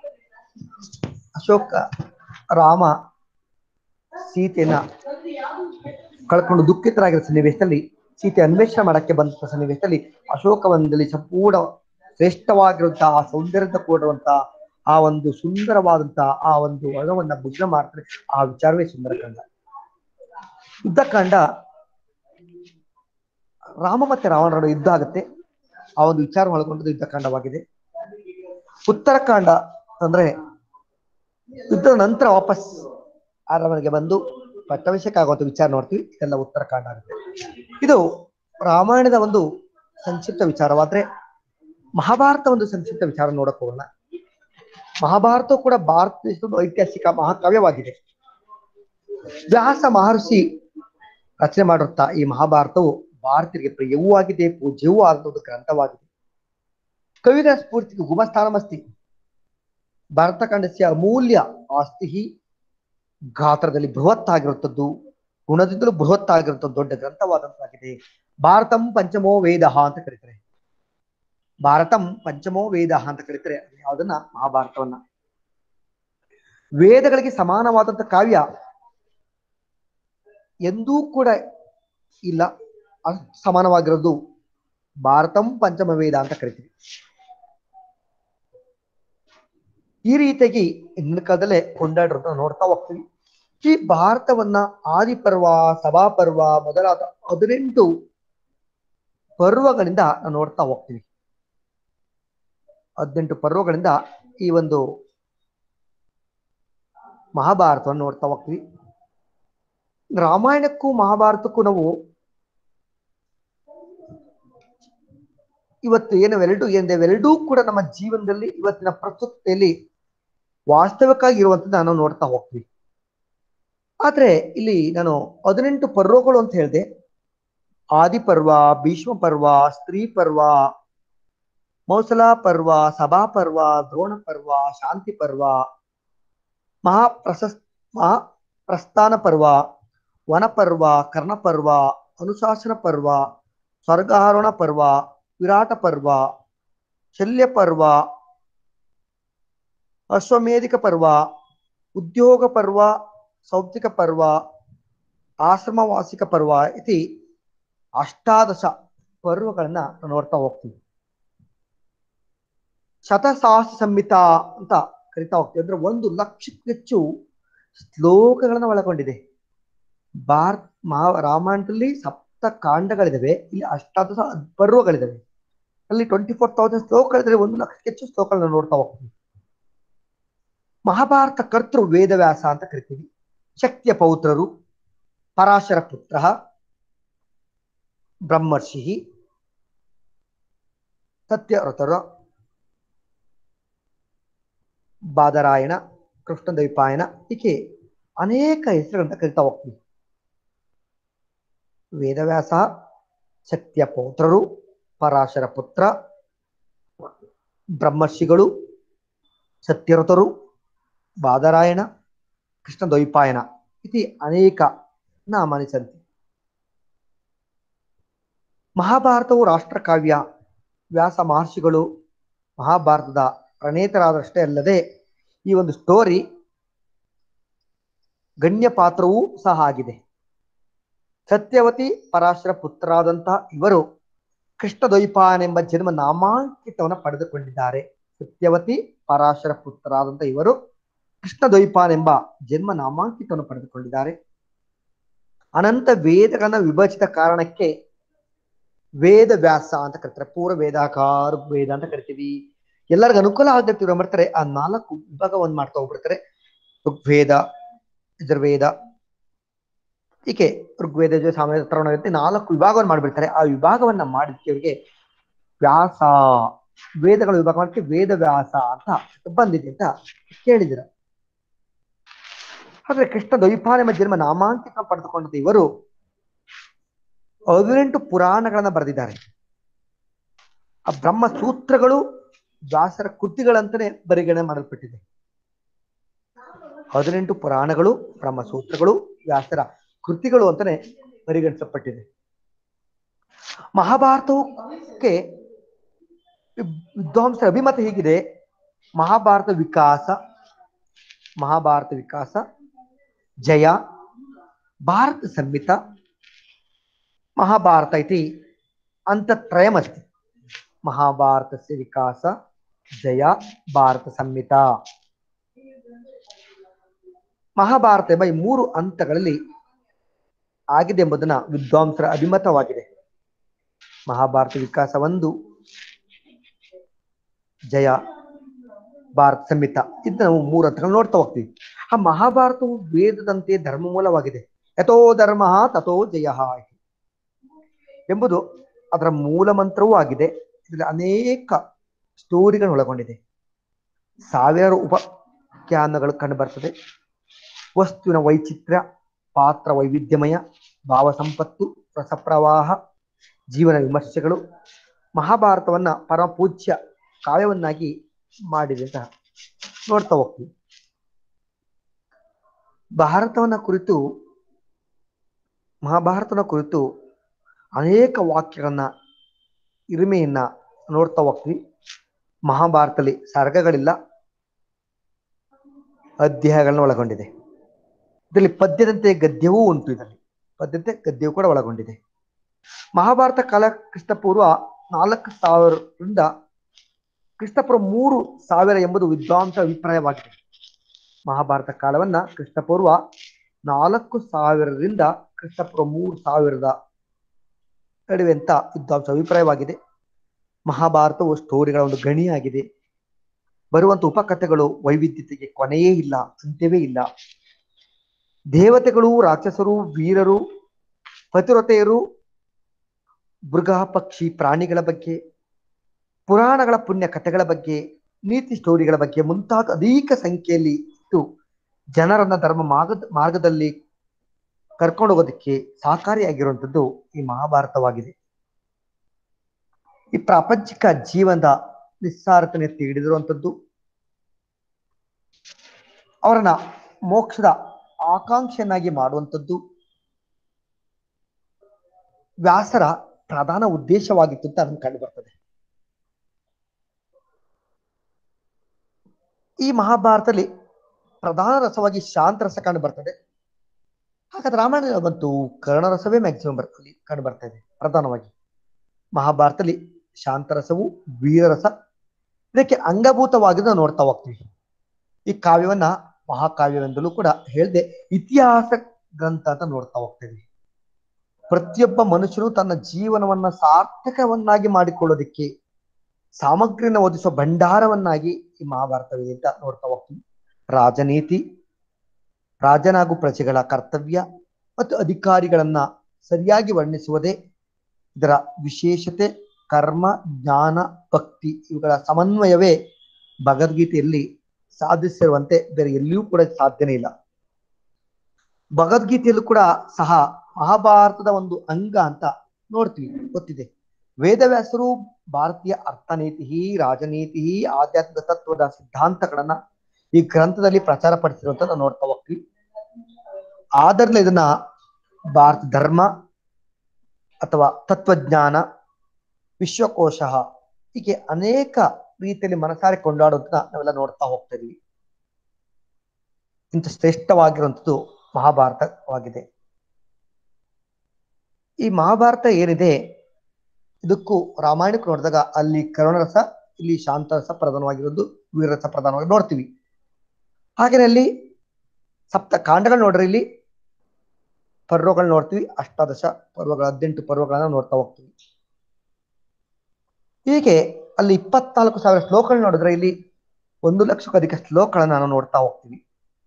H: ಅಶೋಕ ರಾಮ ಸೀತೆಯನ್ನ ಕಳ್ಕೊಂಡು ದುಃಖಿತರಾಗಿರೋ ಸನ್ನಿವೇಶದಲ್ಲಿ ಸೀತೆ ಅನ್ವೇಷಣೆ ಮಾಡಕ್ಕೆ ಬಂದ ಸನ್ನಿವೇಶದಲ್ಲಿ ಅಶೋಕವನದಲ್ಲಿ ಸಂಪೂರ್ಣ ಶ್ರೇಷ್ಠವಾಗಿರುವಂತಹ ಆ ಸೌಂದರ್ಯದ ಕೂಡಿರುವಂತಹ ಆ ಒಂದು ಸುಂದರವಾದಂತಹ ಆ ಒಂದು ವನವನ್ನ ಭಗ್ನ ಮಾಡ್ತಾರೆ ಆ ವಿಚಾರವೇ ಸುಂದರಕಾಂಡ ಯುದ್ಧಕಾಂಡ ರಾಮ ಮತ್ತೆ ರಾವಣರ ಯುದ್ಧ ಆಗುತ್ತೆ ಆ ಒಂದು ವಿಚಾರ ಒಳಗೊಂಡದ್ದು ಯುದ್ಧಕಾಂಡವಾಗಿದೆ ಉತ್ತರಕಾಂಡ ಅಂದ್ರೆ ಯುದ್ಧದ ನಂತರ ವಾಪಸ್ ಅರಮನೆಗೆ ಬಂದು ಪಟ್ಟಾಭಿಷೇಕ ಆಗುವಂತ ವಿಚಾರ ನೋಡ್ತೀವಿ ಇದೆಲ್ಲ ಉತ್ತರಕಾಂಡ ಆಗುತ್ತೆ ಇದು ರಾಮಾಯಣದ ಒಂದು ಸಂಕ್ಷಿಪ್ತ ವಿಚಾರವಾದ್ರೆ ಮಹಾಭಾರತ ಒಂದು ಸಂಕ್ಷಿಪ್ತ ವಿಚಾರ ನೋಡಕ್ ಹೋಗೋಣ ಮಹಾಭಾರತ ಕೂಡ ಭಾರತ ದೇಶದ ಒಂದು ಐತಿಹಾಸಿಕ ಮಹಾಕಾವ್ಯವಾಗಿದೆ ವ್ಯಾಸ ಮಹರ್ಷಿ ರಚನೆ ಮಾಡಿರುತ್ತಾ ಈ ಮಹಾಭಾರತವು ಭಾರತೀಯರಿಗೆ ಪ್ರಿಯವೂ ಆಗಿದೆ ಪೂಜ್ಯವೂ ಆದ ಒಂದು ಗ್ರಂಥವಾಗಿದೆ ಕವಿರ ಸ್ಫೂರ್ತಿಗೆ ಗುಮಸ್ಥಾನಮಸ್ತಿ ಭಾರತಖಂಡಸ್ಯ ಅಮೂಲ್ಯ ಆಸ್ತಿ ಗಾತ್ರದಲ್ಲಿ ಬೃಹತ್ ಆಗಿರುತ್ತದ್ದು ಗುಣದಿಂದಲೂ ಬೃಹತ್ ಆಗಿರುವಂತ ದೊಡ್ಡ ಗ್ರಂಥವಾದಂತಾಗಿದೆ ಭಾರತಂ ಪಂಚಮೋ ವೇದ ಅಂತ ಕರೀತಾರೆ ಭಾರತಂ ಪಂಚಮೋ ವೇದ ಅಂತ ಕರೀತಾರೆ ಯಾವ್ದನ್ನ ಮಹಾಭಾರತವನ್ನ ವೇದಗಳಿಗೆ ಸಮಾನವಾದಂತ ಕಾವ್ಯ ಎಂದೂ ಕೂಡ ಇಲ್ಲ ಅದು ಸಮಾನವಾಗಿರೋದು ಭಾರತಂ ಪಂಚಮ ವೇದ ಅಂತ ಕರಿತೀವಿ ಈ ರೀತಿಯಾಗಿ ಹಿಂದಿನ ಕಾಲದಲ್ಲೇ ಕೊಂಡಾಡಿರೋದನ್ನ ನೋಡ್ತಾ ಹೋಗ್ತೀವಿ ಈ ಭಾರತವನ್ನ ಆದಿಪರ್ವ ಸಭಾಪರ್ವ ಮೊದಲಾದ ಹದಿನೆಂಟು ಪರ್ವಗಳಿಂದ ನಾವು ನೋಡ್ತಾ ಹೋಗ್ತೀವಿ ಹದಿನೆಂಟು ಪರ್ವಗಳಿಂದ ಈ ಒಂದು ಮಹಾಭಾರತವನ್ನು ನೋಡ್ತಾ ಹೋಗ್ತೀವಿ ರಾಮಾಯಣಕ್ಕೂ ಮಹಾಭಾರತಕ್ಕೂ ನಾವು ಇವತ್ತು ಏನು ಎರಡು ಏನಿದೆ ಕೂಡ ನಮ್ಮ ಜೀವನದಲ್ಲಿ ಇವತ್ತಿನ ಪ್ರಸ್ತುತತೆಯಲ್ಲಿ ವಾಸ್ತವಿಕವಾಗಿ ಇರುವಂತದ್ದು ನಾವು ನೋಡ್ತಾ ಹೋಗ್ತೀವಿ ಆದ್ರೆ ಇಲ್ಲಿ ನಾನು ಹದಿನೆಂಟು ಪರ್ವಗಳು ಅಂತ ಹೇಳಿದೆ ಆದಿಪರ್ವ ಭೀಷ್ಮ ಪರ್ವ ಸ್ತ್ರೀ ಪರ್ವ ಮೌಸಲಾ ಪರ್ವ ಸಭಾ ಪರ್ವ ದ್ರೋಣ ಪರ್ವ ಶಾಂತಿ ಪರ್ವ ಮಹಾ ಪ್ರಶಸ್ ಮಹಾ ಪ್ರಸ್ಥಾನ ಪರ್ವ ವನಪರ್ವ ಕರ್ಣಪರ್ವ ಅನುಶಾಸನ ಪರ್ವ ಸ್ವರ್ಗಾರೋಹಣ ಪರ್ವ ವಿರಾಟ ಪರ್ವ ಶಲ್ಯ ಪರ್ವ ಅಶ್ವಮೇಧಿಕ ಪರ್ವ ಉದ್ಯೋಗ ಪರ್ವ ಸೌಪ್ತಿಕ ಪರ್ವ ಆಶ್ರಮವಾಸಿಕ ಪರ್ವ ಇತಿ ಅಷ್ಟಾದಶ ಪರ್ವಗಳನ್ನ ನಾವು ನೋಡ್ತಾ ಹೋಗ್ತೀವಿ ಶತಸಹಸ್ರ ಸಂಹಿತ ಅಂತ ಕರಿತಾ ಹೋಗ್ತೀವಿ ಅಂದ್ರೆ ಒಂದು ಲಕ್ಷಕ್ಕೂ ಹೆಚ್ಚು ಶ್ಲೋಕಗಳನ್ನ ಒಳಗೊಂಡಿದೆ ಭಾರತ್ ಮಹಾ ರಾಮಾಯಣದಲ್ಲಿ ಸಪ್ತ ಕಾಂಡಗಳಿದಾವೆ ಇಲ್ಲಿ ಅಷ್ಟಾದಶ ಪರ್ವಗಳಿದಾವೆ ಅಲ್ಲಿ ಟ್ವೆಂಟಿ ಫೋರ್ ತೌಸಂಡ್ ಶ್ಲೋಕಗಳಿದ್ರೆ ಒಂದು ಲಕ್ಷಕ್ಕೆ ಹೆಚ್ಚು ಶ್ಲೋಕಗಳನ್ನ ನೋಡ್ತಾ ಹೋಗ್ತೀವಿ ಮಹಾಭಾರತ ಕರ್ತೃ ವೇದವ್ಯಾಸ ಅಂತ ಕರಿತೀವಿ ಶಕ್ತಿಯ ಪೌತ್ರರು ಪರಾಶರ ಪುತ್ರ ಬ್ರಹ್ಮರ್ಷಿ ಸತ್ಯವ್ರತರ ಬಾದರಾಯಣ ಕೃಷ್ಣದ್ವೈಪಾಯನ ಹೀಗೆ ಅನೇಕ ಹೆಸರುಗಳನ್ನ ಕರಿತಾ ಹೋಗ್ತೀವಿ ವೇದವ್ಯಾಸ ಶಕ್ತಿಯ ಪೌತ್ರರು ಪರಾಶರ ಪುತ್ರ ಬ್ರಹ್ಮರ್ಷಿಗಳು ಸತ್ಯರತರು ಬಾದರಾಯಣ ಕೃಷ್ಣದ್ವೈಪಾಯನ ಇತಿ ಅನೇಕ ನಾಮಾನಿ ಸಂತಿ ಮಹಾಭಾರತವು ರಾಷ್ಟ್ರಕಾವ್ಯ ವ್ಯಾಸ ಮಹರ್ಷಿಗಳು ಮಹಾಭಾರತದ ಪ್ರಣೇತರಾದಷ್ಟೇ ಅಲ್ಲದೆ ಈ ಒಂದು ಸ್ಟೋರಿ ಗಣ್ಯ ಪಾತ್ರವೂ ಸಹ ಆಗಿದೆ ಸತ್ಯವತಿ ಪರಾಶರ ಪುತ್ರರಾದಂತಹ ಇವರು ಕೃಷ್ಣದ್ವೈಪಾಯನೆಂಬ ಜನ್ಮ ನಾಮಾಂಕಿತವನ್ನು ಪಡೆದುಕೊಂಡಿದ್ದಾರೆ ಸತ್ಯವತಿ ಪರಾಶರ ಪುತ್ರರಾದಂಥ ಇವರು ಕೃಷ್ಣದ್ವೈಪಾಯನೆಂಬ ಜನ್ಮ ನಾಮಾಂಕಿತವನ್ನು ಪಡೆದುಕೊಂಡಿದ್ದಾರೆ ಅನಂತ ವೇದಗಳನ್ನ ವಿಭಜಿತ ಕಾರಣಕ್ಕೆ ವೇದ ವ್ಯಾಸ ಅಂತ ಕರಿತಾರೆ ಪೂರ್ವ ವೇದಾಕಾರ ವೇದ ಅಂತ ಕರಿತೀವಿ ಎಲ್ಲರಿಗೂ ಅನುಕೂಲ ಆಗತ್ತೆ ಮಾಡ್ತಾರೆ ಆ ನಾಲ್ಕು ವಿಭಾಗ ಒಂದ್ ಮಾಡ್ತಾ ಹೋಗ್ಬಿಡ್ತಾರೆ ಋಗ್ವೇದ ಯಜುರ್ವೇದ ಹೀಗೆ ಋಗ್ವೇದ ಯಜುರ್ ಸಾಮಾನ್ಯ ಹತ್ರ ಇರುತ್ತೆ ನಾಲ್ಕು ವಿಭಾಗವನ್ನು ಮಾಡ್ಬಿಡ್ತಾರೆ ಆ ವಿಭಾಗವನ್ನ ಮಾಡಿದಕ್ಕೆ ಅವರಿಗೆ ವ್ಯಾಸ ವೇದಗಳ ವಿಭಾಗ ಮಾಡಕ್ಕೆ ವೇದ ವ್ಯಾಸ ಅಂತ ಬಂದಿದೆ ಅಂತ ಕೇಳಿದಿರ ಆದ್ರೆ ಕೃಷ್ಣ ದ್ವೈಪಾಯನ ಜನ್ಮ ನಾಮಾಂಕಿತ ಪಡೆದುಕೊಂಡದ್ದು ಇವರು ಹದಿನೆಂಟು ಪುರಾಣಗಳನ್ನ ಬರೆದಿದ್ದಾರೆ ಆ ಬ್ರಹ್ಮ ಸೂತ್ರಗಳು ವ್ಯಾಸರ ಕೃತಿಗಳಂತಾನೆ ಪರಿಗಣನೆ ಮಾಡಲ್ಪಟ್ಟಿದೆ ಹದಿನೆಂಟು ಪುರಾಣಗಳು ಬ್ರಹ್ಮ ಸೂತ್ರಗಳು ವ್ಯಾಸರ ಕೃತಿಗಳು ಅಂತಾನೆ ಪರಿಗಣಿಸಲ್ಪಟ್ಟಿದೆ ಮಹಾಭಾರತಕ್ಕೆ ವಿದ್ವಾಂಸರ ಅಭಿಮತ ಹೀಗಿದೆ ಮಹಾಭಾರತ ವಿಕಾಸ ಮಹಾಭಾರತ ವಿಕಾಸ ಜಯ ಭಾರತ ಸಂಹಿತ ಮಹಾಭಾರತ ಇತಿ ಅಂತತ್ರಯಮಸ್ತಿ ಮಹಾಭಾರತಸ್ಯ ವಿಕಾಸ ಜಯ ಭಾರತ ಸಂಹಿತ ಮಹಾಭಾರತ ಎಂಬ ಈ ಮೂರು ಹಂತಗಳಲ್ಲಿ ಆಗಿದೆ ಎಂಬುದನ್ನ ವಿದ್ವಾಂಸರ ಅಭಿಮತವಾಗಿದೆ ಮಹಾಭಾರತ ವಿಕಾಸ ಒಂದು ಜಯ ಭಾರತ ಸಂಹಿತ ಇದು ನಾವು ಮೂರು ಹಂತಗಳು ನೋಡ್ತಾ ಹೋಗ್ತೀವಿ ಆ ಮಹಾಭಾರತವು ವೇದದಂತೆ ಧರ್ಮ ಮೂಲವಾಗಿದೆ ಯಥೋ ಧರ್ಮ ತಥೋ ಜಯ ಎಂಬುದು ಅದರ ಮೂಲ ಮಂತ್ರವೂ ಆಗಿದೆ ಇದರಲ್ಲಿ ಅನೇಕ ಸ್ಟೋರಿಗಳನ್ನು ಒಳಗೊಂಡಿದೆ ಸಾವಿರಾರು ಉಪಖ್ಯಾನಗಳು ಕಂಡು ಬರ್ತದೆ ವಸ್ತುವಿನ ವೈಚಿತ್ರ್ಯ ಪಾತ್ರ ವೈವಿಧ್ಯಮಯ ಭಾವ ಸಂಪತ್ತು ರಸಪ್ರವಾಹ ಜೀವನ ವಿಮರ್ಶೆಗಳು ಮಹಾಭಾರತವನ್ನ ಪರಮ ಪೂಜ್ಯ ಕಾವ್ಯವನ್ನಾಗಿ ಮಾಡಿದೆ ಅಂತ ನೋಡ್ತಾ ಹೋಗ್ತೀವಿ ಭಾರತವನ್ನ ಕುರಿತು ಮಹಾಭಾರತನ ಕುರಿತು ಅನೇಕ ವಾಕ್ಯಗಳನ್ನ ಇರಿಮೆಯನ್ನ ನೋಡ್ತಾ ಹೋಗ್ತೀವಿ ಮಹಾಭಾರತದಲ್ಲಿ ಸರ್ಗಗಳಿಲ್ಲ ಅಧ್ಯಾಯಗಳನ್ನ ಒಳಗೊಂಡಿದೆ ಇದರಲ್ಲಿ ಪದ್ಯದಂತೆ ಗದ್ಯವೂ ಉಂಟು ಇದರಲ್ಲಿ ಪದ್ಯದಂತೆ ಗದ್ಯವೂ ಕೂಡ ಒಳಗೊಂಡಿದೆ ಮಹಾಭಾರತ ಕಾಲ ಕ್ರಿಸ್ತಪೂರ್ವ ನಾಲ್ಕು ಸಾವಿರದಿಂದ ಕ್ರಿಸ್ತಪೂರ್ವ ಮೂರು ಸಾವಿರ ಎಂಬುದು ವಿದ್ವಾಂಸ ಅಭಿಪ್ರಾಯವಾಗಿದೆ ಮಹಾಭಾರತ ಕಾಲವನ್ನ ಕ್ರಿಸ್ತಪೂರ್ವ ನಾಲ್ಕು ಸಾವಿರದಿಂದ ಕ್ರಿಸ್ತಪೂರ್ವ ಮೂರು ಸಾವಿರದ ನಡುವೆ ಅಂತ ವಿದ್ವಾಂಸ ಅಭಿಪ್ರಾಯವಾಗಿದೆ ಮಹಾಭಾರತವು ಸ್ಟೋರಿಗಳ ಒಂದು ಗಣಿಯಾಗಿದೆ ಬರುವಂತ ಉಪಕಥೆಗಳು ವೈವಿಧ್ಯತೆಗೆ ಕೊನೆಯೇ ಇಲ್ಲ ಅಂತ್ಯವೇ ಇಲ್ಲ ದೇವತೆಗಳು ರಾಕ್ಷಸರು ವೀರರು ಪತಿವ್ರತೆಯರು ಮೃಗ ಪಕ್ಷಿ ಪ್ರಾಣಿಗಳ ಬಗ್ಗೆ ಪುರಾಣಗಳ ಪುಣ್ಯ ಕಥೆಗಳ ಬಗ್ಗೆ ನೀತಿ ಸ್ಟೋರಿಗಳ ಬಗ್ಗೆ ಮುಂತಾದ ಅಧಿಕ ಸಂಖ್ಯೆಯಲ್ಲಿ ಇತ್ತು ಜನರನ್ನ ಧರ್ಮ ಮಾರ್ಗದ ಮಾರ್ಗದಲ್ಲಿ ಕರ್ಕೊಂಡು ಹೋಗೋದಕ್ಕೆ ಸಹಕಾರಿಯಾಗಿರುವಂಥದ್ದು ಈ ಮಹಾಭಾರತವಾಗಿದೆ ಈ ಪ್ರಾಪಂಚಿಕ ಜೀವನದ ನಿಸ್ಸಾರತನೆ ತಿಳಿದಿರುವಂಥದ್ದು ಅವರನ್ನ ಮೋಕ್ಷದ ಆಕಾಂಕ್ಷೆಯನ್ನಾಗಿ ಮಾಡುವಂಥದ್ದು ವ್ಯಾಸರ ಪ್ರಧಾನ ಉದ್ದೇಶವಾಗಿತ್ತು ಅಂತ ಅದನ್ನು ಕಂಡು ಬರ್ತದೆ ಈ ಮಹಾಭಾರತದಲ್ಲಿ ಪ್ರಧಾನ ರಸವಾಗಿ ಶಾಂತ ರಸ ಕಂಡು ಬರ್ತದೆ ಹಾಗಾದ್ರೆ ರಾಮಾಯಣ ಬಂತು ಕರ್ಣರಸವೇ ಮ್ಯಾಕ್ಸಿಮಮ್ ಬರ್ತದೆ ಕಂಡು ಬರ್ತಾ ಇದೆ ಪ್ರಧಾನವಾಗಿ ಮಹಾಭಾರತದಲ್ಲಿ ಶಾಂತರಸವು ವೀರರಸ ಇದಕ್ಕೆ ಅಂಗಭೂತವಾಗಿ ನಾವು ನೋಡ್ತಾ ಹೋಗ್ತೀವಿ ಈ ಕಾವ್ಯವನ್ನ ಮಹಾಕಾವ್ಯವೆಂದಲೂ ಕೂಡ ಹೇಳ್ದೆ ಇತಿಹಾಸ ಗ್ರಂಥ ಅಂತ ನೋಡ್ತಾ ಹೋಗ್ತೇವೆ ಪ್ರತಿಯೊಬ್ಬ ಮನುಷ್ಯನು ತನ್ನ ಜೀವನವನ್ನ ಸಾರ್ಥಕವನ್ನಾಗಿ ಮಾಡಿಕೊಳ್ಳೋದಿಕ್ಕೆ ಸಾಮಗ್ರಿನ ಒದಿಸುವ ಭಂಡಾರವನ್ನಾಗಿ ಈ ಮಹಾಭಾರತವಿದೆ ಅಂತ ನೋಡ್ತಾ ಹೋಗ್ತೀವಿ ರಾಜನೀತಿ ರಾಜನಾಗೂ ಪ್ರಜೆಗಳ ಕರ್ತವ್ಯ ಮತ್ತು ಅಧಿಕಾರಿಗಳನ್ನ ಸರಿಯಾಗಿ ವರ್ಣಿಸುವುದೇ ಇದರ ವಿಶೇಷತೆ ಕರ್ಮ ಜ್ಞಾನ ಭಕ್ತಿ ಇವುಗಳ ಸಮನ್ವಯವೇ ಭಗವದ್ಗೀತೆಯಲ್ಲಿ ಸಾಧಿಸಿರುವಂತೆ ಬೇರೆ ಎಲ್ಲಿಯೂ ಕೂಡ ಸಾಧ್ಯನೇ ಇಲ್ಲ ಭಗವದ್ಗೀತೆಯಲ್ಲೂ ಕೂಡ ಸಹ ಮಹಾಭಾರತದ ಒಂದು ಅಂಗ ಅಂತ ನೋಡ್ತೀವಿ ಗೊತ್ತಿದೆ ವೇದವ್ಯಾಸರು ಭಾರತೀಯ ಅರ್ಥನೀತಿ ರಾಜನೀತಿ ಆಧ್ಯಾತ್ಮಿಕ ತತ್ವದ ಸಿದ್ಧಾಂತಗಳನ್ನ ಈ ಗ್ರಂಥದಲ್ಲಿ ಪ್ರಚಾರ ಪಡಿಸಿರುವಂತ ನಾವು ನೋಡ್ತಾ ಹೋಗ್ತೀವಿ ಆದ್ರಿಂದ ಇದನ್ನ ಭಾರತ ಧರ್ಮ ಅಥವಾ ತತ್ವಜ್ಞಾನ ವಿಶ್ವಕೋಶ ಹೀಗೆ ಅನೇಕ ರೀತಿಯಲ್ಲಿ ಮನಸಾರೆ ಕೊಂಡಾಡೋದನ್ನ ನಾವೆಲ್ಲ ನೋಡ್ತಾ ಹೋಗ್ತಾ ಇದೀವಿ ಇಂಥ ಶ್ರೇಷ್ಠವಾಗಿರುವಂಥದ್ದು ಮಹಾಭಾರತವಾಗಿದೆ ಈ ಮಹಾಭಾರತ ಏನಿದೆ ಇದಕ್ಕೂ ರಾಮಾಯಣಕ್ಕೆ ನೋಡಿದಾಗ ಅಲ್ಲಿ ಕರುಣರಸ ಇಲ್ಲಿ ಶಾಂತರಸ ಪ್ರಧಾನವಾಗಿರೋದು ವೀರರಸ ಪ್ರಧಾನವಾಗಿ ನೋಡ್ತೀವಿ ಹಾಗೇನೆ ಅಲ್ಲಿ ಸಪ್ತ ಕಾಂಡಗಳು ನೋಡ್ರಿ ಇಲ್ಲಿ ಪರ್ವಗಳು ನೋಡ್ತೀವಿ ಅಷ್ಟಾದಶ ಪರ್ವಗಳ ಹದಿನೆಂಟು ಪರ್ವಗಳನ್ನ ನೋಡ್ತಾ ಹೋಗ್ತೀವಿ ಹೀಗೆ ಅಲ್ಲಿ ಇಪ್ಪತ್ನಾಲ್ಕು ಸಾವಿರ ಶ್ಲೋಕಗಳು ನೋಡಿದ್ರೆ ಇಲ್ಲಿ ಒಂದು ಲಕ್ಷಕ್ಕೂ ಅಧಿಕ ಶ್ಲೋಕಗಳನ್ನ ನಾವು ನೋಡ್ತಾ ಹೋಗ್ತೀವಿ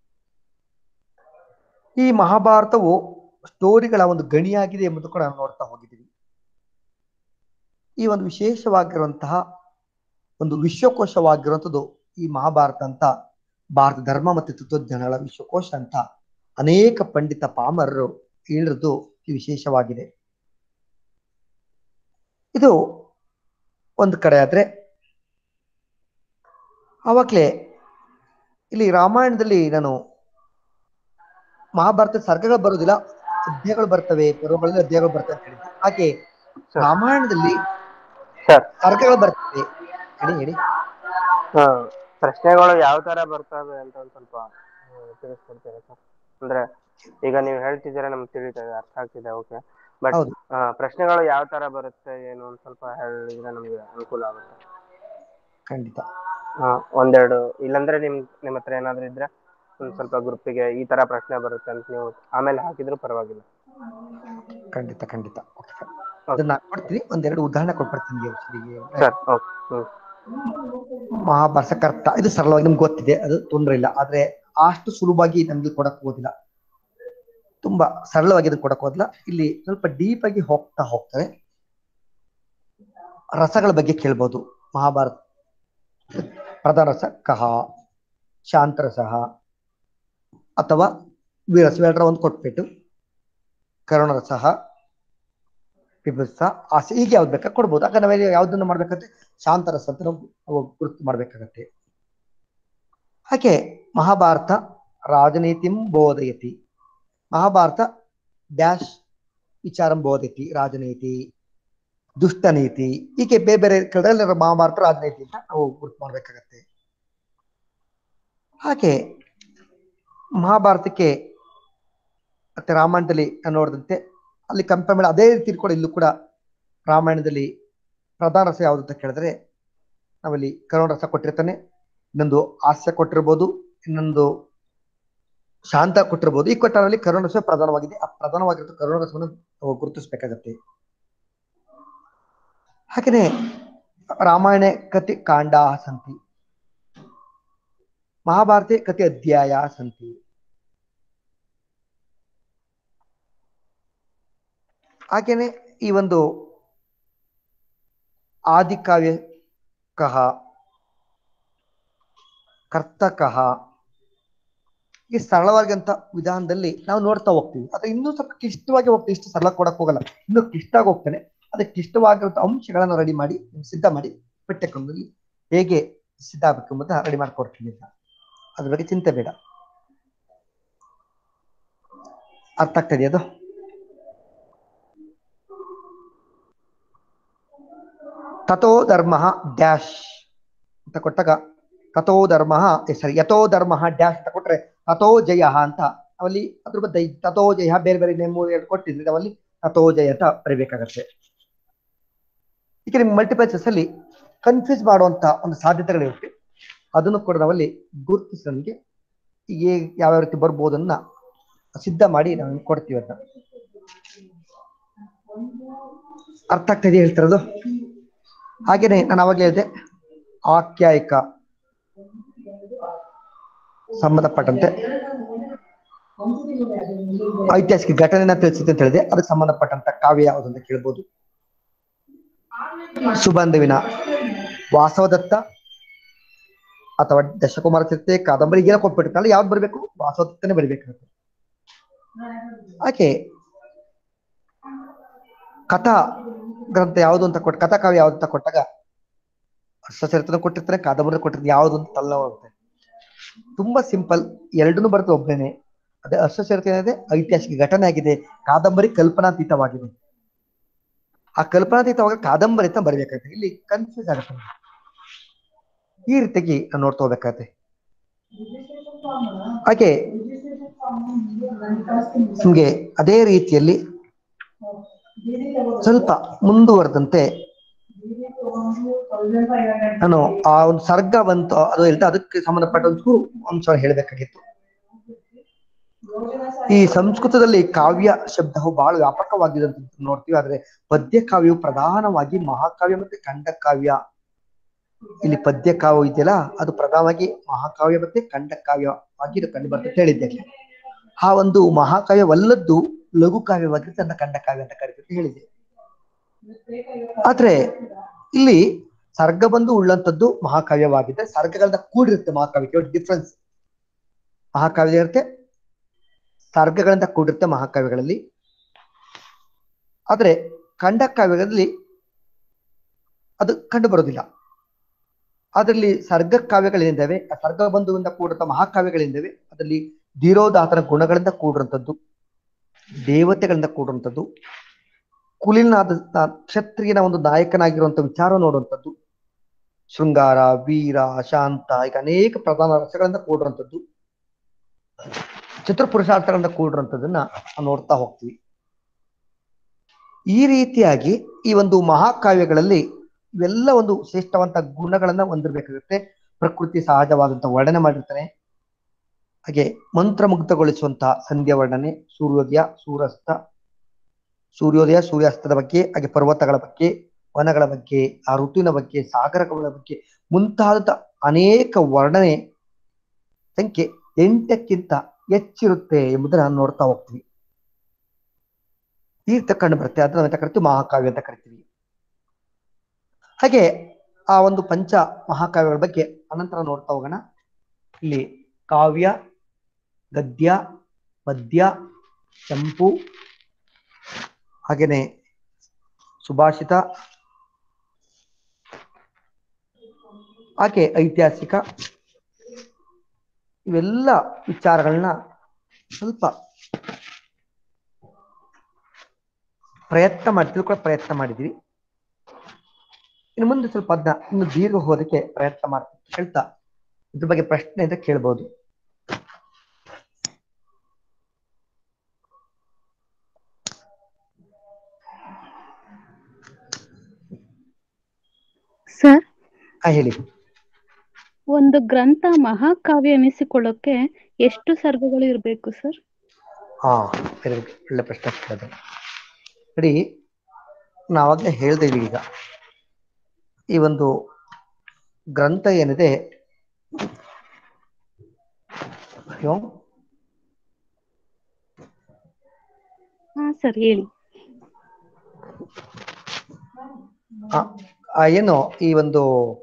H: ಈ ಮಹಾಭಾರತವು ಸ್ಟೋರಿಗಳ ಒಂದು ಗಣಿಯಾಗಿದೆ ಎಂಬುದು ಕೂಡ ನಾವು ನೋಡ್ತಾ ಹೋಗಿದ್ದೀವಿ ಈ ಒಂದು ವಿಶೇಷವಾಗಿರುವಂತಹ ಒಂದು ವಿಶ್ವಕೋಶವಾಗಿರುವಂಥದ್ದು ಈ ಮಹಾಭಾರತ ಅಂತ ಭಾರತ ಧರ್ಮ ಮತ್ತು ತತ್ವಜ್ಞಾನಗಳ ವಿಶ್ವಕೋಶ ಅಂತ ಅನೇಕ ಪಂಡಿತ ಪಾಮರರು ಹೇಳಿರೋದು ಈ ವಿಶೇಷವಾಗಿದೆ ಇದು ಒಂದು ಕಡೆ ಆದ್ರೆ ಅವಾಗ್ಲೇ ಇಲ್ಲಿ ರಾಮಾಯಣದಲ್ಲಿ ನಾನು ಮಹಾಭಾರತ ಸರ್ಗಗಳು ಬರುವುದಿಲ್ಲ ಅಧ್ಯಾಯಗಳು ಬರ್ತವೆ ಪರ್ವಗಳಲ್ಲಿ ಅಧ್ಯಾಯಗಳು ಬರ್ತವೆ ಅಂತ ಹೇಳಿದ್ದೆ ಹಾಗೆ
F: ಸರ್
H: ರಾಮಾಯಣದಲ್ಲಿ
F: ಸರ್
H: ಸರ್ಗಗಳು ಬರ್ತವೆ ಹೇಳಿ ಹೇಳಿ
F: ಹಾ ಪ್ರಶ್ನೆಗಳು ಯಾವ ತರ ಬರ್ತವೆ ಅಂತ ಒಂದ್ ಸ್ವಲ್ಪ ಆ, ತಿಳಿಸ್ಕೊಡ್ತೀರಾ ಸರ್ ಅಂದ್ರೆ ಈಗ ನೀವು ಹೇಳ್ತಿದ್ದೀರಾ ನಮ್ಗೆ ತಿಳಿತಾ ಇದೆ ಅರ್ಥ ಆಗ್ತಿದೆ ಓಕೆ ಬಟ್
H: ಹೌದು
F: ಪ್ರಶ್ನೆಗಳು ಯಾವ ತರ ಬರುತ್ತೆ ಏನು ಒಂದ್ ಸ್ವಲ್ಪ ಹೇಳಿದ್ರೆ ನಮ್ಗೆ ಅನುಕೂಲ ಆಗುತ್ತೆ
H: ಖಂಡಿತ
F: ಹಾ ಒಂದೆರಡು ಇಲ್ಲಾಂದ್ರೆ ನಿಮ್ ನಿಮ್ಮ ಹತ್ರ ಏನಾದ್ರು ಇದ್ರೆ ಒಂದ್ ಸ್ವಲ್ಪ ಗ್ರೂಪಿಗೆ ಈ ತರ ಪ್ರಶ್ನೆ ಬರುತ್ತೆ ಅಂತ ನೀವು ಆಮೇಲೆ ಹಾಕಿದ್ರು ಪರವಾಗಿಲ್ಲ
H: ಖಂಡಿತ ಖಂಡಿತ Okay, fine. ಅದನ್ನ ಕೊಡ್ತೀನಿ ಒಂದೆರಡು ಉದಾಹರಣೆ ಕೊಟ್ಬಿಡ್ತೀನಿ ನಿಮ್ಗೆ actually.
F: Sir okay hmm
H: Mahabharata ಕರ್ತ ಇದು ಸರಳವಾಗಿ ನಿಮ್ಗೆ ಗೊತ್ತಿದೆ ಅದು ತೊಂದರೆ ಇಲ್ಲ ಆದ್ರೆ ಅಷ್ಟು ಸುಲಭವಾಗಿ ನಮ್ಗೆ ಕೊಡಕ್ ಹೋಗೋದಿಲ್ಲ ತುಂಬಾ ಸರಳವಾಗಿ ಇದು ಕೊಡಕ್ ಹೋದಿಲ್ಲ ಇಲ್ಲಿ ಸ್ವಲ್ಪ ಡೀಪ್ ಆಗಿ ಹೋಗ್ತಾ ಹೋಗ್ತಾರೆ ರಸಗಳ ಬಗ್ಗೆ ಕೇಳ್ಬೋದು ಮಹಾಭಾರತ ಪ್ರಧಾನ ರಸ ಕಹ ಶಾಂತರಸ ಅಥವಾ ವೀರಸ ಎರಡರ ಒಂದು ಕೊಟ್ಬಿಟ್ಟು ಕರುಣರಸ ಪಿಬುತ್ಸ ಆಸೆ ಹೀಗೆ ಯಾವ್ದು ಬೇಕಾ ಕೊಡ್ಬೋದು ಆಗ ನಾವೇ ಯಾವ್ದನ್ನ ಮಾಡ್ಬೇಕಂದ್ರೆ ಶಾಂತರಸ ಅಂತ ನಾವು ನಾವು ಗುರುತು ಮಾಡ್ಬೇಕಾಗತ್ತೆ ಹಾಗೆ ಮಹಾಭಾರತ ರಾಜನೀತಿಂ ಬೋಧಯತಿ ಮಹಾಭಾರತ ಡ್ಯಾಶ್ ವಿಚಾರಂ ಬೋಧಯತಿ ರಾಜನೀತಿ ದುಷ್ಟನೀತಿ ಹೀಗೆ ಬೇರೆ ಬೇರೆ ಕಡೆಯಲ್ಲಿ ಮಹಾಭಾರತ ರಾಜನೀತಿ ಅಂತ ನಾವು ಗುರುತು ಮಾಡ್ಬೇಕಾಗತ್ತೆ ಹಾಗೆ ಮಹಾಭಾರತಕ್ಕೆ ಮತ್ತೆ ರಾಮಾಯಣದಲ್ಲಿ ನಾನು ನೋಡಿದಂತೆ ಅಲ್ಲಿ ಕಂಪೇರ್ ಮಾಡಿ ಅದೇ ರೀತಿ ಕೂಡ ಇಲ್ಲೂ ಕೂಡ ರಾಮಾಯಣದಲ್ಲಿ ಪ್ರಧಾನ ರಸ ಯಾವುದು ಅಂತ ಕೇಳಿದ್ರೆ ನಾವಲ್ಲಿ ಕರುಣ ರಸ ಕೊಟ್ಟಿರ್ತಾನೆ ಇನ್ನೊಂದು ಹಾಸ್ಯ ಕೊಟ್ಟಿರ್ಬೋದು ಇನ್ನೊಂದು ಶಾಂತ ಕೊಟ್ಟಿರ್ಬೋದು ಈ ಕೊಟ್ಟರಲ್ಲಿ ಕರುಣ ರಸ ಪ್ರಧಾನವಾಗಿದೆ ಆ ಪ್ರಧಾನವಾಗಿರೋ ಕರುಣ ರಸವನ್ನು ನಾವು ಗುರುತಿಸ್ಬೇಕಾಗತ್ತೆ ಹಾಗೆಯೇ ರಾಮಾಯಣ ಕತೆ ಕಾಂಡ ಸಂತಿ ಮಹಾಭಾರತೆ ಕತೆ ಅಧ್ಯಾಯ ಸಂತಿ ಹಾಗೇನೆ ಈ ಒಂದು ಆದಿಕಾವ್ಯ ಕಹ ಕರ್ತಕಹ ಈ ಸರಳವಾಗಿಂತ ವಿಧಾನದಲ್ಲಿ ನಾವು ನೋಡ್ತಾ ಹೋಗ್ತೀವಿ ಆದ್ರೆ ಇನ್ನೂ ಸ್ವಲ್ಪ ಕ್ಲಿಷ್ಟವಾಗಿ ಹೋಗ್ತೀವಿ ಇಷ್ಟು ಸರಳ ಕೊಡಕ್ ಹೋಗಲ್ಲ ಇನ್ನು ಕ್ಲಿಷ್ಟಾಗಿ ಹೋಗ್ತಾನೆ ಅದಕ್ಕೆ ಕ್ಲಿಷ್ಟವಾಗಿರುವಂತ ಅಂಶಗಳನ್ನ ರೆಡಿ ಮಾಡಿ ಸಿದ್ಧ ಮಾಡಿ ಪಠ್ಯಕ್ರಮದಲ್ಲಿ ಹೇಗೆ ಸಿದ್ಧ ಆಗ್ಬೇಕು ಎಂಬುದನ್ನ ರೆಡಿ ಮಾಡ್ಕೊಡ್ತೀನಿ ಅಂತ ಅದ್ರ ಬಗ್ಗೆ ಚಿಂತೆ ಬೇಡ ಅರ್ಥ ಆಗ್ತದೆ ಅದು ತಥೋ ಧರ್ಮ ಡ್ಯಾಶ್ ಅಂತ ಕೊಟ್ಟಾಗ ತಥೋ ಧರ್ಮ ಸಾರಿ ಯಥೋ ಧರ್ಮ ಡ್ಯಾಶ್ ಅಂತ ಕೊಟ್ರೆ ತಥೋ ಜಯ ಅಂತ ಅವಲ್ಲಿ ಅದ್ರ ಬಗ್ಗೆ ತಥೋ ಜಯ ಬೇರೆ ಬೇರೆ ನೇಮು ಎರಡು ಕೊಟ್ಟಿದ್ರೆ ಅವಲ್ಲಿ ತಥೋ ಜಯ ಅಂತ ಬರಿಬೇಕಾಗತ್ತೆ ಈಗ ನಿಮ್ಗೆ ಮಲ್ಟಿಪಲ್ ಚೆಸ್ ಅಲ್ಲಿ ಕನ್ಫ್ಯೂಸ್ ಮಾಡುವಂತ ಒಂದು ಸಾಧ್ಯತೆಗಳಿರುತ್ತೆ ಅದನ್ನು ಕೂಡ ನಾವಲ್ಲಿ ಗುರುತಿಸಿ ನಮಗೆ ಹೀಗೆ ಯಾವ್ಯಾವ ರೀತಿ ಬರ್ಬೋದನ್ನ ಸಿದ್ಧ ಮಾಡಿ ನಾವು ಕೊಡ್ತೀವಿ ಅಂತ ಅರ್ಥ ಆಗ್ತದೆ ಹೇಳ್ತಿರೋದು ಹಾಗೇನೆ ನಾನು ಅವಾಗಲೇ ಹೇಳಿದೆ ಆಖ್ಯಾಯಿಕ ಸಂಬಂಧಪಟ್ಟಂತೆ ಐತಿಹಾಸಿಕ ಘಟನೆನ ತಿಳಿಸುತ್ತೆ ಅಂತ ಹೇಳಿದೆ ಅದಕ್ಕೆ ಸಂಬಂಧಪಟ್ಟಂತ ಕಾವ್ಯ ಯಾವುದು ಅಂತ ಕೇಳ್ಬೋದು ಸುಬಂಧುವಿನ ವಾಸವದತ್ತ ಅಥವಾ ದಶಕುಮಾರ ಚರಿತೆ ಕಾದಂಬರಿ ಈಗೆಲ್ಲ ಕೊಟ್ಬಿಟ್ಟಿರ್ತಾರಲ್ಲ ಯಾವ್ದು ಬರ್ಬೇಕು ವಾಸವದತ್ತನೇ ಬರಿಬೇಕಾಗುತ್ತೆ ಹಾಗೆ ಕಥಾ ಗ್ರಂಥ ಯಾವುದು ಅಂತ ಕೊಟ್ಟು ಕಥಾ ಕಾವ್ಯ ಯಾವ್ದು ಅಂತ ಕೊಟ್ಟಾಗ ಸಚರಿತನ ಕೊಟ್ಟಿರ್ತಾರೆ ಕಾದಂಬರಿ ಕೊಟ್ಟಿರ್ತಾರೆ ಯಾವ್ದು ಅಂತ ತಲ್ಲ ಹೋಗುತ್ತೆ ತುಂಬಾ ಸಿಂಪಲ್ ಎರಡನ್ನೂ ಬರ್ತದೆ ಒಬ್ಬನೇ ಅದೇ ಅಷ್ಟಚರಿತೆ ಏನಿದೆ ಐತಿಹಾಸಿಕ ಘಟನೆ ಆಗಿದೆ ಕಾದಂಬರಿ ಕಲ್ಪನಾತೀತವಾಗಿದೆ ಆ ಕಲ್ಪನಾತೀತವಾಗ ಕಾದಂಬರಿ ಅಂತ ಬರಬೇಕಾಗುತ್ತೆ ಇಲ್ಲಿ ಕನ್ಫ್ಯೂಸ್ ಆಗುತ್ತೆ ಈ ರೀತಿಯಾಗಿ ನಾವು ನೋಡ್ತಾ ಹೋಗ್ಬೇಕಾಗತ್ತೆ ಹಾಗೆ ನಿಮ್ಗೆ ಅದೇ ರೀತಿಯಲ್ಲಿ ಸ್ವಲ್ಪ ಮುಂದುವರೆದಂತೆ ನಾನು ಆ ಒಂದು ಸರ್ಗ ಬಂತು ಅದು ಹೇಳ್ತಾ ಅದಕ್ಕೆ ಸಂಬಂಧಪಟ್ಟ ಒಂದು ಅಂಶ ಹೇಳ್ಬೇಕಾಗಿತ್ತು ಈ ಸಂಸ್ಕೃತದಲ್ಲಿ ಕಾವ್ಯ ಶಬ್ದವು ಬಹಳ ವ್ಯಾಪಕವಾಗಿದೆ ಅಂತ ನೋಡ್ತೀವಿ ಆದ್ರೆ ಪದ್ಯ ಕಾವ್ಯವು ಪ್ರಧಾನವಾಗಿ ಮಹಾಕಾವ್ಯ ಮತ್ತೆ ಖಂಡಕಾವ್ಯ ಇಲ್ಲಿ ಪದ್ಯ ಕಾವ್ಯ ಇದೆಯಲ್ಲ ಅದು ಪ್ರಧಾನವಾಗಿ ಮಹಾಕಾವ್ಯ ಮತ್ತೆ ಖಂಡಕಾವ್ಯವಾಗಿ ಇದು ಕಂಡು ಬರ್ತದೆ ಅಂತ ಹೇಳಿದ್ದೆ ಆ ಒಂದು ಮಹಾಕಾವ್ಯವಲ್ಲದ್ದು ಲಘು ಕಾವ್ಯವಾಗಿರುತ್ತೆ ಅಂತ ಖಂಡಕಾವ್ಯ ಅಂತ ಕರೀತಾರೆ ಹೇಳಿದೆ ಆದ್ರೆ ಇಲ್ಲಿ ಸರ್ಗ ಬಂದು ಉಳ್ಳಂತದ್ದು ಮಹಾಕಾವ್ಯವಾಗಿದೆ ಸರ್ಗಗಳಿಂದ ಕೂಡಿರುತ್ತೆ ಮಹಾಕಾವ್ಯಕ್ಕೆ ಡಿಫ್ರೆನ್ಸ್ ಮಹಾಕಾವ್ಯ ಇರುತ್ತೆ ಸರ್ಗಗಳಿಂದ ಕೂಡಿರುತ್ತೆ ಮಹಾಕಾವ್ಯಗಳಲ್ಲಿ ಆದ್ರೆ ಖಂಡಕಾವ್ಯಗಳಲ್ಲಿ ಅದು ಕಂಡು ಬರೋದಿಲ್ಲ ಅದರಲ್ಲಿ ಸರ್ಗ ಕಾವ್ಯಗಳೇನಿದ್ದಾವೆ ಆ ಸರ್ಗ ಬಂಧುವಿಂದ ಕೂಡಿದ ಮಹಾಕಾವ್ಯಗಳೇನಿದ್ದಾವೆ ಅದರಲ್ಲಿ ಧೀರೋದಾತನ ಗುಣಗಳಿಂದ ಕೂಡಿರುವಂಥದ್ದು ದೇವತೆಗಳಿಂದ ಕೂಡಿರುವಂಥದ್ದು ಕುಲಿನಾದ ಕ್ಷತ್ರಿಯನ ಒಂದು ನಾಯಕನಾಗಿರುವಂತ ವಿಚಾರ ನೋಡುವಂಥದ್ದು ಶೃಂಗಾರ ವೀರ ಶಾಂತ ಈಗ ಅನೇಕ ಪ್ರಧಾನ ರಸಗಳಿಂದ ಕೂಡಿರುವಂಥದ್ದು ಚತುರ್ಪುರುಷಾರ್ಥಗಳಿಂದ ಕೂಡಿರುವಂಥದ್ದನ್ನ ನಾವು ನೋಡ್ತಾ ಹೋಗ್ತೀವಿ ಈ ರೀತಿಯಾಗಿ ಈ ಒಂದು ಮಹಾಕಾವ್ಯಗಳಲ್ಲಿ ಇವೆಲ್ಲ ಒಂದು ಶ್ರೇಷ್ಠವಂತ ಗುಣಗಳನ್ನ ಹೊಂದಿರಬೇಕಾಗುತ್ತೆ ಪ್ರಕೃತಿ ಸಹಜವಾದಂತ ವರ್ಣನೆ ಮಾಡಿರ್ತಾನೆ ಹಾಗೆ ಮಂತ್ರಮುಗ್ಧಗೊಳಿಸುವಂತಹ ಸಂಧ್ಯಾ ವರ್ಣನೆ ಸೂರ್ಯೋದಯ ಸೂರ್ಯಾಸ್ತ ಸೂರ್ಯೋದಯ ಸೂರ್ಯಾಸ್ತದ ಬಗ್ಗೆ ಹಾಗೆ ಪರ್ವತಗಳ ಬಗ್ಗೆ ವನಗಳ ಬಗ್ಗೆ ಆ ಋತುವಿನ ಬಗ್ಗೆ ಸಾಗರಗಳ ಬಗ್ಗೆ ಮುಂತಾದ ಅನೇಕ ವರ್ಣನೆ ಸಂಖ್ಯೆ ಎಂಟಕ್ಕಿಂತ ಹೆಚ್ಚಿರುತ್ತೆ ಎಂಬುದನ್ನ ನಾವು ನೋಡ್ತಾ ಹೋಗ್ತೀವಿ ಈ ರೀತಿ ಕಂಡು ಬರುತ್ತೆ ಅದನ್ನ ನಾವೆಂತ ಕರಿತೀವಿ ಮಹಾಕಾವ್ಯ ಅಂತ ಕರಿತೀವಿ ಹಾಗೆ ಆ ಒಂದು ಪಂಚ ಮಹಾಕಾವ್ಯಗಳ ಬಗ್ಗೆ ಅನಂತರ ನೋಡ್ತಾ ಹೋಗೋಣ ಇಲ್ಲಿ ಕಾವ್ಯ ಗದ್ಯ ಪದ್ಯ ಚಂಪು ಹಾಗೇನೆ ಸುಭಾಷಿತ ಹಾಗೆ ಐತಿಹಾಸಿಕ ಇವೆಲ್ಲ ವಿಚಾರಗಳನ್ನ ಸ್ವಲ್ಪ ಪ್ರಯತ್ನ ಮಾಡಿ ತಿಳ್ಕೊಳ್ಳೋ ಪ್ರಯತ್ನ ಮಾಡಿದ್ವಿ ಇನ್ನು ಮುಂದೆ ಸ್ವಲ್ಪ ಅದನ್ನ ಇನ್ನು ದೀರ್ಘ ಹೋದಕ್ಕೆ ಪ್ರಯತ್ನ ಮಾಡ್ತೀನಿ ಹೇಳ್ತಾ ಇದ್ರ ಬಗ್ಗೆ ಪ್ರಶ್ನೆ ಅಂತ ಕೇಳ್ಬೋದು
I: ಸರ್
H: ಹಾ ಹೇಳಿ
I: ಒಂದು ಗ್ರಂಥ ಮಹಾಕಾವ್ಯ ಎನಿಸಿಕೊಳ್ಳೋಕೆ ಎಷ್ಟು ಸರ್ಗಗಳು ಇರಬೇಕು ಸರ್
H: ಹಾ ವೆರಿ ಗುಡ್ ಒಳ್ಳೆ ಪ್ರಶ್ನೆ ಕೇಳಿದೆ ನೋಡಿ ನಾವಾಗಲೇ ಹೇಳ್ದೇವಿ ಈಗ ಈ ಒಂದು ಗ್ರಂಥ ಏನಿದೆ ಅಯ್ಯೋ
I: ಹಾ ಸರ್ ಹೇಳಿ
H: ಆ, ಆ ಏನು ಈ ಒಂದು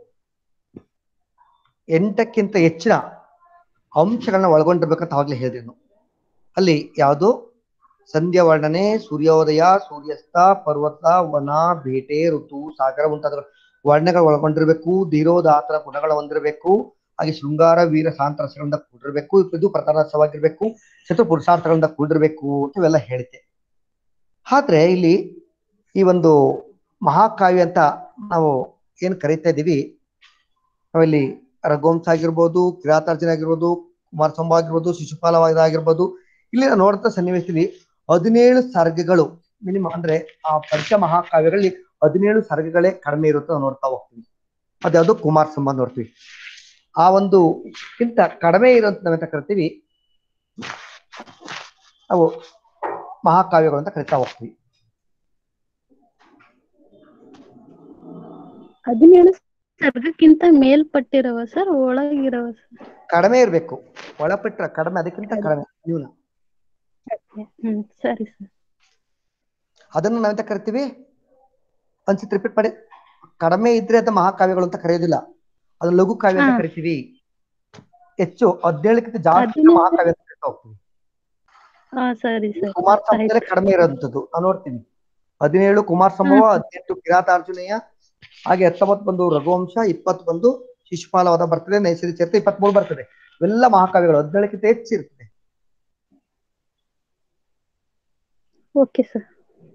H: ಎಂಟಕ್ಕಿಂತ ಹೆಚ್ಚಿನ ಅಂಶಗಳನ್ನ ಒಳಗೊಂಡಿರ್ಬೇಕಂತ ಅವಾಗ್ಲೇ ಹೇಳಿದೆ ನಾನು ಅಲ್ಲಿ ಯಾವುದು ಸಂಧ್ಯಾ ವರ್ಣನೆ ಸೂರ್ಯೋದಯ ಸೂರ್ಯಾಸ್ತ ಪರ್ವತ ವನ ಬೇಟೆ ಋತು ಸಾಗರ ಮುಂತಾದ ವರ್ಣಗಳು ಒಳಗೊಂಡಿರ್ಬೇಕು ಧೀರೋದಾತರ ಗುಣಗಳ ಹೊಂದಿರಬೇಕು ಹಾಗೆ ಶೃಂಗಾರ ವೀರ ಶಾಂತ ರಸಗಳಿಂದ ಕೂಡಿರ್ಬೇಕು ಇದು ಪ್ರಧಾನ ರಸವಾಗಿರ್ಬೇಕು ಚತುರ್ಪುರುಷಾರ್ಥಗಳಿಂದ ಕೂಡಿರ್ಬೇಕು ಅಂತ ಇವೆಲ್ಲ ಹೇಳಿದ್ದೆ ಆದ್ರೆ ಇಲ್ಲಿ ಈ ಒಂದು ಮಹಾಕಾವ್ಯ ಅಂತ ನಾವು ಏನ್ ಕರಿತಾ ಇದೀವಿ ನಾವಿಲ್ಲಿ ರಘುವಂಶ ಆಗಿರ್ಬೋದು ಕಿರಾತಾರ್ಜುನ ಆಗಿರ್ಬೋದು ಕುಮಾರಸಂಭ ಆಗಿರ್ಬೋದು ಶಿಶುಪಾಲವಾದ ಆಗಿರ್ಬೋದು ಇಲ್ಲಿ ನಾವು ನೋಡ್ತಾ ಸನ್ನಿವೇಶದಲ್ಲಿ ಹದಿನೇಳು ಸರ್ಗಗಳು ಮಿನಿಮಮ್ ಅಂದ್ರೆ ಆ ಪಂಚ ಮಹಾಕಾವ್ಯಗಳಲ್ಲಿ ಹದಿನೇಳು ಸರ್ಗಗಳೇ ಕಡಿಮೆ ಇರುತ್ತೆ ನಾವು ನೋಡ್ತಾ ಹೋಗ್ತೀವಿ ಅದ್ಯಾವುದು ಕುಮಾರ ಸಂಬಂಧ ನೋಡ್ತೀವಿ ಆ ಒಂದು ಕ್ಕಿಂತ ಕಡಿಮೆ ಇರೋಂತ ನಾವೆಂತ ಕರಿತೀವಿ ನಾವು ಮಹಾಕಾವ್ಯಗಳು ಅಂತ ಕರಿತಾ ಹೋಗ್ತೀವಿ
I: ಹದಿನೇಳು ಸರ್ಗಕ್ಕಿಂತ ಮೇಲ್ಪಟ್ಟಿರವ ಸರ್ ಒಳಗಿರವ ಸರ್
H: ಕಡಿಮೆ ಇರ್ಬೇಕು ಒಳಪಟ್ಟ ಕಡಿಮೆ ಅದಕ್ಕಿಂತ ಕಡಿಮೆ ನ್ಯೂನ
I: ಹ್ಮ್ ಸರಿ ಸರ್
H: ಅದನ್ನು ನಾವೆಂತ ಕರಿತೀವಿ ಒಂದ್ಸತಿ ರಿಪೀಟ್ ಮಾಡಿ ಕಡಿಮೆ ಇದ್ರೆ ಅದು ಮಹಾಕಾವ್ಯಗಳು ಅಂತ ಕರೆಯೋದಿಲ್ಲ ಅದು ಲಘು ಕಾವ್ಯ ಅಂತ
I: ಹಾ.
H: ಕರಿತೀವಿ ಹೆಚ್ಚು ಹದಿನೇಳಕ್ಕಿಂತ ಜಾಸ್ತಿ
I: ಹದಿನೇಳು-
H: ಮಹಾಕಾವ್ಯ ಅಂತ ಕರಿತಾ ಹೋಗ್ತೀವಿ
I: ಹಾ ಸರಿ ಸರ್
H: ಕುಮಾರ ಸಂಭವದಲ್ಲೇ ಕಡಿಮೆ ಇರೋಂಥದ್ದು ನಾವು ನೋಡ್ತೀವಿ ಹದಿನೇಳು ಕುಮಾರ ಸಂಭವ ಹದಿನೆಂಟು ಕಿರಾತಾರ್ಜುನಯ್ಯ ಹಾಗೆ ಹತ್ತೊಂಬತ್ತು ಬಂದು ರಘುವಂಶ ಇಪ್ಪತ್ತು ಬಂದು ಶಿಶುಪಾಲವಾದ ಬರ್ತದೆ ನೈಸರ್ಗಿಕ ಚರಿತ್ರೆ ಇಪ್ಪತ್ಮೂರು ಬರ್ತದೆ ಇವೆಲ್ಲ ಮಹಾಕಾವ್ಯಗಳು ಹದಿನೇಳಕ್ಕಿಂತ ಹೆಚ್ಚು ಇರ್ತದೆ
I: ಓಕೆ ಸರ್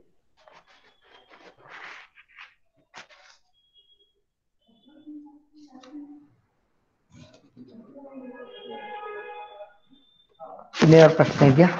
H: ಇನ್ನೇನಾದ್ರು ಪ್ರಶ್ನೆ ಇದೆಯಾ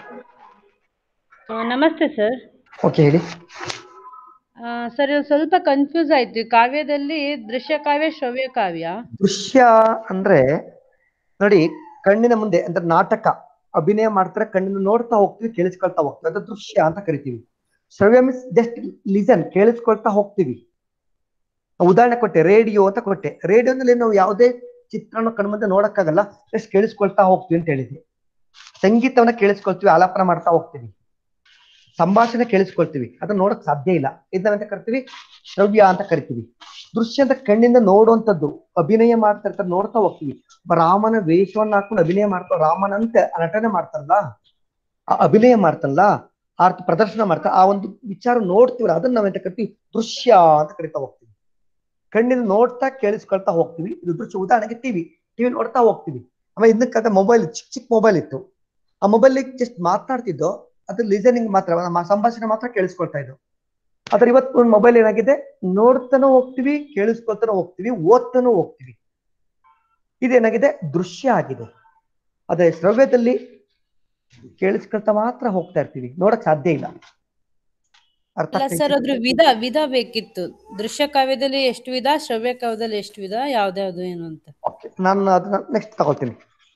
J: ಆ, ನಮಸ್ತೆ ಸರ್
H: ಓಕೆ ಹೇಳಿ
J: ಸರ್ ಇದು ಸ್ವಲ್ಪ ಕನ್ಫ್ಯೂಸ್ ಆಯ್ತು ಈ ಕಾವ್ಯದಲ್ಲಿ ದೃಶ್ಯ ಕಾವ್ಯ ಶ್ರವ್ಯ ಕಾವ್ಯ
H: ದೃಶ್ಯ ಅಂದ್ರೆ ನೋಡಿ ಕಣ್ಣಿನ ಮುಂದೆ ಅಂದ್ರೆ ನಾಟಕ ಅಭಿನಯ ಮಾಡ್ತಾರೆ ಕಣ್ಣಿನ ನೋಡ್ತಾ ಹೋಗ್ತೀವಿ ಕೇಳಿಸ್ಕೊಳ್ತಾ ಹೋಗ್ತೀವಿ ಅದು ದೃಶ್ಯ ಅಂತ ಕರಿತೀವಿ ಶ್ರವ್ಯ ಮೀನ್ಸ್ ಜಸ್ಟ್ ಲಿಸನ್ ಕೇಳಿಸ್ಕೊಳ್ತಾ ಹೋಗ್ತೀವಿ ಉದಾಹರಣೆ ಕೊಟ್ಟೆ ರೇಡಿಯೋ ಅಂತ ಕೊಟ್ಟೆ ರೇಡಿಯೋನಲ್ಲಿ ನಾವು ಯಾವುದೇ ಚಿತ್ರನ ಕಣ್ಮುಂದೆ ನೋಡಕ್ಕಾಗಲ್ಲ ಜಸ್ಟ್ ಕೇಳಿಸ್ಕೊಳ್ತಾ ಹೋಗ್ತೀವಿ ಅಂತ ಹೇಳಿದ್ವಿ ಸಂಗೀತವನ್ನ ಕೇಳಿಸ್ಕೊಳ್ತೀವಿ ಆಲಾಪನ ಮಾಡ್ತಾ ಹೋಗ್ತೀವಿ ಸಂಭಾಷಣೆ ಕೇಳಿಸ್ಕೊಳ್ತೀವಿ ಅದನ್ನ ನೋಡಕ್ ಸಾಧ್ಯ ಇಲ್ಲ ಇದನ್ನ ಅಂತ ಕರಿತೀವಿ ಶ್ರವ್ಯ ಅಂತ ಕರಿತೀವಿ ದೃಶ್ಯ ಅಂತ ಕಣ್ಣಿಂದ ನೋಡುವಂಥದ್ದು ಅಭಿನಯ ಮಾಡ್ತಾ ಇರ್ತಾರೆ ನೋಡ್ತಾ ಹೋಗ್ತೀವಿ ಒಬ್ಬ ರಾಮನ ವೇಷವನ್ನ ಹಾಕೊಂಡು ಅಭಿನಯ ಮಾಡ್ತಾ ರಾಮನಂತೆ ನಟನೆ ಮಾಡ್ತಾರಲ್ಲ ಆ ಅಭಿನಯ ಮಾಡ್ತಾರಲ್ಲ ಆ ಪ್ರದರ್ಶನ ಮಾಡ್ತಾ ಆ ಒಂದು ವಿಚಾರ ನೋಡ್ತೀವಲ್ಲ ಅದನ್ನ ನಾವೆಂತ ಕರಿತೀವಿ ದೃಶ್ಯ ಅಂತ ಕರಿತಾ ಹೋಗ್ತೀವಿ ಕಣ್ಣಿನ ನೋಡ್ತಾ ಕೇಳಿಸ್ಕೊಳ್ತಾ ಹೋಗ್ತೀವಿ ಇದು ದೃಶ್ಯ ಉದಾಹರಣೆಗೆ ಟಿವಿ ಟಿವಿ ನೋಡ್ತಾ ಹೋಗ್ತೀವಿ ಆಮೇಲೆ ಹಿಂದಕ್ಕೆ ಮೊಬೈಲ್ ಚಿಕ್ಕ ಚಿಕ್ಕ ಮೊಬೈಲ್ ಇತ್ತು ಆ ಮೊಬೈಲ್ ಜಸ್ಟ್ ಮಾತನಾಡ್ತಿದ್ದೋ ಅದು ಲಿಸನಿಂಗ್ ಮಾತ್ರ ನಮ್ಮ ಸಂಭಾಷಣೆ ಮಾತ್ರ ಕೇಳಿಸ್ಕೊಳ್ತಾ ಇದ್ದೋ ಆದ್ರೆ ಇವತ್ತು ಒಂದು ಮೊಬೈಲ್ ಏನಾಗಿದೆ ನೋಡ್ತಾನೂ ಹೋಗ್ತೀವಿ ಕೇಳಿಸ್ಕೊಳ್ತಾನೂ ಹೋಗ್ತೀವಿ ಓದ್ತಾನೂ ಹೋಗ್ತೀವಿ ಇದೇನಾಗಿದೆ ದೃಶ್ಯ ಆಗಿದೆ ಅದೇ ಶ್ರವ್ಯದಲ್ಲಿ ಕೇಳಿಸ್ಕೊಳ್ತಾ ಮಾತ್ರ ಹೋಗ್ತಾ ಇರ್ತೀವಿ ನೋಡಕ್ ಸಾಧ್ಯ ಇಲ್ಲ ಅರ್ಥ
J: ಇಲ್ಲ
H: ಆಗ್ತಾ
J: ಸರ್
H: ಇದೆಯಾ?
J: ಅದ್ರ ವಿಧ ವಿಧ ಬೇಕಿತ್ತು ದೃಶ್ಯ ಕಾವ್ಯದಲ್ಲಿ ಎಷ್ಟು ವಿಧ ಶ್ರವ್ಯ ಕಾವ್ಯದಲ್ಲಿ ಎಷ್ಟು ವಿಧ ಯಾವ್ದ್ಯಾವ್ದು ಏನು ಅಂತ
H: ನಾನು ಅದನ್ನ ನೆಕ್ಸ್ಟ್ ತಗೊಳ್ತೀನಿ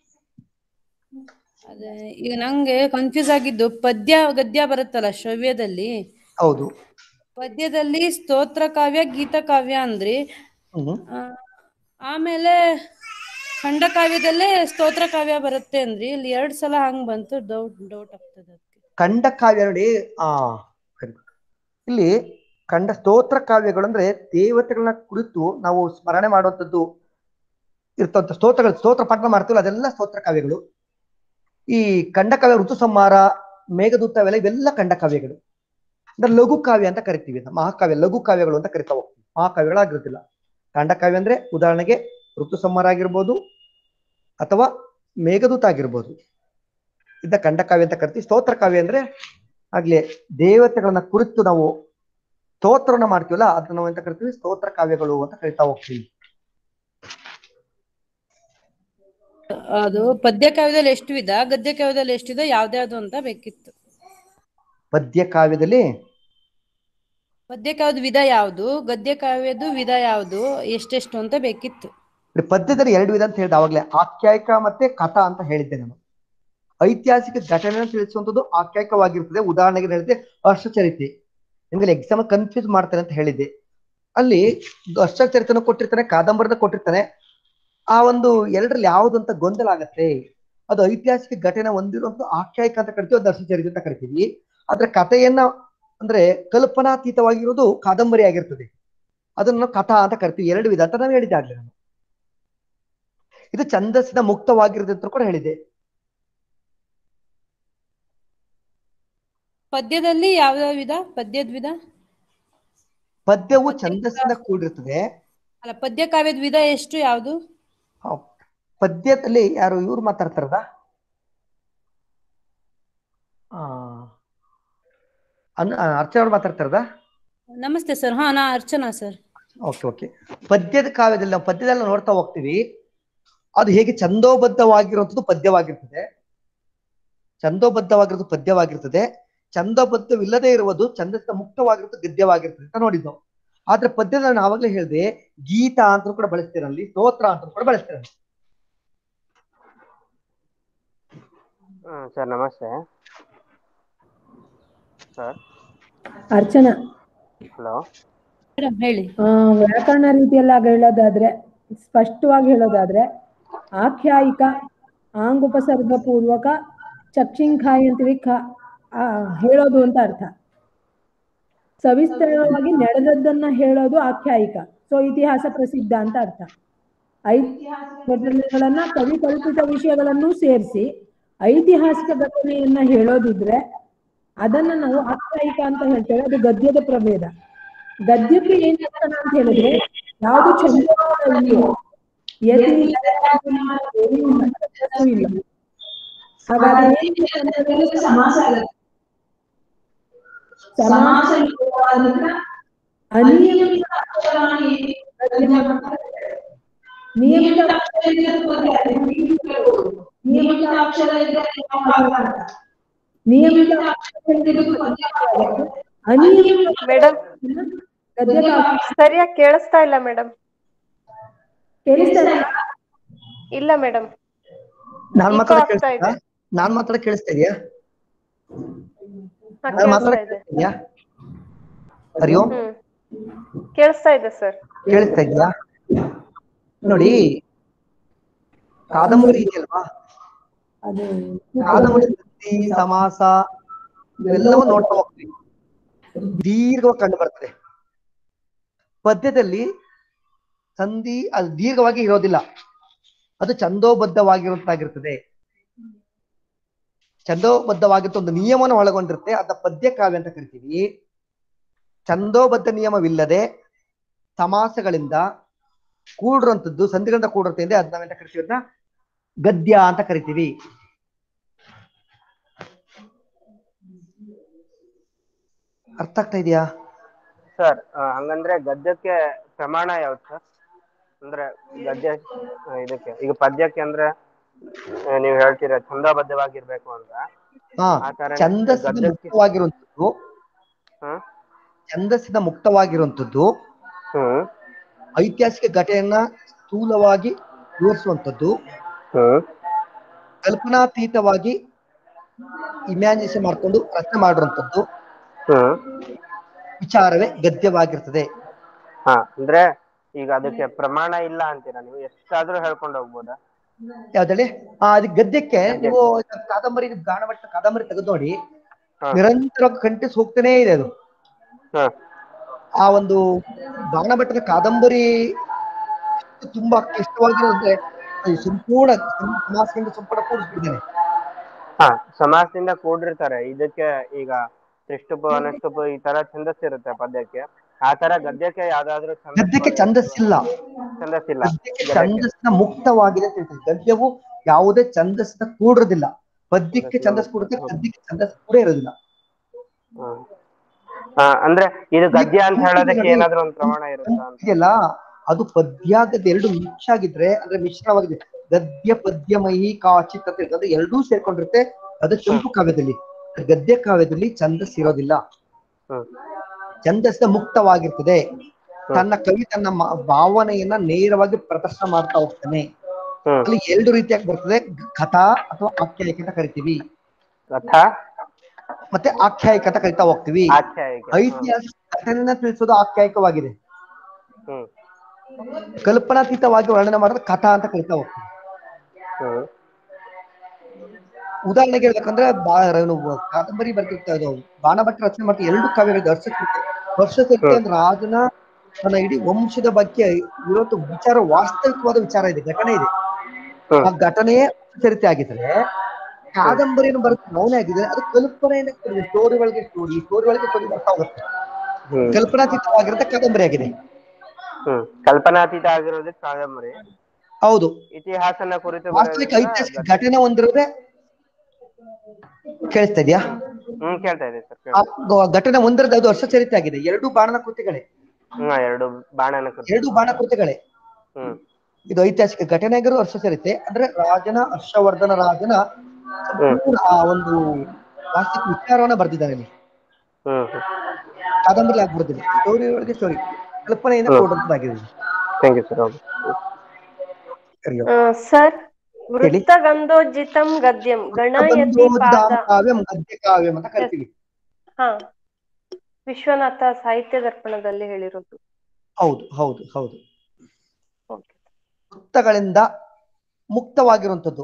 J: ಅದೇ ಈಗ ನಂಗೆ ಕನ್ಫ್ಯೂಸ್ ಆಗಿದ್ದು ಪದ್ಯ ಗದ್ಯ ಬರುತ್ತಲ್ಲ ಶ್ರವ್ಯದಲ್ಲಿ
H: ಹೌದು
J: ಪದ್ಯದಲ್ಲಿ ಸ್ತೋತ್ರ ಕಾವ್ಯ ಗೀತ ಕಾವ್ಯ ಅಂದ್ರಿ
H: ಹ್ಮ್
J: ಆ, ಆಮೇಲೆ ಖಂಡಕಾವ್ಯದಲ್ಲೇ ಸ್ತೋತ್ರ ಕಾವ್ಯ ಬರುತ್ತೆ ಅಂದ್ರಿ ಇಲ್ಲಿ ಎರಡ್ ಸಲ ಹಂಗ್ ಬಂತು ಡೌಟ್ ಡೌಟ್ ಆಗ್ತದೆ
H: ಖಂಡ ಕಾವ್ಯ ನೋಡಿ ಆ ಸರಿ. ಇಲ್ಲಿ ಖಂಡ ಸ್ತೋತ್ರ ಕಾವ್ಯಗಳು ಅಂದ್ರೆ ದೇವತೆಗಳನ್ನ ಕುರಿತು ನಾವು ಸ್ಮರಣೆ ಮಾಡುವಂಥದ್ದು ಇರ್ತಂತ ಸ್ತೋತ್ರಗಳು ಸ್ತೋತ್ರ ಪಾಠ ಮಾಡ್ತೀವಲ್ಲ ಅದೆಲ್ಲ ಸ್ತೋತ್ರ ಕಾವ್ಯಗಳು ಈ ಖಂಡಕಾವ್ಯ ಋತು ಸಂಹಾರ ಮೇಘದೂತ ಅವೆಲ್ಲ ಇವೆಲ್ಲ ಖಂಡಕಾವ್ಯಗಳು ಅಂದ್ರೆ ಲಘು ಕಾವ್ಯ ಅಂತ ಕರಿತೀವಿ ಇದನ್ನ. ಮಹಾಕಾವ್ಯ ಲಘು ಕಾವ್ಯಗಳು ಅಂತ ಕರಿತಾ ಹೋಗ್ತೀವಿ ಮಹಾಕಾವ್ಯಗಳಾಗಿರುತ್ತಿಲ್ಲ ಖಂಡಕಾವ್ಯ ಅಂದ್ರೆ ಉದಾಹರಣೆಗೆ ಋತು ಸಂಹಾರ ಆಗಿರ್ಬೋದು ಅಥವಾ ಮೇಘದೂತ ಆಗಿರ್ಬೋದು ಇದ್ದ ಖಂಡಕಾವ್ಯ ಅಂತ ಕರಿತೀವಿ ಸ್ತೋತ್ರ ಕಾವ್ಯ ಅಂದ್ರೆ ಆಗ್ಲೇ ದೇವತೆಗಳನ್ನ ಕುರಿತು ನಾವು ಸ್ತೋತ್ರನ ಮಾಡ್ತೀವಲ್ಲ ಅದನ್ನ ನಾವು ಎಂತ ಕರಿತೀವಿ ಸ್ತೋತ್ರ ಕಾವ್ಯಗಳು ಅಂತ ಕರಿತಾ ಹೋಗ್ತೀವಿ
J: ಅದು ಪದ್ಯ ಕಾವ್ಯದಲ್ಲಿ ಎಷ್ಟು ವಿಧ ಗದ್ಯ ಕಾವ್ಯದಲ್ಲಿ ಎಷ್ಟು ವಿಧ ಯಾವ್ದ್ಯಾವ್ದು ಅಂತ ಬೇಕಿತ್ತು
H: ಪದ್ಯ ಕಾವ್ಯದಲ್ಲಿ
J: ಪದ್ಯ ಕಾವ್ಯದ ವಿಧ ಯಾವ್ದು ಗದ್ಯ ಕಾವ್ಯದ ವಿಧ ಯಾವ್ದು ಎಷ್ಟೆಷ್ಟು ಅಂತ ಬೇಕಿತ್ತು
H: ಇಲ್ಲಿ ಪದ್ಯದಲ್ಲಿ ಎರಡು ವಿಧ ಅಂತ ಹೇಳಿದೆ ಅವಾಗ್ಲೇ ಆಖ್ಯಾಯಿಕ ಮತ್ತೆ ಕಥಾ ಅಂತ ಹೇಳಿದ್ದೆ ನಾನು ಐತಿಹಾಸಿಕ ಘಟನೆ ತಿಳಿಸುವಂಥದ್ದು ಆಖ್ಯಾಯಿಕವಾಗಿರ್ತದೆ ಉದಾಹರಣೆಗೆ ಹೇಳಿದೆ ಹರ್ಷಚರಿತೆ ನಿಮ್ಗೆ ಎಕ್ಸಾಮ್ ಕನ್ಫ್ಯೂಸ್ ಮಾಡ್ತಾರೆ ಅಂತ ಹೇಳಿದ್ದೆ ಅಲ್ಲಿ ಹರ್ಷಚರಿತನ ಕೊಟ್ಟಿರ್ತಾನೆ ಕಾದಂಬರಿನ ಕೊಟ್ಟಿರ್ತಾನೆ ಆ ಒಂದು ಎರಡರಲ್ಲಿ ಯಾವ್ದು ಅಂತ ಗೊಂದಲ ಆಗತ್ತೆ ಅದು ಐತಿಹಾಸಿಕ ಘಟನೆ ಹೊಂದಿರುವಂತ ಆಖ್ಯಾಯಿಕ ಅಂತ ಕರಿತೀವಿ ಅದು ಹರ್ಷಚರಿತೆ ಅಂತ ಕರಿತೀವಿ ಆದ್ರೆ ಕಥೆಯನ್ನ ಅಂದ್ರೆ ಕಲ್ಪನಾತೀತವಾಗಿರೋದು ಕಾದಂಬರಿ ಆಗಿರ್ತದೆ ಅದನ್ನ ಕಥಾ ಅಂತ ಕರಿತೀವಿ ಎರಡು ವಿಧ ಅಂತ ನಾನು ಹೇಳಿದ್ದೆ ಆಗ್ಲೇ ನಾನು ಇದು ಛಂದಸ್ಸಿನ ಮುಕ್ತವಾಗಿರುತ್ತೆ ಅಂತ ಕೂಡ ಹೇಳಿದೆ
J: ಪದ್ಯದಲ್ಲಿ ಯಾವ್ಯಾವ ವಿಧ ಪದ್ಯದ ವಿಧ
H: ಪದ್ಯವು ಛಂದಸ್ಸಿಂದ ಕೂಡಿರ್ತದೆ
J: ಅಲ್ಲ ಪದ್ಯ ಕಾವ್ಯದ ವಿಧ ಎಷ್ಟು ಯಾವ್ದು
H: ಆ ಪದ್ಯದಲ್ಲಿ ಯಾರು ಇವ್ರು ಮಾತಾಡ್ತಾರದ ಆ ಅನ್ ಅರ್ಚನ ಅವ್ರು ಮಾತಾಡ್ತಾರದ
J: ನಮಸ್ತೆ ಸರ್ ಹಾ ನಾ ಅರ್ಚನಾ ಸರ್
H: ಓಕೆ ಓಕೆ ಪದ್ಯದ ಕಾವ್ಯದಲ್ಲಿ ನಾವು ಪದ್ಯದಲ್ಲಿ ನೋಡ್ತಾ ಹೋಗ್ತೀವಿ ಅದು ಹೇಗೆ ಛಂದೋಬದ್ಧವಾಗಿರುವಂಥದ್ದು ಪದ್ಯವಾಗಿರ್ತದೆ ಛಂದೋಬದ್ಧವಾಗಿರೋದು ಪದ್ಯವಾಗಿರ್ತದೆ ಛಂದೋಬದ್ಧವಿಲ್ಲದೆ ಇರುವುದು ಛಂದಸ್ಸಿನ ಮುಕ್ತವಾಗಿರೋದು ಗದ್ಯವಾಗಿರ್ತದೆ ಅಂತ ನೋಡಿದ್ದು ಆದ್ರೆ ಪದ್ಯದಲ್ಲಿ ನಾನು ಆವಾಗಲೇ ಹೇಳಿದೆ ಗೀತ ಅಂತ ಕೂಡ ಬಳಸ್ತೀರ ಅಲ್ಲಿ ಸ್ತೋತ್ರ ಅಂತ ಕೂಡ ಬಳಸ್ತೀರ ಅಲ್ಲಿ.
F: ಸರ್ ನಮಸ್ತೆ ಸರ್
A: ಅರ್ಚನಾ
F: ಹಲೋ
J: ಮೇಡಮ್ ಹೇಳಿ
A: ಆ, ವ್ಯಾಕರಣ ರೀತಿಯಲ್ಲಾಗ ಹೇಳೋದಾದ್ರೆ ಸ್ಪಷ್ಟವಾಗಿ ಹೇಳೋದಾದ್ರೆ ಆಖ್ಯಾಯಿಕ ಆಂಗುಪಸರ್ಗ ಪೂರ್ವಕ ಚಕ್ಷಿಂಖಾಯಿ ಅಂತೀವಿ ಖ ಆ, ಹೇಳೋದು ಅಂತ ಅರ್ಥ ಸವಿಸ್ತರವಾಗಿ ನಡೆದದ್ದನ್ನ ಹೇಳೋದು ಆಖ್ಯಾಯಿಕ ಸೊ ಇತಿಹಾಸ ಪ್ರಸಿದ್ಧ ಅಂತ ಅರ್ಥ ಐತಿಹಾಸಿಕ ಘಟನೆಗಳನ್ನ ಕವಿ ಕಲ್ಪಿತ ವಿಷಯಗಳನ್ನು ಸೇರಿಸಿ ಐತಿಹಾಸಿಕ ಘಟನೆಯನ್ನ ಹೇಳೋದಿದ್ರೆ ಅದನ್ನ ನಾವು ಆಖ್ಯಾಯಿಕ ಅಂತ ಹೇಳ್ತೇವೆ ಅದು ಗದ್ಯದ ಪ್ರಭೇದ ಗದ್ಯಕ್ಕೆ ಏನ್ ಲಕ್ಷಣ ಅಂತ ಹೇಳಿದ್ರೆ ಯಾವುದು ಚಂದ್ರ ಇಲ್ಲವೋ ಯತಿ ಏನೂ ಇಲ್ಲ, ಛಂದಸ್ಸು ಇಲ್ಲ ಹಾಗಾಗಿ ಏನಿದೆ ಅಂತಂದ್ರೆ ಸಮಾಸ ಆಗತ್ತೆ. ಸಮಾಸ ಇಲ್ಲವಾದ ನಂತರ ಅನಿಯಮಿತ ಅಕ್ಷರಗಳನ್ನು ಈ ಗದ್ಯ ಮಾಡ್ತಾರೆ. ನಿಯಮಿತ ಅಕ್ಷರ ಇಲ್ಲದ ಪದ್ಯ ಅದು ನೀವು ಕೇಳ್ಬೋದು. ನಿಯಮಿತ ಅಕ್ಷರ ಇದ್ದರೆ ಯಾವ ಭಾಗ ಅಂತ. ನಿಯಮಿತ ಅಕ್ಷರ ಇಲ್ಲದಿದ್ದು ಪದ್ಯ ಆಗುತ್ತೆ. ಅನಿಯಮಿತ
C: ಮೇಡಮ್
A: ಗದ್ಯ
C: ಸರಿಯಾಗಿ ಕೇಳಿಸ್ತಾ ಇಲ್ಲ ಮೇಡಮ್
A: ಕೇಳಿಸ್ತಾ ಇಲ್ಲ?
C: ಇಲ್ಲ ಮೇಡಮ್
H: ನಾನ್
C: Echo
H: ಮಾತಾಡ
C: ಆಗ್ತಾ
H: ಕೇಳಿಸ್ತಾ
C: ಇದೆ.
H: ನಾನ್ ಮಾತಾಡ ಕೇಳಿಸ್ತಾ ಇದೆಯಾ
C: ಹಾ,
H: ನಾನ್ ಮಾತಾಡ
C: ಕೇಳಿಸ್ತಾ ಇದೆ
H: ಕೇಳಿಸ್ತಾ ಇದೆಯಾ ಹರಿ ಓಂ
C: ಹ್ಮ್ ಕೇಳಿಸ್ತಾ ಇದೆ ಸರ್
H: ಕೇಳಿಸ್ತಾ ಇದೆಯಾ ನೋಡಿ ಕಾದಂಬರಿ ಇದೆಯಲ್ವಾ
A: ಅದು
H: ಕಾದಂಬರಿ ಸಂಧಿ, ಸಮಾಸ ಇವೆಲ್ಲವೂ ನೋಡ್ತಾ ಹೋಗ್ತೀವಿ ದೀರ್ಘವಾಗಿ ಕಂಡು ಬರ್ತದೆ ಪದ್ಯದಲ್ಲಿ ಸಂಧಿ ಅದು ದೀರ್ಘವಾಗಿ ಇರೋದಿಲ್ಲ ಅದು ಛಂದೋಬದ್ಧವಾಗಿರುತ್ತಾಗಿರ್ತದೆ ಛಂದೋಬದ್ಧವಾಗಿರ್ತ ಒಂದು ನಿಯಮನ ಒಳಗೊಂಡಿರುತ್ತೆ ಅದ ಪದ್ಯ ಕಾವ್ಯ ಅಂತ ಕರಿತೀವಿ ಛಂದೋಬದ್ಧ ನಿಯಮವಿಲ್ಲದೆ ಸಮಾಸಗಳಿಂದ ಕೂಡಿರುವಂತದ್ದು ಸಂಧಿಗಳಿಂದ ಕೂಡಿರುತ್ತೆ ಅದ್ ನಾವೆಂತ ಕರಿತೀವಿ ಅದನ್ನ ಗದ್ಯ ಅಂತ ಕರಿತೀವಿ ಅರ್ಥ ಆಗ್ತಾ ಇದೆಯಾ
F: ಸರ್ ಹಂಗಂದ್ರೆ ಗದ್ಯಕ್ಕೆ ಪ್ರಮಾಣ ಯಾವ್ದು ಸರ್ ಅಂದ್ರೆ ಗದ್ಯ ಆ, ಇದಕ್ಕೆ ಈಗ ಪದ್ಯಕ್ಕೆ ಅಂದ್ರೆ ಆ, ನೀವ್ ಹೇಳ್ತೀರಾ ಛಂದಬದ್ಧವಾಗಿರ್ಬೇಕು ಅಂತ
H: ಹಾ
F: ಆ ತರ
H: ಛಂದಸ್ಸಿನ ಮುಕ್ತವಾಗಿರುವಂತದ್ದು
F: ಹ್ಮ್
H: ಛಂದಸ್ಸಿನ ಮುಕ್ತವಾಗಿರುವಂತದ್ದು
F: ಹ್ಮ್
H: ಐತಿಹಾಸಿಕ ಘಟನೆಯನ್ನ ಸ್ಥೂಲವಾಗಿ ವಿವರಿಸುವಂತದ್ದು
F: ಹ್ಮ್
H: ಕಲ್ಪನಾತೀತವಾಗಿ ಇಮ್ಯಾಜಿನೇಷನ್ ಮಾಡ್ಕೊಂಡು ರಚನೆ ಮಾಡಿರುವಂತದ್ದು
F: ಹ್ಮ್
H: ವಿಚಾರವೇ ಗದ್ಯವಾಗಿರ್ತದೆ
F: ಹಾ ಅಂದ್ರೆ ಈಗ ಅದಕ್ಕೆ ಪ್ರಮಾಣ ಇಲ್ಲ ಅಂತೀರಾ ನೀವು ಎಷ್ಟಾದ್ರೂ ಹೇಳ್ಕೊಂಡು ಹೋಗ್ಬೋದಾ
H: ಯಾವ್ದೇಳಿ ಆ ಅದಕ್ಕೆ ಗದ್ಯಕ್ಕೆ ನೀವು ಕಾದಂಬರಿ ಗಾಣಭಟ್ಟ ಕಾದಂಬರಿ ತೆಗೆದು ನೋಡಿ
F: ಹಾ.
H: ನಿರಂತರವಾಗಿ ಕಂಟಿಸ್ ಹೋಗ್ತಾನೆ ಇದೆ ಅದು
F: ಹಾ
H: ಆ ಒಂದು ಬಾಣಭಟ್ಟದ ಕಾದಂಬರಿ ತುಂಬಾ ಕ್ಲಿಷ್ಟವಾಗಿರೋದ್ರೆ ಅದು ಸಂಪೂರ್ಣ ಸಮಾಸದಿಂದ ಸಂಪೂರ್ಣ ಕೂಡಿಸ್ಬಿಟ್ಟಿದ್ದಾನೆ
F: ಹಾ ಸಮಾಸದಿಂದ ಕೂಡಿರ್ತಾರೆ ಇದಕ್ಕೆ ಈಗ ತ್ರಿಷ್ಟುಪು ಅನುಷ್ಟುಪು ಈ ತರ ಛಂದಸ್ ಇರುತ್ತೆ ಪದ್ಯಕ್ಕೆ ಆ ತರ ಗದ್ಯಕ್ಕೆ ಯಾವ್ದಾದ್ರು ಛಂದಸ್
H: ಗದ್ಯಕ್ಕೆ ಛಂದಸ್ಸಿಲ್ಲ
F: ಛಂದಸ್ಸಿಲ್ಲ
H: ಗದ್ಯಕ್ಕೆ ಛಂದಸ್ಸಿನ ಮುಕ್ತವಾಗಿದೆ ಅಂತ ಹೇಳ್ತೀವಿ ಗದ್ಯವು ಯಾವುದೇ ಛಂದಸ್ಸಿನ ಕೂಡಿರೋದಿಲ್ಲ ಪದ್ಯಕ್ಕೆ ಛಂದಸ್ ಕೂಡುತ್ತೆ ಗದ್ಯಕ್ಕೆ ಛಂದಸ್ ಕೂಡ ಇರೋದಿಲ್ಲ
F: ಹ್ಮ್. ಹಾ ಅಂದ್ರೆ ಇದು ಗದ್ಯ ಅಂತ ಹೇಳೋದಕ್ಕೆ ಏನಾದ್ರು ಒಂದು ಪ್ರಮಾಣ ಇರುತ್ತಾ ಅಂತ
H: ಇದೆಯಲ್ಲ ಅದು ಪದ್ಯ ಗದ್ಯ ಎರಡು ಮಿಕ್ಸ್ ಆಗಿದ್ರೆ ಅಂದ್ರೆ ಮಿಶ್ರವಾಗಿದೆ ಗದ್ಯ ಪದ್ಯಮಯಿ ಕಾಚಿತ್ ಅಂತ ಇರ್ತದೆ ಅದು ಎರಡೂ ಸೇರ್ಕೊಂಡಿರುತ್ತೆ ಅದು ಚಂಪು ಕಾವ್ಯದಲ್ಲಿ ಗದ್ಯ ಕಾವ್ಯದಲ್ಲಿ ಛಂದಸ್ ಇರೋದಿಲ್ಲ
F: ಹ್ಮ್
H: ಛಂದಸ್ಸಿನ ಮುಕ್ತವಾಗಿರ್ತದೆ ತನ್ನ ಕವಿ ತನ್ನ ಮ- ಭಾವನೆಯನ್ನ ನೇರವಾಗಿ ಪ್ರದರ್ಶನ ಮಾಡ್ತಾ ಹೋಗ್ತಾನೆ
F: ಹ್ಮ್
H: ಅಲ್ಲಿ ಎರಡು ರೀತಿಯಾಗಿ ಬರ್ತದೆ ಕಥಾ ಅಥವಾ ಆಖ್ಯಾಯಿಕೆ ಅಂತ ಕರಿತೀವಿ
F: ಕಥಾ
H: ಮತ್ತೆ ಆಖ್ಯಾಯಿಕ ಅಂತ ಕರಿತಾ ಹೋಗ್ತೀವಿ
F: ಆಖ್ಯಾಯಿಕೆ
H: ಐತಿಹಾಸಿಕ ಘಟನೆನ ತಿಳಿಸೋದು ಆಖ್ಯಾಯಿಕವಾಗಿದೆ
F: ಹ್ಮ್
H: ಕಲ್ಪನಾತೀತವಾಗಿ ವರ್ಣನೆ ಮಾಡೋದು ಕಥಾ ಅಂತ ಕರಿತಾ ಹೋಗ್ತೀವಿ
F: ಹ್ಮ್
H: ಉದಾಹರಣೆಗೆ ಹೇಳ್ಬೇಕಂದ್ರೆ ಬಾ ಏನು ಕಾದಂಬರಿ ಬರ್ತಿರ್ತಾ ಇದು ಬಾಣಭಟ್ಟ ರಚನೆ ಮಾಡ್ತಾ ಎರಡು ಕಾವ್ಯಗಳು ವರ್ಷಕೃತ್ಯ ವರ್ಷಕೃತ್ಯ ಅಂದ್ರೆ ರಾಜನ ತನ್ನ ಇಡೀ ವಂಶದ ಬಗ್ಗೆ ಇರೋದು ವಿಚಾರ ವಾಸ್ತವಿಕವಾದ ವಿಚಾರ ಇದೆ ಘಟನೆ ಇದೆ ಆ ಘಟನೆಯೇ ಚರಿತ್ರೆ ಆಗಿದ್ರೆ ಕಾದಂಬರಿಯನ್ನು ಬರುತ್ತೆ ಮೌನ ಆಗಿದೆ ಅದು ಕಲ್ಪನೆಯಿಂದ ಸ್ಟೋರಿ ಒಳಗೆ ಸ್ಟೋರಿ ಸ್ಟೋರಿ ಒಳಗೆ ಸ್ಟೋರಿ ಬರ್ತಾ ಹೋಗುತ್ತೆ
F: ಹ್ಮ್
H: ಕಲ್ಪನಾತೀತವಾಗಿರುತ್ತೆ ಕಾದಂಬರಿ ಆಗಿದೆ
F: ಹ್ಮ್ ಕಲ್ಪನಾತೀತ ಆಗಿರೋದಕ್ಕೆ ಕಾದಂಬರಿ
H: ಹೌದು
F: ಇತಿಹಾಸನ ಕುರಿತು
H: ವಾಸ್ತವಿಕ
F: ಬರೆಯೋದ್ರಿಂದ
H: ಐತಿಹಾಸಿಕ ಘಟನೆ ಹೊಂದಿರೋದೇ ಕೇಳಿಸ್ತಾ ಇದೆಯಾ
F: ಹ್ಮ್ ಕೇಳ್ತಾ ಇದೆ ಸರ್
H: ಆ ಗ- ಘಟನೆ ಒಂದರದ್ದು ಅದು ವರ್ಷ ಚರಿತ್ರೆ ಆಗಿದೆ ಎರಡು ಬಾಣನ ಕೃತಿಗಳೇ
F: ಹ್ಮ್ ಎರಡು ಬಾಣನ ಕುರಿತು
H: ಎರಡು ಬಾಣ ಕೃತಿಗಳೇ
F: ಹ್ಮ್
H: ಇದು ಐತಿಹಾಸಿಕ ಘಟನೆ ಆಗಿರೋ ವರ್ಷ ಚರಿತ್ರೆ ಅಂದ್ರೆ ರಾಜನ ಹರ್ಷವರ್ಧನ ರಾಜನ ಸಂಪೂರ್ಣ ಆ ಒಂದು ವಾಸ್ತವಿಕ ವಿಚಾರವನ್ನ ಬರ್ದಿದ್ದಾನೆ ಇಲ್ಲಿ
F: ಹ್ಮ್ ಹ್ಮ್
H: ಕಾದಂಬರಿ ಆಗಿ ಬರ್ದಿಲ್ಲ ಸ್ಟೋರಿ ಒಳಗೆ ಸ್ಟೋರಿ ಕಲ್ಪನೆಯಿಂದ
F: ಹ್ಮ್.
H: ಕೂಡಿದ್ದಾಗಿದೆ
F: ಥ್ಯಾಂಕ್ ಯು ಸರ್ ಹೌದು
C: ಸರ್ ವೃತ್ತಗಂಧೋಜ್ಜಿತಂ ಗದ್ಯಂ ಗಣಯತಿ ಪಾದ
H: ಕಾವ್ಯಂ ಗದ್ಯ ಕಾವ್ಯಂ ಅಂತ ಕರಿತೀವಿ
C: ಹಾ ವಿಶ್ವನಾಥ ಸಾಹಿತ್ಯ ದರ್ಪಣದಲ್ಲಿ ಹೇಳಿರೋದು
H: ಹೌದು ಹೌದು ಹೌದು
C: Okay.
H: ವೃತ್ತಗಳಿಂದ ಮುಕ್ತವಾಗಿರುವಂತದ್ದು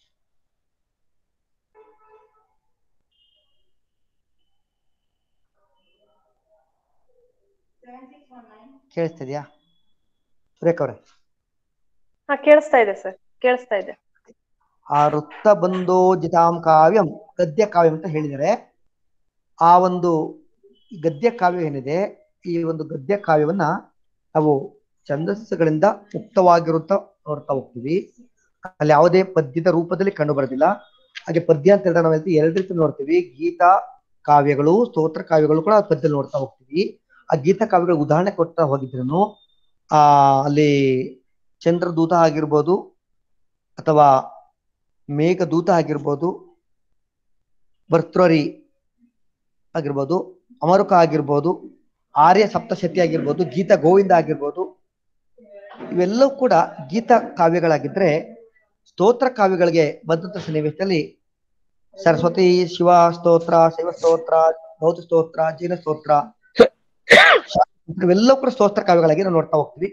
H: ಕೇಳಿಸ್ತಿದ್ಯಾ ಸುರೇಖ ಅವ್ರೆ
C: ಹಾ ಕೇಳಿಸ್ತಾ ಇದೆ ಸರ್ ಕೇಳಿಸ್ತಾ ಇದೆ
H: ಆ ವೃತ್ತ ಬಂಧೋಜಿತಾಂ ಕಾವ್ಯಂ ಗದ್ಯ ಕಾವ್ಯಂ ಅಂತ ಹೇಳಿದರೆ ಆ ಒಂದು ಗದ್ಯ ಕಾವ್ಯ ಏನಿದೆ ಈ ಒಂದು ಗದ್ಯ ಕಾವ್ಯವನ್ನ ನಾವು ಛಂದಸ್ಸುಗಳಿಂದ ಮುಕ್ತವಾಗಿರುತ್ತ ನೋಡ್ತಾ ಹೋಗ್ತೀವಿ ಅಲ್ಲಿ ಯಾವುದೇ ಪದ್ಯದ ರೂಪದಲ್ಲಿ ಕಂಡು ಬರೋದಿಲ್ಲ ಹಾಗೆ ಪದ್ಯ ಅಂತ ಹೇಳಿದ್ರೆ ನಾವು ಹೇಳ್ತೀವಿ ಎರಡು ರೀತಿ ನೋಡ್ತೀವಿ ಗೀತಾ ಕಾವ್ಯಗಳು ಸ್ತೋತ್ರ ಕಾವ್ಯಗಳು ಕೂಡ ಪದ್ಯದಲ್ಲಿ ನೋಡ್ತಾ ಹೋಗ್ತೀವಿ ಆ ಗೀತಾ ಕಾವ್ಯಗಳ ಉದಾಹರಣೆ ಕೊಡ್ತಾ ಹೋಗಿದ್ರು ಆ ಅಲ್ಲಿ ಚಂದ್ರದೂತ ಆಗಿರ್ಬೋದು ಅಥವಾ ಮೇಘದೂತ ಆಗಿರ್ಬೋದು ಭರ್ತೃರಿ ಆಗಿರ್ಬೋದು ಅಮರುಕ ಆಗಿರ್ಬೋದು ಆರ್ಯ ಸಪ್ತಶತಿ ಆಗಿರ್ಬೋದು ಗೀತ ಗೋವಿಂದ ಆಗಿರ್ಬೋದು ಇವೆಲ್ಲವೂ ಕೂಡ ಗೀತ ಕಾವ್ಯಗಳಾಗಿದ್ರೆ ಸ್ತೋತ್ರ ಕಾವ್ಯಗಳಿಗೆ ಬಂದಂತ ಸನ್ನಿವೇಶದಲ್ಲಿ ಸರಸ್ವತಿ ಶಿವ ಸ್ತೋತ್ರ ಶಿವ ಸ್ತೋತ್ರ ಬೌದ್ಧ ಸ್ತೋತ್ರ ಜೈನ ಸ್ತೋತ್ರ ಇವೆಲ್ಲವೂ ಕೂಡ ಸ್ತೋತ್ರ ಕಾವ್ಯಗಳಾಗಿ ನಾವು ನೋಡ್ತಾ ಹೋಗ್ತೀವಿ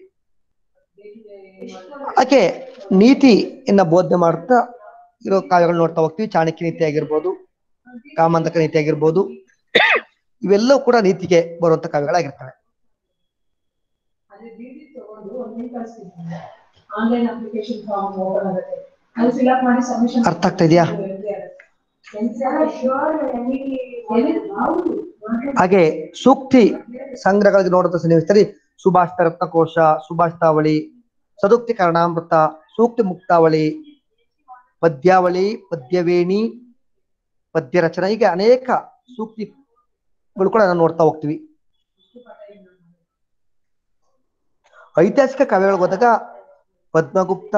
H: ಹಾಗೆ ನೀತಿಯನ್ನ ಬೋಧನೆ ಮಾಡ್ತಾ ಇರೋ ಕಾವ್ಯಗಳು ನೋಡ್ತಾ ಹೋಗ್ತೀವಿ ಚಾಣಕ್ಯ ನೀತಿ ಆಗಿರ್ಬೋದು ಕಾಮಂತಕ ನೀತಿ ಆಗಿರ್ಬೋದು ಇವೆಲ್ಲವೂ ಕೂಡ ನೀತಿಗೆ ಬರುವಂತ ಕಾವ್ಯಗಳಾಗಿರ್ತವೆ
A: ಆನ್ಲೈನ್ ಅಪ್ಲಿಕೇಶನ್ ಫಾರ್ಮ್ ಓಪನ್ ಆಗುತ್ತೆ ಅಲ್ಲಿ ಫಿಲ್ಅಪ್ ಮಾಡಿ ಸಬ್ಮಿಷನ್
H: ಅರ್ಥ ಆಗ್ತಾ ಇದೆಯಾ ಹಾಗೆ ಸೂಕ್ತಿ ಸಂಗ್ರಹಗಳಿಗೆ ನೋಡುವಂತ ಸನ್ನಿವೇಶದಲ್ಲಿ ಸುಭಾಷಿತ ರತ್ನಕೋಶ ಸುಭಾಷಿತಾವಳಿ ಸದುಕ್ತಿ ಕರ್ಣಾಮೃತ ಸೂಕ್ತಿ ಮುಕ್ತಾವಳಿ ಪದ್ಯಾವಳಿ ಪದ್ಯವೇಣಿ ಪದ್ಯ ರಚನೆ ಹೀಗೆ ಅನೇಕ ಸೂಕ್ತಿಗಳು ಕೂಡ ನಾವು ನೋಡ್ತಾ ಹೋಗ್ತೀವಿ ಐತಿಹಾಸಿಕ ಕಾವ್ಯಗಳಿಗೆ ಹೋದಾಗ ಪದ್ಮಗುಪ್ತ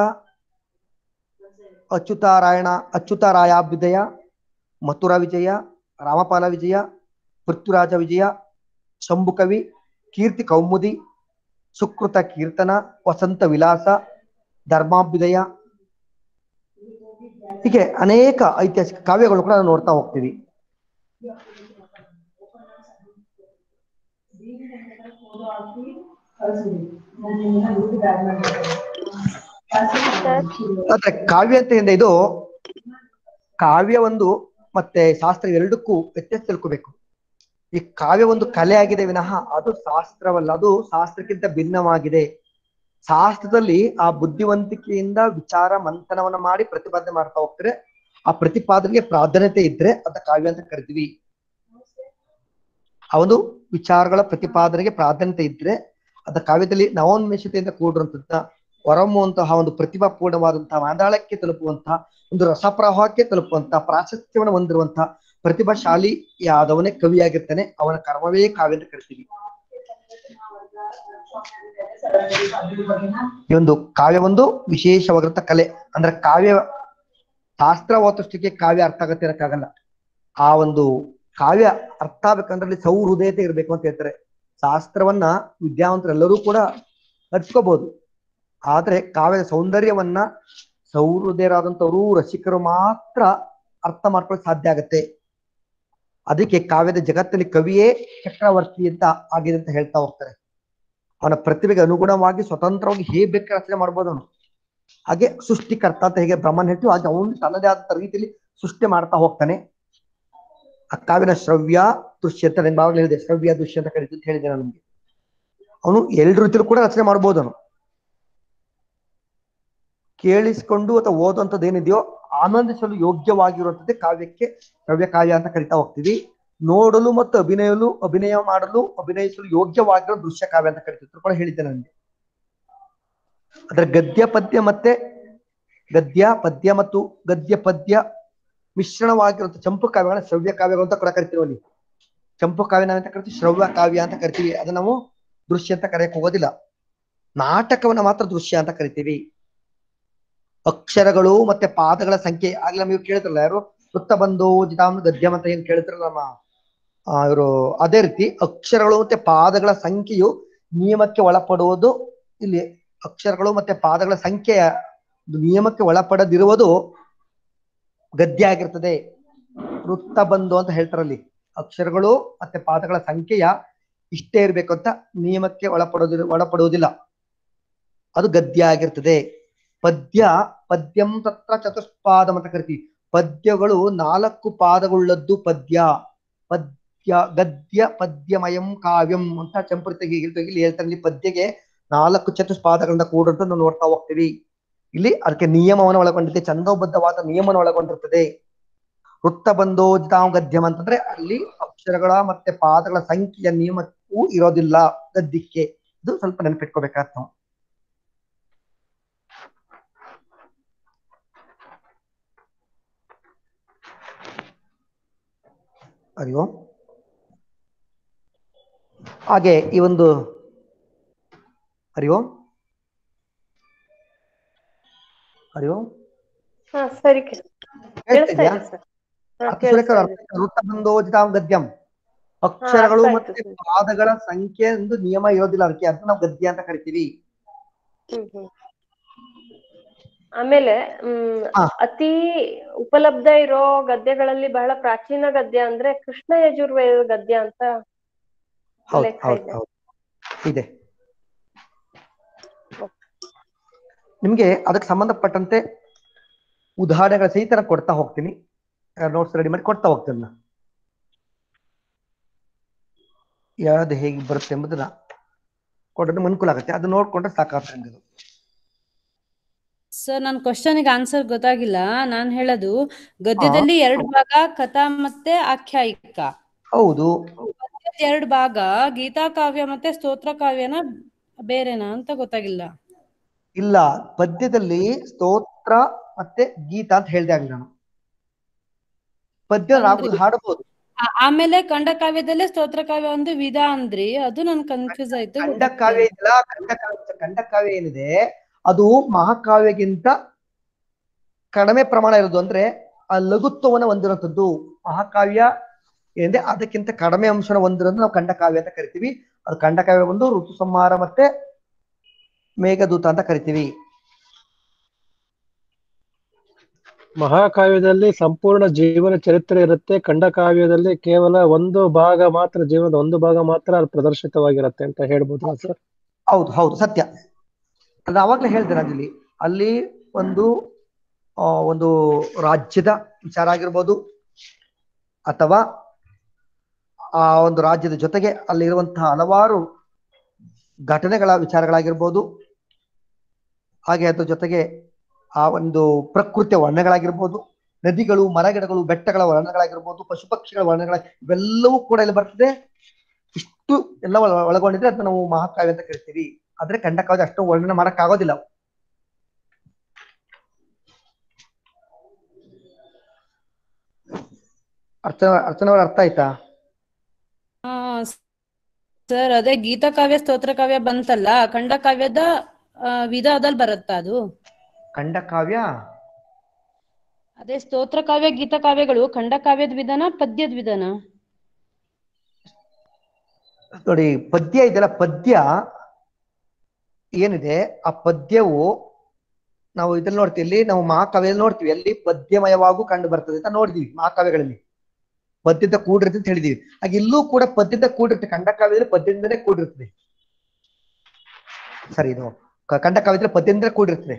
H: ಅಚ್ಯುತಾರಾಯಣ ಅಚ್ಯುತಾರಾಯಾಭ್ಯುದಯ ಮಥುರಾ ವಿಜಯ ರಾಮಪಾಲ ವಿಜಯ ಪೃಥ್ವಿರಾಜ ವಿಜಯ ಶಂಭುಕವಿ ಕೀರ್ತಿ ಕೌಮುದಿ ಸುಕೃತ ಕೀರ್ತನ ವಸಂತ ವಿಲಾಸ ಧರ್ಮಾಭ್ಯುದಯ ಹೀಗೆ ಅನೇಕ ಐತಿಹಾಸಿಕ ಕಾವ್ಯಗಳು ಕೂಡ ನಾವು ನೋಡ್ತಾ ಹೋಗ್ತೀವಿ ಆದ್ರೆ ಕಾವ್ಯ ಅಂತ ಹಿಂದೆ ಇದು ಕಾವ್ಯ ಒಂದು ಮತ್ತೆ ಶಾಸ್ತ್ರ ಎರಡಕ್ಕೂ ವ್ಯತ್ಯಾಸ ತಿಳ್ಕೋಬೇಕು ಈ ಕಾವ್ಯ ಒಂದು ಕಲೆ ಆಗಿದೆ ವಿನಃ ಅದು ಶಾಸ್ತ್ರವಲ್ಲ ಅದು ಶಾಸ್ತ್ರಕ್ಕಿಂತ ಭಿನ್ನವಾಗಿದೆ ಶಾಸ್ತ್ರದಲ್ಲಿ ಆ ಬುದ್ಧಿವಂತಿಕೆಯಿಂದ ವಿಚಾರ ಮಂಥನವನ್ನ ಮಾಡಿ ಪ್ರತಿಪಾದನೆ ಮಾಡ್ತಾ ಹೋಗ್ತಾರೆ ಆ ಪ್ರತಿಪಾದನೆಗೆ ಪ್ರಾಧಾನ್ಯತೆ ಇದ್ರೆ ಅದ ಕಾವ್ಯ ಅಂತ ಕರಿತೀವಿ ಆ ಒಂದು ವಿಚಾರಗಳ ಪ್ರತಿಪಾದನೆಗೆ ಪ್ರಾಧಾನ್ಯತೆ ಇದ್ರೆ ಅದ ಕಾವ್ಯದಲ್ಲಿ ನವೋನ್ಮೇಷತೆಯಿಂದ ಕೂಡಿರುವಂತಹ ಹೊರಹೊಮ್ಮುವಂತಹ ಒಂದು ಪ್ರತಿಭಾಪೂರ್ಣವಾದಂತಹ ಮಾಂದಾಳಕ್ಕೆ ತಲುಪುವಂತಹ ಒಂದು ರಸಪ್ರವಾಹಕ್ಕೆ ತಲುಪುವಂತಹ ಪ್ರಾಶಸ್ತ್ಯವನ್ನು ಹೊಂದಿರುವಂತಹ ಪ್ರತಿಭಾಶಾಲಿ ಯಾದವನೇ ಕವಿಯಾಗಿರ್ತಾನೆ ಅವನ ಕರ್ಮವೇ ಕಾವ್ಯ ಅಂತ ಕರಿತೀವಿ ಈ ಒಂದು ಕಾವ್ಯ ಒಂದು ವಿಶೇಷವಾಗಿರುತ್ತ ಕಲೆ ಅಂದ್ರೆ ಕಾವ್ಯ ಶಾಸ್ತ್ರ ಓದಷ್ಟಕ್ಕೆ ಕಾವ್ಯ ಅರ್ಥ ಆಗತ್ತೆ ಅನ್ನಕ್ಕಾಗಲ್ಲ ಆ ಒಂದು ಕಾವ್ಯ ಅರ್ಥ ಆಗ್ಬೇಕಂದ್ರೆ ಅಲ್ಲಿ ಸೌಹೃದಯತೆ ಇರ್ಬೇಕು ಅಂತ ಹೇಳ್ತಾರೆ ಶಾಸ್ತ್ರವನ್ನ ವಿದ್ಯಾವಂತರೆಲ್ಲರೂ ಕೂಡ ಹಚ್ಕೋಬಹುದು ಆದ್ರೆ ಕಾವ್ಯದ ಸೌಂದರ್ಯವನ್ನ ಸೌಹೃದಯರಾದಂಥವರು ರಸಿಕರು ಮಾತ್ರ ಅರ್ಥ ಮಾಡ್ಕೊಳ್ಳೋಕೆ ಸಾಧ್ಯ ಆಗತ್ತೆ ಅದಕ್ಕೆ ಕಾವ್ಯದ ಜಗತ್ತಲ್ಲಿ ಕವಿಯೇ ಚಕ್ರವರ್ತಿ ಅಂತ ಆಗಿದೆ ಅಂತ ಹೇಳ್ತಾ ಹೋಗ್ತಾರೆ ಅವನ ಪ್ರತಿಭೆಗೆ ಅನುಗುಣವಾಗಿ ಸ್ವತಂತ್ರವಾಗಿ ಹೇಗೆ ಬೇಕಾದ್ರೆ ರಚನೆ ಮಾಡ್ಬೋದು ಅವನು ಹಾಗೆ ಸೃಷ್ಟಿಕರ್ತ ಅಂತ ಹೇಗೆ ಬ್ರಹ್ಮನ್ ಹೇಳ್ತೀವಿ ಹಾಗೆ ಅವನು ತನ್ನದೇ ಆದಂತ ರೀತಿಯಲ್ಲಿ ಸೃಷ್ಟಿ ಮಾಡ್ತಾ ಹೋಗ್ತಾನೆ ಆ ಕಾವ್ಯನ ಶ್ರವ್ಯ ದೃಶ್ಯ ಅಂತ ನಾನು ಯಾವಾಗಲೂ ಹೇಳಿದೆ ಶ್ರವ್ಯ ದೃಶ್ಯ ಅಂತ ಕರೀತಿ ಅಂತ ಹೇಳಿದೆ ನಾನು ನಿಮ್ಗೆ ಅವನು ಎರಡು ರೀತಿಯಲ್ಲಿ ಕೂಡ ರಚನೆ ಮಾಡ್ಬೋದು ಅವನು ಕೇಳಿಸ್ಕೊಂಡು ಅಥವಾ ಓದುವಂಥದ್ದು ಏನಿದೆಯೋ ಆನಂದಿಸಲು ಯೋಗ್ಯವಾಗಿರುವಂಥದ್ದೇ ಕಾವ್ಯಕ್ಕೆ ಶ್ರವ್ಯ ಕಾವ್ಯ ಅಂತ ಕರಿತಾ ಹೋಗ್ತೀವಿ ನೋಡಲು ಮತ್ತು ಅಭಿನಯಲು ಅಭಿನಯ ಮಾಡಲು ಅಭಿನಯಿಸಲು ಯೋಗ್ಯವಾಗಿರೋ ದೃಶ್ಯ ಕಾವ್ಯ ಅಂತ ಕರಿತಿದ್ರು ಕೂಡ ಹೇಳಿದ್ದೆ ನನಗೆ ಅದರ ಗದ್ಯ ಪದ್ಯ ಮತ್ತೆ ಗದ್ಯ ಪದ್ಯ ಮತ್ತು ಗದ್ಯ ಪದ್ಯ ಮಿಶ್ರಣವಾಗಿರುವಂತ ಚಂಪು ಕಾವ್ಯಗಳನ್ನ ಶ್ರವ್ಯ ಕಾವ್ಯಗಳು ಅಂತ ಕೂಡ ಕರಿತೀವಿ ಅಲ್ಲಿ ಚಂಪು ಕಾವ್ಯ ನಾವ್ ಅಂತ ಕರಿತೀವಿ ಶ್ರವ್ಯ ಕಾವ್ಯ ಅಂತ ಕರಿತೀವಿ ಅದನ್ನ ನಾವು ದೃಶ್ಯ ಅಂತ ಕರೆಯಕ್ ಹೋಗೋದಿಲ್ಲ ನಾಟಕವನ್ನ ಮಾತ್ರ ದೃಶ್ಯ ಅಂತ ಕರಿತೀವಿ ಅಕ್ಷರಗಳು ಮತ್ತೆ ಪಾದಗಳ ಸಂಖ್ಯೆ ಆಗ್ಲೇ ನೀವು ಕೇಳಿದ್ರಲ್ಲ ಯಾರು ವೃತ್ತ ಬಂದು ಜಿತಾಮ್ ಗದ್ಯಂ ಅಂತ ಏನ್ ಕೇಳಿದ್ರಲ್ಲ ನಮ್ಮ ಇವರು ಅದೇ ರೀತಿ ಅಕ್ಷರಗಳು ಮತ್ತೆ ಪಾದಗಳ ಸಂಖ್ಯೆಯು ನಿಯಮಕ್ಕೆ ಒಳಪಡುವುದು ಇಲ್ಲಿ ಅಕ್ಷರಗಳು ಮತ್ತೆ ಪಾದಗಳ ಸಂಖ್ಯೆಯ ಒಂದು ನಿಯಮಕ್ಕೆ ಒಳಪಡದಿರುವುದು ಗದ್ಯ ಆಗಿರ್ತದೆ ವೃತ್ತ ಬಂದು ಅಂತ ಹೇಳ್ತಾರಲ್ಲಿ ಅಕ್ಷರಗಳು ಮತ್ತೆ ಪಾದಗಳ ಸಂಖ್ಯೆಯ ಇಷ್ಟೇ ಇರ್ಬೇಕು ಅಂತ ನಿಯಮಕ್ಕೆ ಒಳಪಡೋದಿಲ್ಲ ಒಳಪಡುವುದಿಲ್ಲ ಅದು ಗದ್ಯ ಆಗಿರ್ತದೆ ಪದ್ಯ ಪದ್ಯಂ ತತ್ರ ಚತುಷ್ಪಾದಂ ಅಂತ ಕರಿತೀವಿ ಪದ್ಯಗಳು ನಾಲ್ಕು ಪಾದಗಳುಳ್ಳದ್ದು ಪದ್ಯ ಪದ್ಯ ಗದ್ಯ ಪದ್ಯಮಯಂ ಕಾವ್ಯಂ ಅಂತ ಚಂಪೃತಿಗೆ ಇಲ್ಲಿ ಹೇಳ್ತಾರೆ ಇಲ್ಲಿ ಪದ್ಯಗೆ ನಾಲ್ಕು ಚತುಷ್ಪಾದಗಳಿಂದ ಕೂಡಿಟ್ಟು ನಾವು ನೋಡ್ತಾ ಹೋಗ್ತೀವಿ ಇಲ್ಲಿ ಅದಕ್ಕೆ ನಿಯಮವನ್ನು ಒಳಗೊಂಡಿದೆ ಚಂದೋಬದ್ಧವಾದ ನಿಯಮವನ್ನು ಒಳಗೊಂಡಿರ್ತದೆ ವೃತ್ತ ಬಂಧೋ ಜಿತಾಂ ಗದ್ಯಂ ಅಂತಂದ್ರೆ ಅಲ್ಲಿ ಅಕ್ಷರಗಳ ಮತ್ತೆ ಪಾದಗಳ ಸಂಖ್ಯೆಯ ನಿಯಮಕ್ಕೂ ಇರೋದಿಲ್ಲ ಗದ್ಯಕ್ಕೆ ಇದು ಸ್ವಲ್ಪ ನೆನಪಿಟ್ಕೋಬೇಕಾಗ್ತ ನಾವು ಹರಿ ಓಂ ಹಾಗೆ ಈ ಒಂದು ಹರಿ ಓಂ ಹರಿ ಓಂ
C: ಹಾ ಸರಿ ಕೆ- ಕೇಳಿಸ್ತಾ
H: ಕೇಳಿಸ್ತಿದ್ಯಾ
C: ಇದೆ ಸರ್ ಹಾ
H: ಅರ್ಥ ಸುರೇಖ
C: ಕೇಳಿಸ್ತಾ
H: ಅವ್ರ
C: ಇದೆ
H: ಅರ್ಥ ವೃತ್ತ ಬಂಧೋಜಿತಾಂ ಗದ್ಯಂ ಅಕ್ಷರಗಳು
C: ಅರ್ಥ ಆಯ್ತು
H: ಮತ್ತೆ
C: ಸರ್.
H: ಪಾದಗಳ ಸಂಖ್ಯೆ ಒಂದು ನಿಯಮ ಇರೋದಿಲ್ಲ ಅದಕ್ಕೆ ಅದನ್ನ ನಾವು ಗದ್ಯ ಅಂತ ಕರಿತೀವಿ
C: ಹ್ಮ್ ಹ್ಮ್ ಆಮೇಲೆ ಹ್ಮ್
H: ಹಾ.
C: ಅತಿ ಉಪಲಬ್ಧ ಇರೋ ಗದ್ಯಗಳಲ್ಲಿ ಬಹಳ ಪ್ರಾಚೀನ ಗದ್ಯ ಅಂದ್ರೆ ಕೃಷ್ಣ ಯಜುರ್ವೇದ ಗದ್ಯ ಅಂತ
H: ಹೌದು
C: ಉಲ್ಲೇಖ
H: ಹೌದು
C: ಇದೆ
H: ಹೌದು ಇದೆ ನಿಮ್ಗೆ ಅದಕ್ಕೆ ಸಂಬಂಧಪಟ್ಟಂತೆ ಉದಾಹರಣೆಗಳ ಸಹಿತ ನಾನು ಕೊಡ್ತಾ ಹೋಗ್ತೀನಿ ನೋಟ್ಸ್ ರೆಡಿ ಮಾಡಿ ಕೊಡ್ತಾ ಹೋಗ್ತೀನಿ ನಾನು ಯಾವ್ದು ಹೇಗೆ ಬರುತ್ತೆ ಎಂಬುದನ್ನ ಕೊಡೋದು ಅನುಕೂಲ ಆಗುತ್ತೆ ಅದು ನೋಡ್ಕೊಂಡ್ರೆ ಸಾಕಾಗ್ತದೆ ನಿಮ್ಗೆ ಅದು.
J: ಸರ್ ನನ್ನ ಕ್ವಶನ್ಗೆ ಆನ್ಸರ್ ಗೊತ್ತಾಗಿಲ್ಲ ನಾನ್ ಹೇಳೋದು ಗದ್ಯದಲ್ಲಿ ಎರಡು ಭಾಗ ಕಥಾ ಮತ್ತೆ ಆಖ್ಯಾಯಿಕ
H: ಹೌದು
J: ಪದ್ಯದ ಎರಡು ಭಾಗ ಗೀತಾ ಕಾವ್ಯ ಮತ್ತೆ ಸ್ತೋತ್ರ ಕಾವ್ಯನ ಬೇರೆನಾ ಅಂತ ಗೊತ್ತಾಗಿಲ್ಲ
H: ಇಲ್ಲ ಪದ್ಯದಲ್ಲಿ ಸ್ತೋತ್ರ ಮತ್ತೆ ಗೀತ ಅಂತ ಹೇಳ್ದೆ ಆಗ್ಲಿ ನಾನು ಪದ್ಯ ನಾವು
J: ಅಂದ್ರೆ-
H: ಹಾಡಬಹುದು
J: ಆ- ಆಮೇಲೆ ಖಂಡಕಾವ್ಯದಲ್ಲೇ ಸ್ತೋತ್ರ ಕಾವ್ಯ ಒಂದು ವಿಧ ಅಂದ್ರಿ ಅದು ನನ್ ಕನ್ಫ್ಯೂಸ್ ಆಯ್ತು
H: ಖಂಡಕಾವ್ಯ ಇದೆಯಲ್ಲ ಖಂಡಕಾವ್ಯ ಖಂಡಕಾವ್ಯ ಏನಿದೆ ಅದು ಮಹಾಕಾವ್ಯಗಿಂತ ಕಡಿಮೆ ಪ್ರಮಾಣ ಇರೋದು ಅಂದ್ರೆ ಆ ಲಘುತ್ವವನ್ನು ಹೊಂದಿರುವಂತದ್ದು ಮಹಾಕಾವ್ಯ ಏನಿದೆ ಅದಕ್ಕಿಂತ ಕಡಿಮೆ ಅಂಶನ ಹೊಂದಿರೋದು ನಾವು ಖಂಡಕಾವ್ಯ ಅಂತ ಕರಿತೀವಿ ಅದು ಖಂಡಕಾವ್ಯ ಒಂದು ಋತು ಸಂಹಾರ ಮತ್ತೆ ಮೇಘದೂತ ಅಂತ ಕರಿತೀವಿ
G: ಮಹಾಕಾವ್ಯದಲ್ಲಿ ಸಂಪೂರ್ಣ ಜೀವನ ಚರಿತ್ರೆ ಇರುತ್ತೆ ಖಂಡಕಾವ್ಯದಲ್ಲಿ ಕೇವಲ ಒಂದು ಭಾಗ ಮಾತ್ರ ಜೀವನದ ಒಂದು ಭಾಗ ಮಾತ್ರ ಅದು ಪ್ರದರ್ಶಿತವಾಗಿರುತ್ತೆ ಅಂತ ಹೇಳ್ಬೋದಾ ಸರ್
H: ಹೌದು ಹೌದು ಸತ್ಯ ಅದು ಅವಾಗ್ಲೇ ಹೇಳ್ದೆ ನಾನು ಇಲ್ಲಿ ಅಲ್ಲಿ ಒಂದು ಆ, ಒಂದು ರಾಜ್ಯದ ವಿಚಾರ ಆಗಿರ್ಬೋದು ಅಥವಾ ಆ ಒಂದು ರಾಜ್ಯದ ಜೊತೆಗೆ ಅಲ್ಲಿರುವಂತಹ ಹಲವಾರು ಘಟನೆಗಳ ವಿಚಾರಗಳಾಗಿರ್ಬೋದು ಹಾಗೆ ಅದ್ರ ಜೊತೆಗೆ ಆ ಒಂದು ಪ್ರಕೃತಿಯ ವರ್ಣಗಳಾಗಿರ್ಬೋದು ನದಿಗಳು ಮರಗಿಡಗಳು ಬೆಟ್ಟಗಳ ವರ್ಣಗಳಾಗಿರ್ಬೋದು ಪಶು ಪಕ್ಷಿಗಳ ವರ್ಣಗಳ ಇವೆಲ್ಲವೂ ಕೂಡ ಇಲ್ಲಿ ಬರ್ತದೆ ಇಷ್ಟು ಎಲ್ಲ ಒಳ- ಒಳಗೊಂಡಿದ್ರೆ ಅದನ್ನ ನಾವು ಮಹಾಕಾವ್ಯ ಅಂತ ಕರಿತೀವಿ ಆದ್ರೆ ಖಂಡಕಾವ್ಯ ಅಷ್ಟು ವರ್ಣನೆ ಮಾಡಕ್ ಆಗೋದಿಲ್ಲ ಅರ್ಚನಾ ಅರ್ಚನಾ ಅವ್ರ ಅರ್ಥ ಆಯ್ತಾ
J: ಹಾ ಸರ್ ಅದೇ ಗೀತ ಕಾವ್ಯ ಸ್ತೋತ್ರ ಕಾವ್ಯ ಬಂತಲ್ಲ ಖಂಡಕಾವ್ಯದ ಆ, ವಿಧದಲ್ಲಿ ಬರುತ್ತಾ ಅದು
H: ಖಂಡಕಾವ್ಯ
J: ಅದೇ ಸ್ತೋತ್ರ ಕಾವ್ಯ ಗೀತ ಕಾವ್ಯಗಳು ಖಂಡಕಾವ್ಯದ ವಿಧಾನ ಪದ್ಯದ ವಿಧಾನ
H: ನೋಡಿ ಪದ್ಯ ಇದೆಯಲ್ಲ ಪದ್ಯ ಏನಿದೆ ಆ ಪದ್ಯವು ನಾವು ಇದ್ರಲ್ಲಿ ನೋಡ್ತೀವಿ ಇಲ್ಲಿ ನಾವು ಮಹಾಕಾವ್ಯದಲ್ಲಿ ನೋಡ್ತೀವಿ ಅಲ್ಲಿ ಪದ್ಯಮಯವಾಗೂ ಕಂಡು ಬರ್ತದೆ ಅಂತ ನೋಡಿದೀವಿ ಮಹಾಕಾವ್ಯಗಳಲ್ಲಿ ಪದ್ಯದ ಕೂಡಿರುತ್ತೆ ಅಂತ ಹೇಳಿದೀವಿ ಹಾಗೆ ಇಲ್ಲೂ ಕೂಡ ಪದ್ಯದ ಕೂಡಿರುತ್ತೆ ಖಂಡಕಾವ್ಯದಲ್ಲಿ ಪದ್ಯದಿಂದಲೇ ಕೂಡಿರ್ತದೆ ಸರಿ ಇದು ಕ- ಖಂಡಕಾವ್ಯದಲ್ಲಿ ಪದ್ಯದಿಂದಲೇ ಕೂಡಿರ್ತದೆ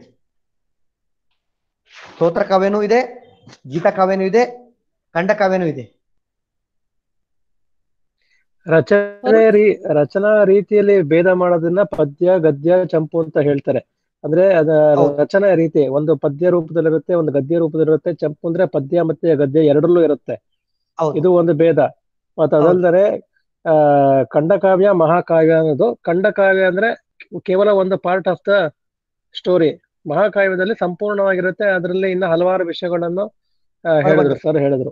H: ಸ್ತೋತ್ರ ಕಾವ್ಯನೂ ಇದೆ ಗೀತ ಕಾವ್ಯನೂ ಇದೆ ಖಂಡಕಾವ್ಯನೂ ಇದೆ
G: ರಚನೆ ರೀ ರಚನಾ ರೀತಿಯಲ್ಲಿ ಭೇದ ಮಾಡೋದನ್ನ ಪದ್ಯ ಗದ್ಯ ಚಂಪು ಅಂತ ಹೇಳ್ತಾರೆ ಅಂದ್ರೆ ಅದ
H: ಹೌದು.
G: ರಚನಾ ರೀತಿ ಒಂದು ಪದ್ಯ ರೂಪದಲ್ಲಿರುತ್ತೆ ಒಂದು ಗದ್ಯ ರೂಪದಲ್ಲಿರುತ್ತೆ ಚಂಪು ಅಂದ್ರೆ ಪದ್ಯ ಮತ್ತೆ ಗದ್ಯ ಎರಡರಲ್ಲೂ ಇರುತ್ತೆ
H: ಹೌದು
G: ಇದು ಒಂದು ಭೇದ ಮತ್ತೆ ಅದಲ್ಲದೆ ಆ ಖಂಡಕಾವ್ಯ ಮಹಾಕಾವ್ಯ ಅನ್ನೋದು ಖಂಡಕಾವ್ಯ ಅಂದ್ರೆ ಕೇವಲ ಒಂದು ಪಾರ್ಟ್ ಆಫ್ ದ ಸ್ಟೋರಿ ಮಹಾಕಾವ್ಯದಲ್ಲಿ ಸಂಪೂರ್ಣವಾಗಿರುತ್ತೆ ಅದರಲ್ಲಿ ಇನ್ನ ಹಲವಾರು ವಿಷಯಗಳನ್ನು ಆ, ಹೇಳಿದ್ರು ಸರ್ ಹೇಳಿದ್ರು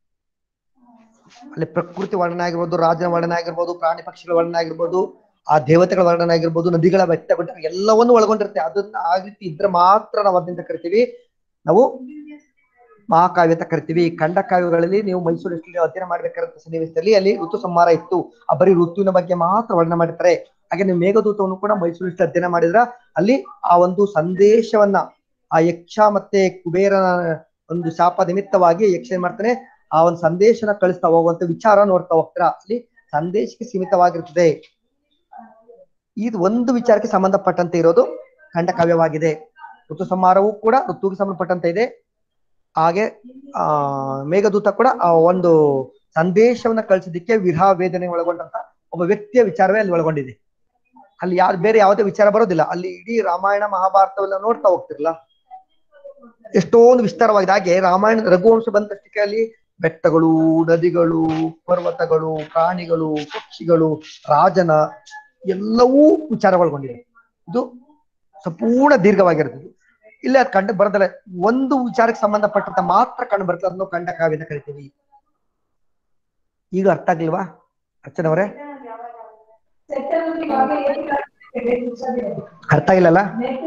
H: ಅಲ್ಲಿ ಪ್ರಕೃತಿ ವರ್ಣನೆ ಆಗಿರ್ಬೋದು ರಾಜನ ವರ್ಣನೆ ಆಗಿರ್ಬೋದು ಪ್ರಾಣಿ ಪಕ್ಷಿಗಳ ವರ್ಣನೆ ಆಗಿರ್ಬೋದು ಆ ದೇವತೆಗಳ ವರ್ಣನೆ ಆಗಿರ್ಬೋದು ನದಿಗಳ ಬೆಟ್ಟ ಗುಡ್ಡ ಎಲ್ಲವನ್ನು ಒಳಗೊಂಡಿರುತ್ತೆ ಅದನ್ನ ಆ ರೀತಿ ಇದ್ರೆ ಮಾತ್ರ ನಾವು ಅದನ್ನ ಕರಿತೀವಿ ನಾವು ಮಹಾಕಾವ್ಯ ಅಂತ ಕರಿತೀವಿ ಖಂಡ ಕಾವ್ಯಗಳಲ್ಲಿ ನೀವು ಮೈಸೂರು ಎಷ್ಟಲ್ಲಿ ಅಧ್ಯಯನ ಮಾಡ್ಬೇಕಾದಂತ ಸನ್ನಿವೇಶದಲ್ಲಿ ಅಲ್ಲಿ ಋತು ಸಂಹಾರ ಇತ್ತು ಆ ಬರೀ ಋತುವಿನ ಬಗ್ಗೆ ಮಾತ್ರ ವರ್ಣನೆ ಮಾಡಿರ್ತಾರೆ ಹಾಗೆ ನೀವು ಮೇಘದೂತವನ್ನು ಕೂಡ ಮೈಸೂರು ಎಷ್ಟಲ್ಲಿ ಅಧ್ಯಯನ ಮಾಡಿದ್ರ ಅಲ್ಲಿ ಆ ಒಂದು ಸಂದೇಶವನ್ನ ಆ ಯಕ್ಷ ಮತ್ತೆ ಕುಬೇರನ ಒಂದು ಶಾಪ ನಿಮಿತ್ತವಾಗಿ ಯಕ್ಷ ಏನ್ ಮಾಡ್ತಾನೆ ಆ ಒಂದು ಸಂದೇಶನ ಕಳಿಸ್ತಾ ಹೋಗುವಂತ ವಿಚಾರ ನೋಡ್ತಾ ಹೋಗ್ತೀರಾ ಅಲ್ಲಿ ಸಂದೇಶಕ್ಕೆ ಸೀಮಿತವಾಗಿರ್ತದೆ ಇದು ಒಂದು ವಿಚಾರಕ್ಕೆ ಸಂಬಂಧಪಟ್ಟಂತೆ ಇರೋದು ಖಂಡಕಾವ್ಯವಾಗಿದೆ ಋತು ಸಂಹಾರವೂ ಕೂಡ ಋತುಗೆ ಸಂಬಂಧಪಟ್ಟಂತೆ ಇದೆ ಹಾಗೆ ಆ ಮೇಘದೂತ ಕೂಡ ಆ ಒಂದು ಸಂದೇಶವನ್ನ ಕಳಿಸೋದಿಕ್ಕೆ ವಿರಹ ವೇದನೆ ಒಳಗೊಂಡಂತ ಒಬ್ಬ ವ್ಯಕ್ತಿಯ ವಿಚಾರವೇ ಅಲ್ಲಿ ಒಳಗೊಂಡಿದೆ ಅಲ್ಲಿ ಯಾವ್ದು ಬೇರೆ ಯಾವುದೇ ವಿಚಾರ ಬರೋದಿಲ್ಲ ಅಲ್ಲಿ ಇಡೀ ರಾಮಾಯಣ ಮಹಾಭಾರತವೆಲ್ಲ ನೋಡ್ತಾ ಹೋಗ್ತಿರಲ್ಲ ಎಷ್ಟೊಂದು ವಿಸ್ತಾರವಾಗಿದೆ ಹಾಗೆ ರಾಮಾಯಣ ರಘುವಂಶ ಬಂದಷ್ಟಕ್ಕೆ ಅಲ್ಲಿ ಬೆಟ್ಟಗಳು ನದಿಗಳು ಪರ್ವತಗಳು ಪ್ರಾಣಿಗಳು ಪಕ್ಷಿಗಳು ರಾಜನ ಎಲ್ಲವೂ ವಿಚಾರ ಒಳಗೊಂಡಿದೆ ಇದು ಸಂಪೂರ್ಣ ದೀರ್ಘವಾಗಿರ್ತದೆ ಇಲ್ಲಿ ಅದು ಕಂಡು ಬರೋದಿಲ್ಲ ಒಂದು ವಿಚಾರಕ್ಕೆ ಸಂಬಂಧಪಟ್ಟಂತ ಮಾತ್ರ ಕಂಡು ಬರ್ತದೆ ಅದನ್ನು ಖಂಡ ಕಾವ್ಯ ಅಂತ ಕರಿತೀವಿ ಈಗ ಅರ್ಥ ಆಗ್ಲಿಲ್ವಾ ಅರ್ಚನವರೇ ಅರ್ಥ ಆಗಿಲ್ಲಲ್ಲ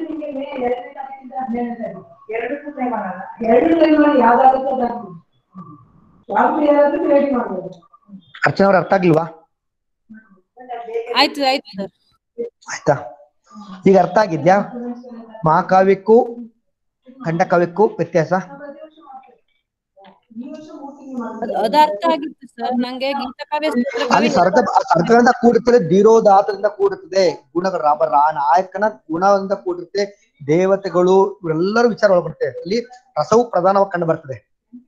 H: ಅರ್ಚನವ್ರ ಅರ್ಥ ಆಗ್ಲಿಲ್ವಾ
J: ಆಯ್ತು ಆಯ್ತು ಸರ್
H: ಆಯ್ತಾ ಈಗ ಅರ್ಥ ಆಗಿದ್ಯಾ ಮಹಾಕಾವ್ಯಕ್ಕೂ ಖಂಡಕಾವ್ಯಕ್ಕೂ ವ್ಯತ್ಯಾಸ
J: ಅದ್- ಅದ್ ಅರ್ಥ ಆಗಿತ್ತು ಸರ್ ನಂಗೆ ಗೀತ ಕಾವ್ಯ ಸ್ತೋತ್ರ
H: ಅಲ್ಲಿ
J: ಕಾವ್ಯ
H: ಸರ್ಗ ಸರ್ಗಗಳಿಂದ ಕೂಡುತ್ತದೆ ಧೀರೋದಾತದಿಂದ ಕೂಡುತ್ತದೆ ಗುಣಗಳು ರಾಮ ರಾ ನಾಯಕನ ಗುಣದಿಂದ ಕೂಡಿರುತ್ತೆ ದೇವತೆಗಳು ಇವರೆಲ್ಲರೂ ವಿಚಾರ ಒಳಪಡುತ್ತೆ ಅಲ್ಲಿ ರಸವು ಪ್ರಧಾನವಾಗಿ ಕಂಡು ಬರ್ತದೆ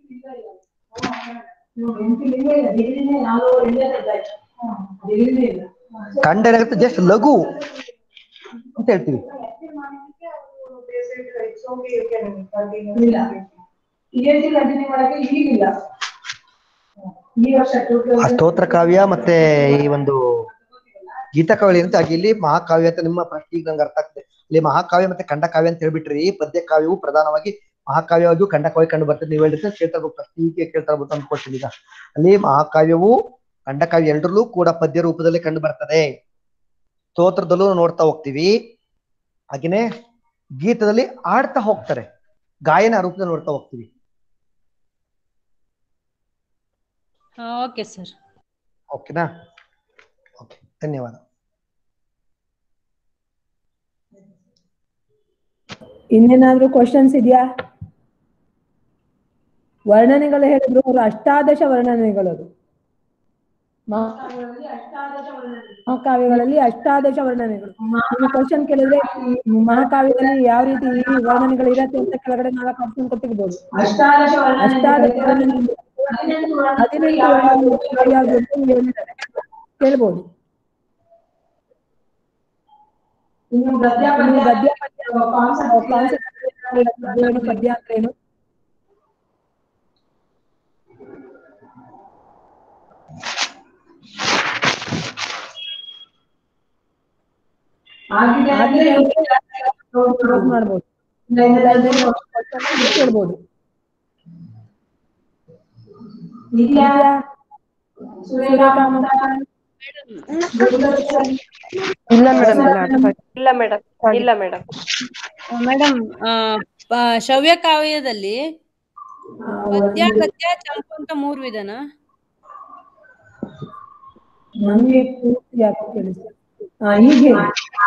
H: ಕಂಡ ಏನಾಗುತ್ತೆ ಜಸ್ಟ್ ಲಘು ಅಂತ ಹೇಳ್ತೀವಿ ಆ ಸ್ತೋತ್ರ ಕಾವ್ಯ ಮತ್ತೆ ಈ ಒಂದು ಗೀತಕಾವ್ಯ ಅಂತ ಹಾಗೆ ಇಲ್ಲಿ ಮಹಾಕಾವ್ಯ ಅಂತ ನಿಮ್ಮ ಪ್ರಶ್ನೆ ಈಗ ನಂಗೆ ಅರ್ಥ ಆಗ್ತದೆ ಇಲ್ಲಿ ಮಹಾಕಾವ್ಯ ಮತ್ತೆ ಖಂಡಕಾವ್ಯ ಅಂತ ಹೇಳ್ಬಿಟ್ರಿ ಪದ್ಯ ಕಾವ್ಯವು ಪ್ರಧಾನವಾಗಿ ಮಹಾಕಾವ್ಯವಾಗಿಯೂ ಖಂಡಕಾವ್ಯ ಕಂಡು ಬರ್ತದೆ ನೀವು ಹೇಳಿದ್ರೆ ಕೇಳ್ತಾ ಇರ್ಬೇಕು ಪ್ರಶ್ನೆ ಹೀಗೆ ಕೇಳ್ತಾ ಇರ್ಬೇಕು ಅನ್ಕೊಳ್ತೀನಿ ಈಗ ಅಲ್ಲಿ ಮಹಾಕಾವ್ಯವು ಖಂಡಕಾವ್ಯ ಎರಡರಲ್ಲೂ ಕೂಡ ಪದ್ಯ ರೂಪದಲ್ಲಿ ಕಂಡು ಬರ್ತದೆ ಸ್ತೋತ್ರದಲ್ಲೂ ನೋಡ್ತಾ ಹೋಗ್ತೀವಿ ಹಾಗೇನೆ ಗೀತದಲ್ಲಿ ಆಡ್ತಾ ಹೋಗ್ತಾರೆ ಗಾಯನ ರೂಪದಲ್ಲಿ ನೋಡ್ತಾ ಹೋಗ್ತೀವಿ
J: ಓಕೆ ಸರ್
H: ಓಕೆನಾ ಓಕೆ ಧನ್ಯವಾದ
A: ಇನ್ನೇನಾದ್ರೂ ಕ್ವಶನ್ಸ್ ಇದೆಯಾ ವರ್ಣನೆಗಳು ಹೇಳಿದ್ರು ಅವರು ಅಷ್ಟಾದಶ ವರ್ಣನೆಗಳು ಅದು ಮಹಾಕಾವ್ಯಗಳಲ್ಲಿ ಅಷ್ಟಾದಶ ವರ್ಣನೆಗಳು ನೀವು ಕ್ವಶನ್ ಕೇಳಿದ್ರೆ ಈ ಮಹಾಕಾವ್ಯದಲ್ಲಿ ಯಾವ ರೀತಿ ಈ ವರ್ಣನೆಗಳು ಇರತ್ತೆ ಅಂತ ಕೆಳಗಡೆ ನಾಲ್ಕು ಆಪ್ಷನ್ ಕೊಟ್ಟಿರ್ಬೋದು ಅಷ್ಟಾದಶ ವರ್ಣನೆಗಳು ಹದಿನೆಂಟು ವರ್ಣನೆಗಳು ಯಾವ್ದು ಅಂತ ನೀವು ಹೇಳಿದ್ದಾರೆ ಕೇಳ್ಬೋದು ಇನ್ನು ಗದ್ಯ ಪದ್ಯ ಗದ್ಯ ಪದ್ಯ ಕಾನ್ಸೆಪ್ಟ್ ಏನು ಪದ್ಯ ಅಂದ್ರೆ ಏನು ಆಗಿದೆ ಅಂದ್ರೆ note ಮಾಡ್ಬೋದು ಇಲ್ಲ ಅಂದ್ರೆ ಕೇಳ್ಬೋದು ಇದೆಯಾ ಸೂರ್ಯಕಾಂತ
D: ಇಲ್ಲ ಮೇಡಮ್ ಇಲ್ಲ ಅರ್ಥ ಆಯ್ತು.
C: ಇಲ್ಲ ಮೇಡಮ್ ಇಲ್ಲ ಮೇಡಮ್
J: ಮೇಡಮ್ ಶ್ರವ್ಯ ಕಾವ್ಯದಲ್ಲಿ ಪದ್ಯ ಗದ್ಯ ಚಂಪು ಅಂತ ಮೂರ್ ವಿಧನಾ
A: ನಮ್ಗೆ ಪೂರ್ತಿ ಯಾಕೋ ಕೇಳಿಸ್ತಾ ಹಾ ಈಗ ಹೇಳಿ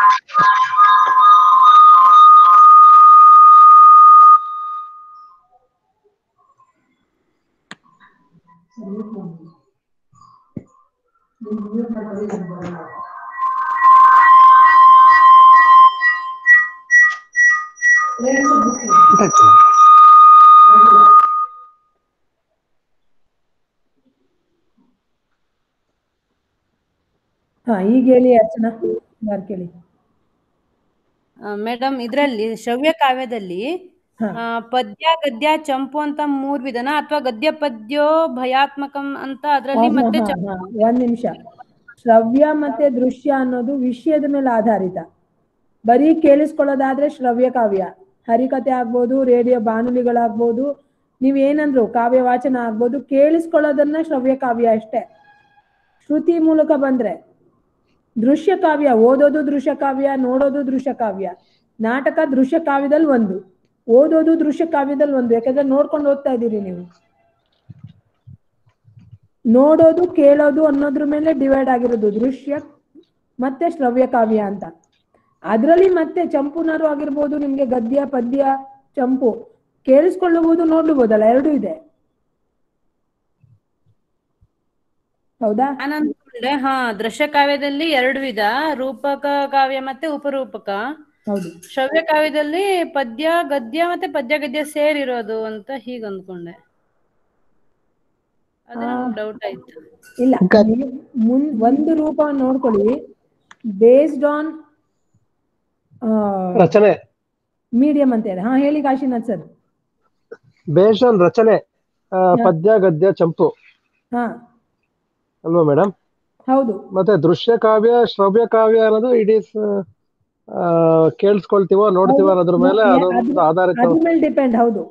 A: ಹಾ ಈಗ ಹೇಳಿ ಅರ್ಚನಾ ಯಾರು ಕೇಳಿ
J: ಮೇಡಮ್ ಇದ್ರಲ್ಲಿ ಶ್ರವ್ಯ ಕಾವ್ಯದಲ್ಲಿ
A: ಹಾ.
J: ಆ, ಪದ್ಯ ಗದ್ಯ ಚಂಪು ಅಂತ ಮೂರ್ ವಿಧನ ಅಥವಾ ಗದ್ಯ ಪದ್ಯೋ ಭಯಾತ್ಮಕಂ ಅಂತ ಅದ್ರಲ್ಲಿ
A: ಹಾ,
J: ಮತ್ತೆ
A: ಹಾ,
J: ಚಂಪು
A: ಹಾ, ಒಂದ್ ನಿಮಿಷ ಶ್ರವ್ಯ ಮತ್ತೆ ದೃಶ್ಯ ಅನ್ನೋದು ವಿಷಯದ ಮೇಲೆ ಆಧಾರಿತ ಬರೀ ಕೇಳಿಸ್ಕೊಳ್ಳೋದಾದ್ರೆ ಶ್ರವ್ಯ ಕಾವ್ಯ ಹರಿಕತೆ ಆಗ್ಬೋದು ರೇಡಿಯೋ ಬಾನುಲಿಗಳಾಗ್ಬೋದು ನೀವೇನಂದ್ರು ಕಾವ್ಯ ವಾಚನ ಆಗ್ಬೋದು ಕೇಳಿಸ್ಕೊಳ್ಳೋದನ್ನ ಶ್ರವ್ಯ ಕಾವ್ಯ ಅಷ್ಟೇ ಶ್ರುತಿ ಮೂಲಕ ಬಂದ್ರೆ ದೃಶ್ಯ ಕಾವ್ಯ ಓದೋದು ದೃಶ್ಯ ಕಾವ್ಯ ನೋಡೋದು ದೃಶ್ಯ ಕಾವ್ಯ ನಾಟಕ ದೃಶ್ಯ ಕಾವ್ಯದಲ್ಲಿ ಒಂದು ಓದೋದು ದೃಶ್ಯ ಕಾವ್ಯದಲ್ಲಿ ಒಂದು ಯಾಕಂದ್ರೆ ನೋಡ್ಕೊಂಡು ಓದ್ತಾ ಇದ್ದೀರಿ ನೀವು ನೋಡೋದು ಕೇಳೋದು ಅನ್ನೋದ್ರ ಮೇಲೆ ಡಿವೈಡ್ ಆಗಿರೋದು ದೃಶ್ಯ ಮತ್ತೆ ಶ್ರವ್ಯ ಕಾವ್ಯ ಅಂತ ಅದರಲ್ಲಿ ಮತ್ತೆ ಚಂಪುನರು ಆಗಿರ್ಬೋದು ನಿಮ್ಗೆ ಗದ್ಯ ಪದ್ಯ ಚಂಪು ಕೇಳಿಸ್ಕೊಳ್ಳಬಹುದು ನೋಡ್ಲೂಬಹುದಲ್ಲ ಎರಡೂ ಇದೆ ಹೌದಾ
J: ನಾನು ಅನ್ಕೊಂಡೆ ಹಾ ದೃಶ್ಯ ಕಾವ್ಯದಲ್ಲಿ ಎರಡು ವಿಧ ರೂಪಕ ಕಾವ್ಯ ಮತ್ತೆ ಉಪರೂಪಕ
A: ಹೌದು
J: ಶ್ರವ್ಯ ಕಾವ್ಯದಲ್ಲಿ ಪದ್ಯ ಗದ್ಯ ಮತ್ತೆ ಪದ್ಯ ಗದ್ಯ ಸೇರಿರೋದು ಅಂತ ಹೀಗ್ ಅಂದ್ಕೊಂಡೆ ಅದೇ ಡೌಟ್ ಆಯ್ತು
A: ಇಲ್ಲ ನೀವು ಮುನ್ ಒಂದು ರೂಪ ನೋಡ್ಕೊಳ್ಳಿ ಬೇಸ್ಡ್ ಆನ್
G: ರಚನೆ
A: ಮೀಡಿಯಂ ಅಂತ ಹೇಳಿ ಹಾ ಹೇಳಿ ಕಾಶಿನಾಥ್ ಸರ್
G: ಬೇಸ್ಡ್ ಆನ್ ರಚನೆ ಆ, ಪದ್ಯ ಗದ್ಯ ಚಂಪು
A: ಹಾ
G: ಅಲ್ವಾ ಮೇಡಮ್
A: ಹೌದು
G: ಮತ್ತೆ ದೃಶ್ಯ ಕಾವ್ಯ ಶ್ರವ್ಯ ಕಾವ್ಯ ಅನ್ನೋದು ಇಟ್ ಈಸ್ ಕೇಳಿಸ್ಕೊಳ್ತೀವೋ ನೋಡ್ತೀವೋ ಅನ್ನೋದ್ರ ಮೇಲೆ ಅದೊಂದು ಆಧಾರಿತ
A: ಅದ್ರ ಮೇಲೆ ಡಿಪೆಂಡ್ ಹೌದು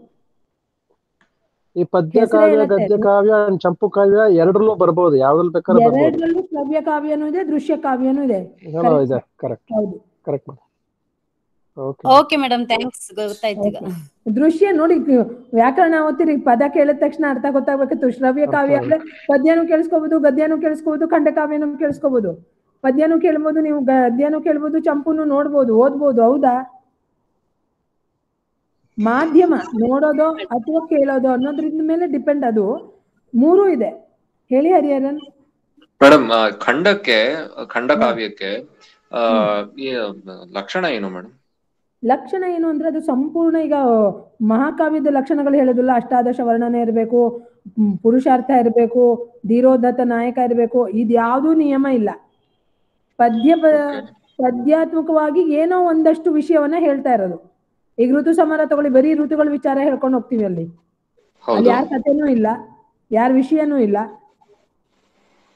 G: ಈ ಪದ್ಯ
A: ಹೆಸರೇ
G: ಕಾವ್ಯ
A: ಇರುತ್ತೆ.
G: ಗದ್ಯ ಕಾವ್ಯ and ಚಂಪು ಕಾವ್ಯ ಎರಡರಲ್ಲೂ ಬರ್ಬೋದು ಯಾವ್ದ್ರಲ್ಲಿ ಬೇಕಾದ್ರೂ ಬರ್ಬೋದು
A: ಎರಡರಲ್ಲೂ ಶ್ರವ್ಯ ಕಾವ್ಯನೂ ಇದೆ ದೃಶ್ಯ ಕಾವ್ಯನೂ ಇದೆ
G: ಏನೋ
A: Correct,
G: ಇದೆ
A: sir.
G: ಕರೆಕ್ಟ್
A: ಹೌದು
G: correct madam okay
J: okay madam thanks ಗೊತ್ತಾಯ್ತು ಈಗ
A: ದೃಶ್ಯ ನೋಡಿ ಕ- ವ್ಯಾಕರಣ ಓದ್ತೀರಿ ಪದ ಕೇಳಿದ ತಕ್ಷಣ ಅರ್ಥ ಗೊತ್ತಾಗ್ಬೇಕಿತ್ತು ಶ್ರವ್ಯ ಕಾವ್ಯ ಅಂದ್ರೆ ಪದ್ಯನೂ ಕೇಳಿಸ್ಕೋಬಹುದು ಗದ್ಯನೂ ಕೇಳಿಸ್ಕೋಬಹುದು ಖಂಡಕಾವ್ಯನೂ ಕೇಳಿಸ್ಕೋಬಹುದು ಪದ್ಯನೂ ಕೇಳ್ಬೋದು ನೀವು ಗದ್ಯನೂ ಕೇಳ್ಬೋದು ಚಂಪುನು ನೋಡ್ಬೋದು ಓದ್ಬೋದು ಹೌದಾ ಮಾಧ್ಯಮ ನೋಡೋದೋ ಅಥವಾ ಕೇಳೋದೋ ಅನ್ನೋದ್ರಿಂದ ಮೇಲೆ ಡಿಪೆಂಡ್ ಅದು ಮೂರೂ ಇದೆ ಹೇಳಿ ಹರಿಹರನ್
K: ಮೇಡಮ್ ಖಂಡಕ್ಕೆ ಖಂಡಕಾವ್ಯಕ್ಕೆ ಆ ಈ ಲಕ್ಷಣ ಏನು ಮೇಡಮ್
A: ಲಕ್ಷಣ ಏನು ಅಂದ್ರೆ ಅದು ಸಂಪೂರ್ಣ ಈಗ ಮಹಾಕಾವ್ಯದ ಲಕ್ಷಣಗಳು ಹೇಳೋದಿಲ್ಲ ಅಷ್ಟಾದಶ ವರ್ಣನೆ ಇರಬೇಕು ಪುರುಷಾರ್ಥ ಇರಬೇಕು ಧೀರೋದ್ಧತ ನಾಯಕ ಇರಬೇಕು ಇದ್ಯಾವುದೂ ನಿಯಮ ಇಲ್ಲ ಪದ್ಯ ಪ- ಪದ್ಯಾತ್ಮಕವಾಗಿ ಏನೋ ಒಂದಷ್ಟು ವಿಷಯವನ್ನ ಹೇಳ್ತಾ ಇರೋದು ಈಗ ಋತು ಸಮಾರ ತಗೊಳ್ಳಿ ಬರೀ ಋತುಗಳ ವಿಚಾರ ಹೇಳ್ಕೊಂಡು ಹೋಗ್ತೀವಿ ಅಲ್ಲಿ ಅಲ್ಲಿ
K: ಹೌದು
A: ಯಾರ ಕಥೆನೂ ಇಲ್ಲ ಯಾರ ವಿಷಯನೂ ಇಲ್ಲ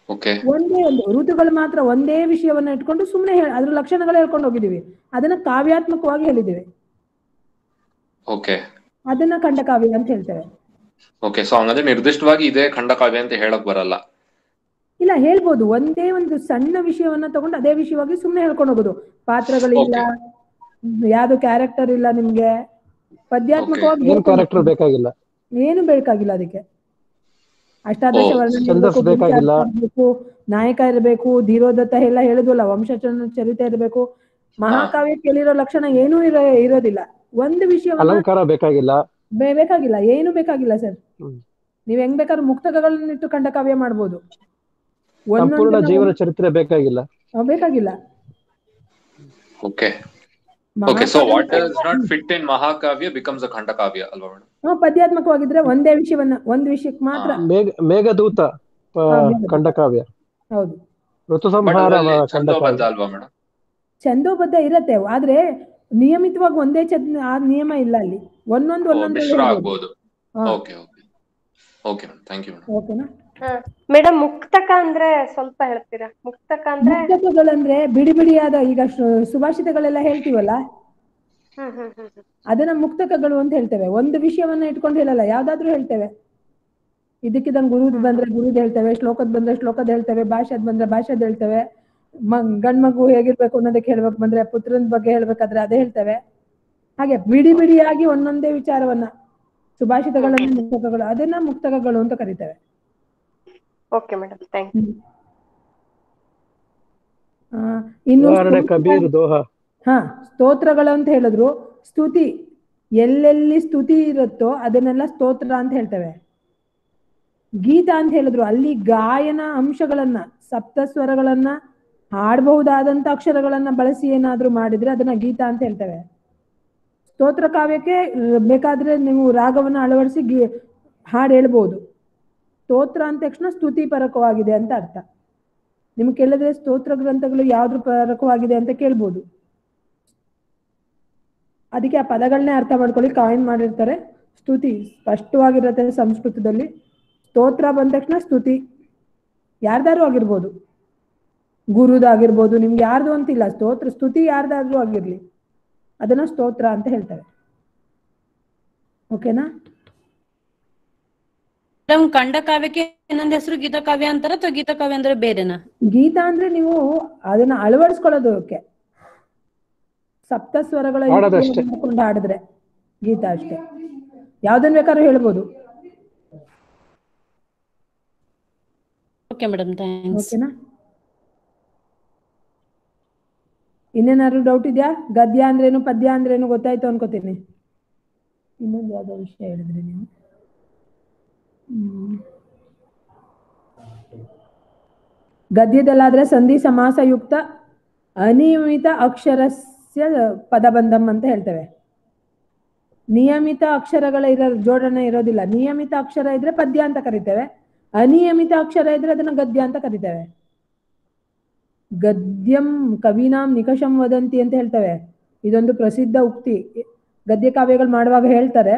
K: ಓಕೆ
A: ಒಂದೇ ಒಂದು ಋತುಗಳು ಮಾತ್ರ ಒಂದೇ ವಿಷಯವನ್ನ ಇಟ್ಕೊಂಡು ಸುಮ್ಮನೆ ಅದ್ರ ಲಕ್ಷಣಗಳು ಹೇಳ್ಕೊಂಡು ಹೋಗಿದೀವಿ ಅದನ್ನ ಕಾವ್ಯಾತ್ಮಕವಾಗಿ ಹೇಳಿದ್ದೀವಿ
K: ಓಕೆ
A: ಅದನ್ನ ಖಂಡಕಾವ್ಯ ಅಂತ ಹೇಳ್ತೇವೆ
K: ಓಕೆ ಸೊ ಹಂಗಂದ್ರೆ ನಿರ್ದಿಷ್ಟವಾಗಿ ಇದೇ ಖಂಡಕಾವ್ಯ ಅಂತ ಹೇಳಕ್ ಬರಲ್ಲ
A: ಇಲ್ಲ ಹೇಳ್ಬೋದು ಒಂದೇ ಒಂದು ಸಣ್ಣ ವಿಷಯವನ್ನ ತಗೊಂಡು ಅದೇ ವಿಷಯವಾಗಿ ಸುಮ್ಮನೆ ಹೇಳ್ಕೊಂಡು ಹೋಗೋದು ಪಾತ್ರಗಳಿಲ್ಲ ಯಾವ್ದು ಕ್ಯಾರೆಕ್ಟರ್ ಇಲ್ಲ ನಿಮ್ಗೆ ಪದ್ಯಾತ್ಮಕವಾಗಿ
G: ಏನ್
A: ಹೇಳ್ಕೊಂಡು
G: ಕ್ಯಾರೆಕ್ಟರ್ ಬೇಕಾಗಿಲ್ಲ
A: ಏನು ಬೇಕಾಗಿಲ್ಲ ಅದಕ್ಕೆ ಅಷ್ಟಾದಶ
G: ಓ,
A: ವರ್ಣನೆ
G: ಛಂದಸ್ಸು
A: ಇರ್ಬೇಕು,
G: ಬೇಕಾಗಿಲ್ಲ.
A: ಪುರುಷಾರ್ಥ ಇರ್ಬೇಕು, ನಾಯಕ ಇರಬೇಕು ಧೀರೋದತ್ತ ಎಲ್ಲ ಹೇಳುದಲ್ಲ ವಂಶಚನ ಚರಿತೆ ಇರಬೇಕು ಮಹಾಕಾವ್ಯಕ್ಕೆ ಹೇಳಿರೋ ಲಕ್ಷಣ ಏನೂ ಇರೋ ಇರೋದಿಲ್ಲ ಒಂದು ವಿಷಯವನ್ನ
G: ಅಲಂಕಾರ ಬೇಕಾಗಿಲ್ಲ
A: ಬೇ- ಬೇಕಾಗಿಲ್ಲ ಏನು ಬೇಕಾಗಿಲ್ಲ ಸರ್
G: ಹ್ಮ್.
A: ನೀವ್ ಹೆಂಗ್ ಬೇಕಾದ್ರೂ ಮುಕ್ತಕಗಳನ್ನಿಟ್ಟು ಖಂಡಕಾವ್ಯ ಮಾಡ್ಬೋದು
G: ಸಂಪೂರ್ಣ
A: ಒಂದೊಂದನ್ನ
G: ಜೀವನ ಚರಿತ್ರೆ ಬೇಕಾಗಿಲ್ಲ
A: ಒಂದ್- ಬೇಕಾಗಿಲ್ಲ
K: okay okay so
A: mahakavya
K: what does not fit in mahakavya becomes ಅ ಖಂಡಕಾವ್ಯ ಅಲ್ವಾ ಮೇಡಮ್
A: ಹಾ, ಪದ್ಯಾತ್ಮಕವಾಗಿದ್ರೆ ಒಂದೇ ವಿಷಯವನ್ನ ಒಂದ್ ವಿಷಯಕ್ಕೆ ಮಾತ್ರ
G: ಮೇಘ ಮೇಘದೂತ ಪ-
A: ಹಾ, ಮೇಘದೂತ.
G: ಖಂಡಕಾವ್ಯ
A: ಹೌದು
G: ಋತು
K: ಬಟ್
G: ಸಂಹಾರ
K: ಅದರಲ್ಲಿ ಛಂದೋಬದ್ಧ
G: ಖಂಡಕಾವ್ಯ
K: ಅಲ್ವಾ ಮೇಡಮ್
A: ಛಂದೋಬದ್ಧ ಇರತ್ತೆ ಆದ್ರೆ ನಿಯಮಿತವಾಗಿ ಒಂದೇ ಛಂದ ಆ ನಿಯಮ ಇಲ್ಲ ಅಲ್ಲಿ ಒಂದೊಂದು ಒಂದೊಂದು
K: ಮಿಶ್ರ ಆಗ್ಬೋದು
A: ಹಾ.
K: Okay okay okay madam thank you madam
A: ಓಕೆನಾ
C: ಮೇಡಮ್ ಮುಕ್ತಕ ಅಂದ್ರೆ ಸ್ವಲ್ಪ ಹೇಳ್ತೀರಾ ಮುಕ್ತಕ ಅಂದ್ರೆ
A: ಮುಕ್ತಕಗಳಂದ್ರೆ ಬಿಡಿ ಬಿಡಿಯಾದ ಈಗ ಶು- ಸುಭಾಷಿತಗಳೆಲ್ಲ ಹೇಳ್ತೀವಲ್ಲ
C: ಹ್ಮ್ ಹ್ಮ್ ಹ್ಮ್ ಹ್ಮ್
A: ಅದನ್ನ ಮುಕ್ತಕಗಳು ಅಂತ ಹೇಳ್ತೇವೆ ಒಂದು ವಿಷಯವನ್ನ ಇಟ್ಕೊಂಡು ಹೇಳಲ್ಲ ಯಾವ್ದಾದ್ರು ಹೇಳ್ತೇವೆ ಇದಕ್ಕಿದಂಗ್ ಗುರುದ್ ಬಂದ್ರೆ ಗುರುದ್ ಹೇಳ್ತೇವೆ ಶ್ಲೋಕದ್ ಬಂದ್ರೆ ಶ್ಲೋಕದ್ ಹೇಳ್ತೇವೆ ಭಾಷೆದ್ ಬಂದ್ರೆ ಭಾಷೆದ್ ಹೇಳ್ತೇವೆ ಮ ಗಂಡ್ ಮಗು ಹೇಗಿರ್ಬೇಕು ಅನ್ನೋದಕ್ಕೆ ಹೇಳ್ಬೇಕು ಬಂದ್ರೆ ಪುತ್ರನ ಬಗ್ಗೆ ಹೇಳ್ಬೇಕಾದ್ರೆ ಅದೇ ಹೇಳ್ತೇವೆ ಹಾಗೆ ಬಿಡಿ ಬಿಡಿಯಾಗಿ ಒಂದೊಂದೇ ವಿಚಾರವನ್ನ ಸುಭಾಷಿತಗಳನ್ನ ಮುಕ್ತಕಗಳು ಅದನ್ನ ಮುಕ್ತಕಗಳು ಅಂತ ಕರಿತೇವೆ
C: ಓಕೆ ಮೇಡಮ್ ಥ್ಯಾಂಕ್ ಯು
A: ಆ, ಇನ್ನು
G: ಉದಾಹರಣೆ
A: ಸ್ತೋತ್ರ-
G: ಕಬೀರ್ ದೋಹ
A: ಹಾ ಸ್ತೋತ್ರಗಳು ಅಂತ ಹೇಳಿದ್ರು ಸ್ತುತಿ ಎಲ್ಲೆಲ್ಲಿ ಸ್ತುತಿ ಇರುತ್ತೋ ಅದನ್ನೆಲ್ಲ ಸ್ತೋತ್ರ ಅಂತ ಹೇಳ್ತೇವೆ ಗೀತ ಅಂತ ಹೇಳಿದ್ರು ಅಲ್ಲಿ ಗಾಯನ ಅಂಶಗಳನ್ನ ಸಪ್ತ ಸ್ವರಗಳನ್ನ ಹಾಡಬಹುದಾದಂತ ಅಕ್ಷರಗಳನ್ನ ಬಳಸಿ ಏನಾದ್ರೂ ಮಾಡಿದ್ರೆ ಅದನ್ನ ಗೀತ ಅಂತ ಹೇಳ್ತೇವೆ ಸ್ತೋತ್ರ ಕಾವ್ಯಕ್ಕೆ ರ- ಬೇಕಾದ್ರೆ ನೀವು ರಾಗವನ್ನ ಅಳವಡಿಸಿ ಗಿ ಹಾಡು ಹೇಳ್ಬೋದು ಸ್ತೋತ್ರ ಅಂದ ತಕ್ಷಣ ಸ್ತುತಿ ಪರಕವಾಗಿದೆ ಅಂತ ಅರ್ಥ ನಿಮ್ಗೆ ಕೇಳಿದ್ರೆ ಸ್ತೋತ್ರ ಗ್ರಂಥಗಳು ಯಾವ್ದ್ರ ಪರಕವಾಗಿದೆ ಅಂತ ಕೇಳ್ಬೋದು ಅದಕ್ಕೆ ಆ ಪದಗಳನ್ನೇ ಅರ್ಥ ಮಾಡ್ಕೊಳ್ಳಿ ಕಾಯಿನ್ ಮಾಡಿರ್ತಾರೆ ಸ್ತುತಿ ಸ್ಪಷ್ಟವಾಗಿರುತ್ತೆ ಸಂಸ್ಕೃತದಲ್ಲಿ ಸ್ತೋತ್ರ ಬಂದ ತಕ್ಷಣ ಸ್ತುತಿ ಯಾರ್ದಾರು ಆಗಿರ್ಬೋದು ಗುರುದಾಗಿರ್ಬೋದು ನಿಮ್ಗೆ ಯಾರ್ದು ಅಂತಿಲ್ಲ ಸ್ತೋತ್ರ ಸ್ತುತಿ ಯಾರ್ದಾದ್ರೂ ಆಗಿರ್ಲಿ ಅದನ್ನ ಸ್ತೋತ್ರ ಅಂತ ಹೇಳ್ತಾರೆ ಓಕೆನಾ
J: ಮೇಡಮ್ ಖಂಡಕಾವ್ಯಕ್ಕೆ ಇನ್ನೊಂದ್ ಹೆಸರು ಗೀತಕಾವ್ಯ ಅಂತಾರ ಅಥವಾ ಗೀತಕಾವ್ಯ ಅಂದ್ರೆ ಬೇರೆನಾ
A: ಗೀತ ಅಂದ್ರೆ ನೀವು ಅದನ್ನ ಅಳವಡಿಸ್ಕೊಳ್ಳೋದಕ್ಕೆ ಸಪ್ತ ಸ್ವರಗಳ
G: ಹಾಡೋದಷ್ಟೇ.
A: ಮಾಡ್ಕೊಂಡು ಹಾಡಿದ್ರೆ ಗೀತ ಅಷ್ಟೇ ಯಾವ್ದನ್ ಬೇಕಾದ್ರೂ ಹೇಳ್ಬೋದು
J: ಓಕೆ ಮೇಡಮ್ ಥ್ಯಾಂಕ್ಸ್
A: ಓಕೆನಾ ಇನ್ನೇನಾದ್ರು ಡೌಟ್ ಇದೆಯಾ ಗದ್ಯ ಅಂದ್ರೇನು ಪದ್ಯ ಅಂದ್ರೇನು ಗೊತ್ತಾಯ್ತು ಅನ್ಕೋತೀನಿ ಇನ್ನೊಂದು ಯಾವ್ದೋ ವಿಷಯ ಹೇಳಿದ್ರಿ ನೀವು ಹ್ಮ್. ಗದ್ಯದಲ್ಲಾದ್ರೆ ಸಂಧಿ ಸಮಾಸಯುಕ್ತ ಅನಿಯಮಿತ ಅಕ್ಷರಸ್ಯ ಪದಬಂಧಂ ಅಂತ ಹೇಳ್ತೇವೆ ನಿಯಮಿತ ಅಕ್ಷರಗಳ ಇರೋ ಜೋಡಣೆ ಇರೋದಿಲ್ಲ ನಿಯಮಿತ ಅಕ್ಷರ ಇದ್ರೆ ಪದ್ಯ ಅಂತ ಕರಿತೇವೆ ಅನಿಯಮಿತ ಅಕ್ಷರ ಇದ್ರೆ ಅದನ್ನ ಗದ್ಯ ಅಂತ ಕರಿತೇವೆ ಗದ್ಯಂ ಕವಿನಾಂ ನಿಕಷಂ ವದಂತಿ ಅಂತ ಹೇಳ್ತೇವೆ ಇದೊಂದು ಪ್ರಸಿದ್ಧ ಉಕ್ತಿ ಗದ್ಯ ಕಾವ್ಯಗಳು ಮಾಡುವಾಗ ಹೇಳ್ತಾರೆ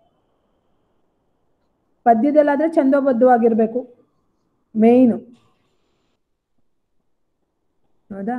A: ಪದ್ಯದಲ್ಲಾದ್ರೆ ಛಂದೋಬದ್ಧವಾಗಿರ್ಬೇಕು ಮೇಯ್ನು ಹೌದಾ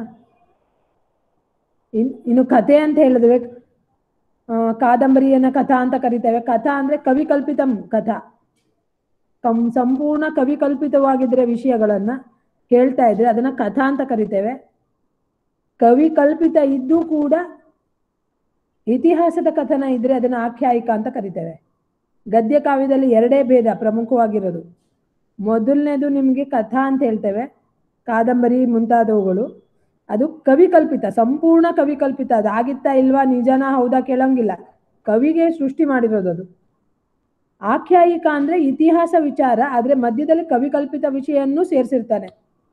A: ಇನ್ ಇನ್ನು ಕಥೆ ಅಂತ ಹೇಳಿದ್ರೆ ಆ, ಕಾದಂಬರಿಯನ್ನ ಕಥಾ ಅಂತ ಕರಿತೇವೆ ಕಥಾ ಅಂದ್ರೆ ಕವಿ ಕಲ್ಪಿತಂ ಕಥಾ ಕಂ ಸಂಪೂರ್ಣ ಕವಿ ಕಲ್ಪಿತವಾಗಿದ್ರೆ ವಿಷಯಗಳನ್ನ ಹೇಳ್ತಾ ಇದ್ರೆ ಅದನ್ನ ಕಥಾ ಅಂತ ಕರಿತೇವೆ ಕವಿ ಕಲ್ಪಿತ ಇದ್ದು ಕೂಡ ಇತಿಹಾಸದ ಕಥನ ಇದ್ರೆ ಅದನ್ನ ಆಖ್ಯಾಯಿಕ ಅಂತ ಕರಿತೇವೆ ಗದ್ಯ ಕಾವ್ಯದಲ್ಲಿ ಎರಡೇ ಭೇದ ಪ್ರಮುಖವಾಗಿರೋದು ಮೊದಲನೇದು ನಿಮಗೆ ಕಥಾ ಅಂತ ಹೇಳ್ತೇವೆ ಕಾದಂಬರಿ ಮುಂತಾದವುಗಳು ಅದು ಕವಿ ಕಲ್ಪಿತ ಸಂಪೂರ್ಣ ಕವಿ ಕಲ್ಪಿತ ಅದು ಆಗಿತ್ತಾ ಇಲ್ವಾ ನಿಜನಾ ಹೌದಾ ಕೇಳಂಗಿಲ್ಲ ಕವಿಗೆ ಸೃಷ್ಟಿ ಮಾಡಿರೋದು ಅದು ಆಖ್ಯಾಯಿಕ ಅಂದ್ರೆ ಇತಿಹಾಸ ವಿಚಾರ ಆದ್ರೆ ಮಧ್ಯದಲ್ಲಿ ಕವಿ ಕಲ್ಪಿತ ವಿಷಯನ್ನು ಸೇರಿಸಿರ್ತಾನೆ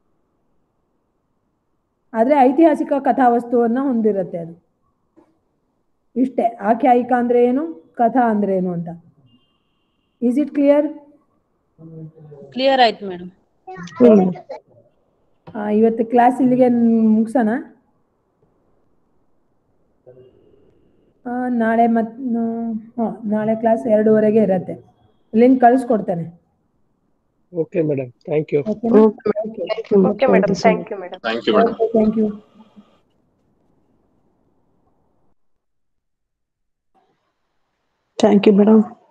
A: ಆದ್ರೆ ಐತಿಹಾಸಿಕ ಕಥಾವಸ್ತುವನ್ನ ಹೊಂದಿರುತ್ತೆ ಅದು ಇಷ್ಟೇ ಆಖ್ಯಾಯಿಕ ಅಂದ್ರೆ ಏನು ಕಥಾ ಅಂದ್ರೆ ಏನು ಅಂತ ಈಸ್ ಇಟ್ ಕ್ಲಿಯರ್
J: ಕ್ಲಿಯರ್ ಆಯ್ತು ಮೇಡಮ್
A: ಇವತ್ತು ಕ್ಲಾಸ್ ಇಲ್ಲಿಗೆ ಮುಗಿಸೋಣ ಆ, ನಾಳೆ ಮತ್ ಹಾಂ ನಾಳೆ ಕ್ಲಾಸ್ ಎರಡೂವರೆಗೆ ಇರತ್ತೆ ಲಿಂಕ್ ಕಳಿಸ್ಕೊಡ್ತೇನೆ
G: ಓಕೆ ಮೇಡಮ್ ಥ್ಯಾಂಕ್ ಯು
A: ಓಕೆನಾ
C: okay madam thank you madam
K: thank you madam
A: thank you
L: thank you madam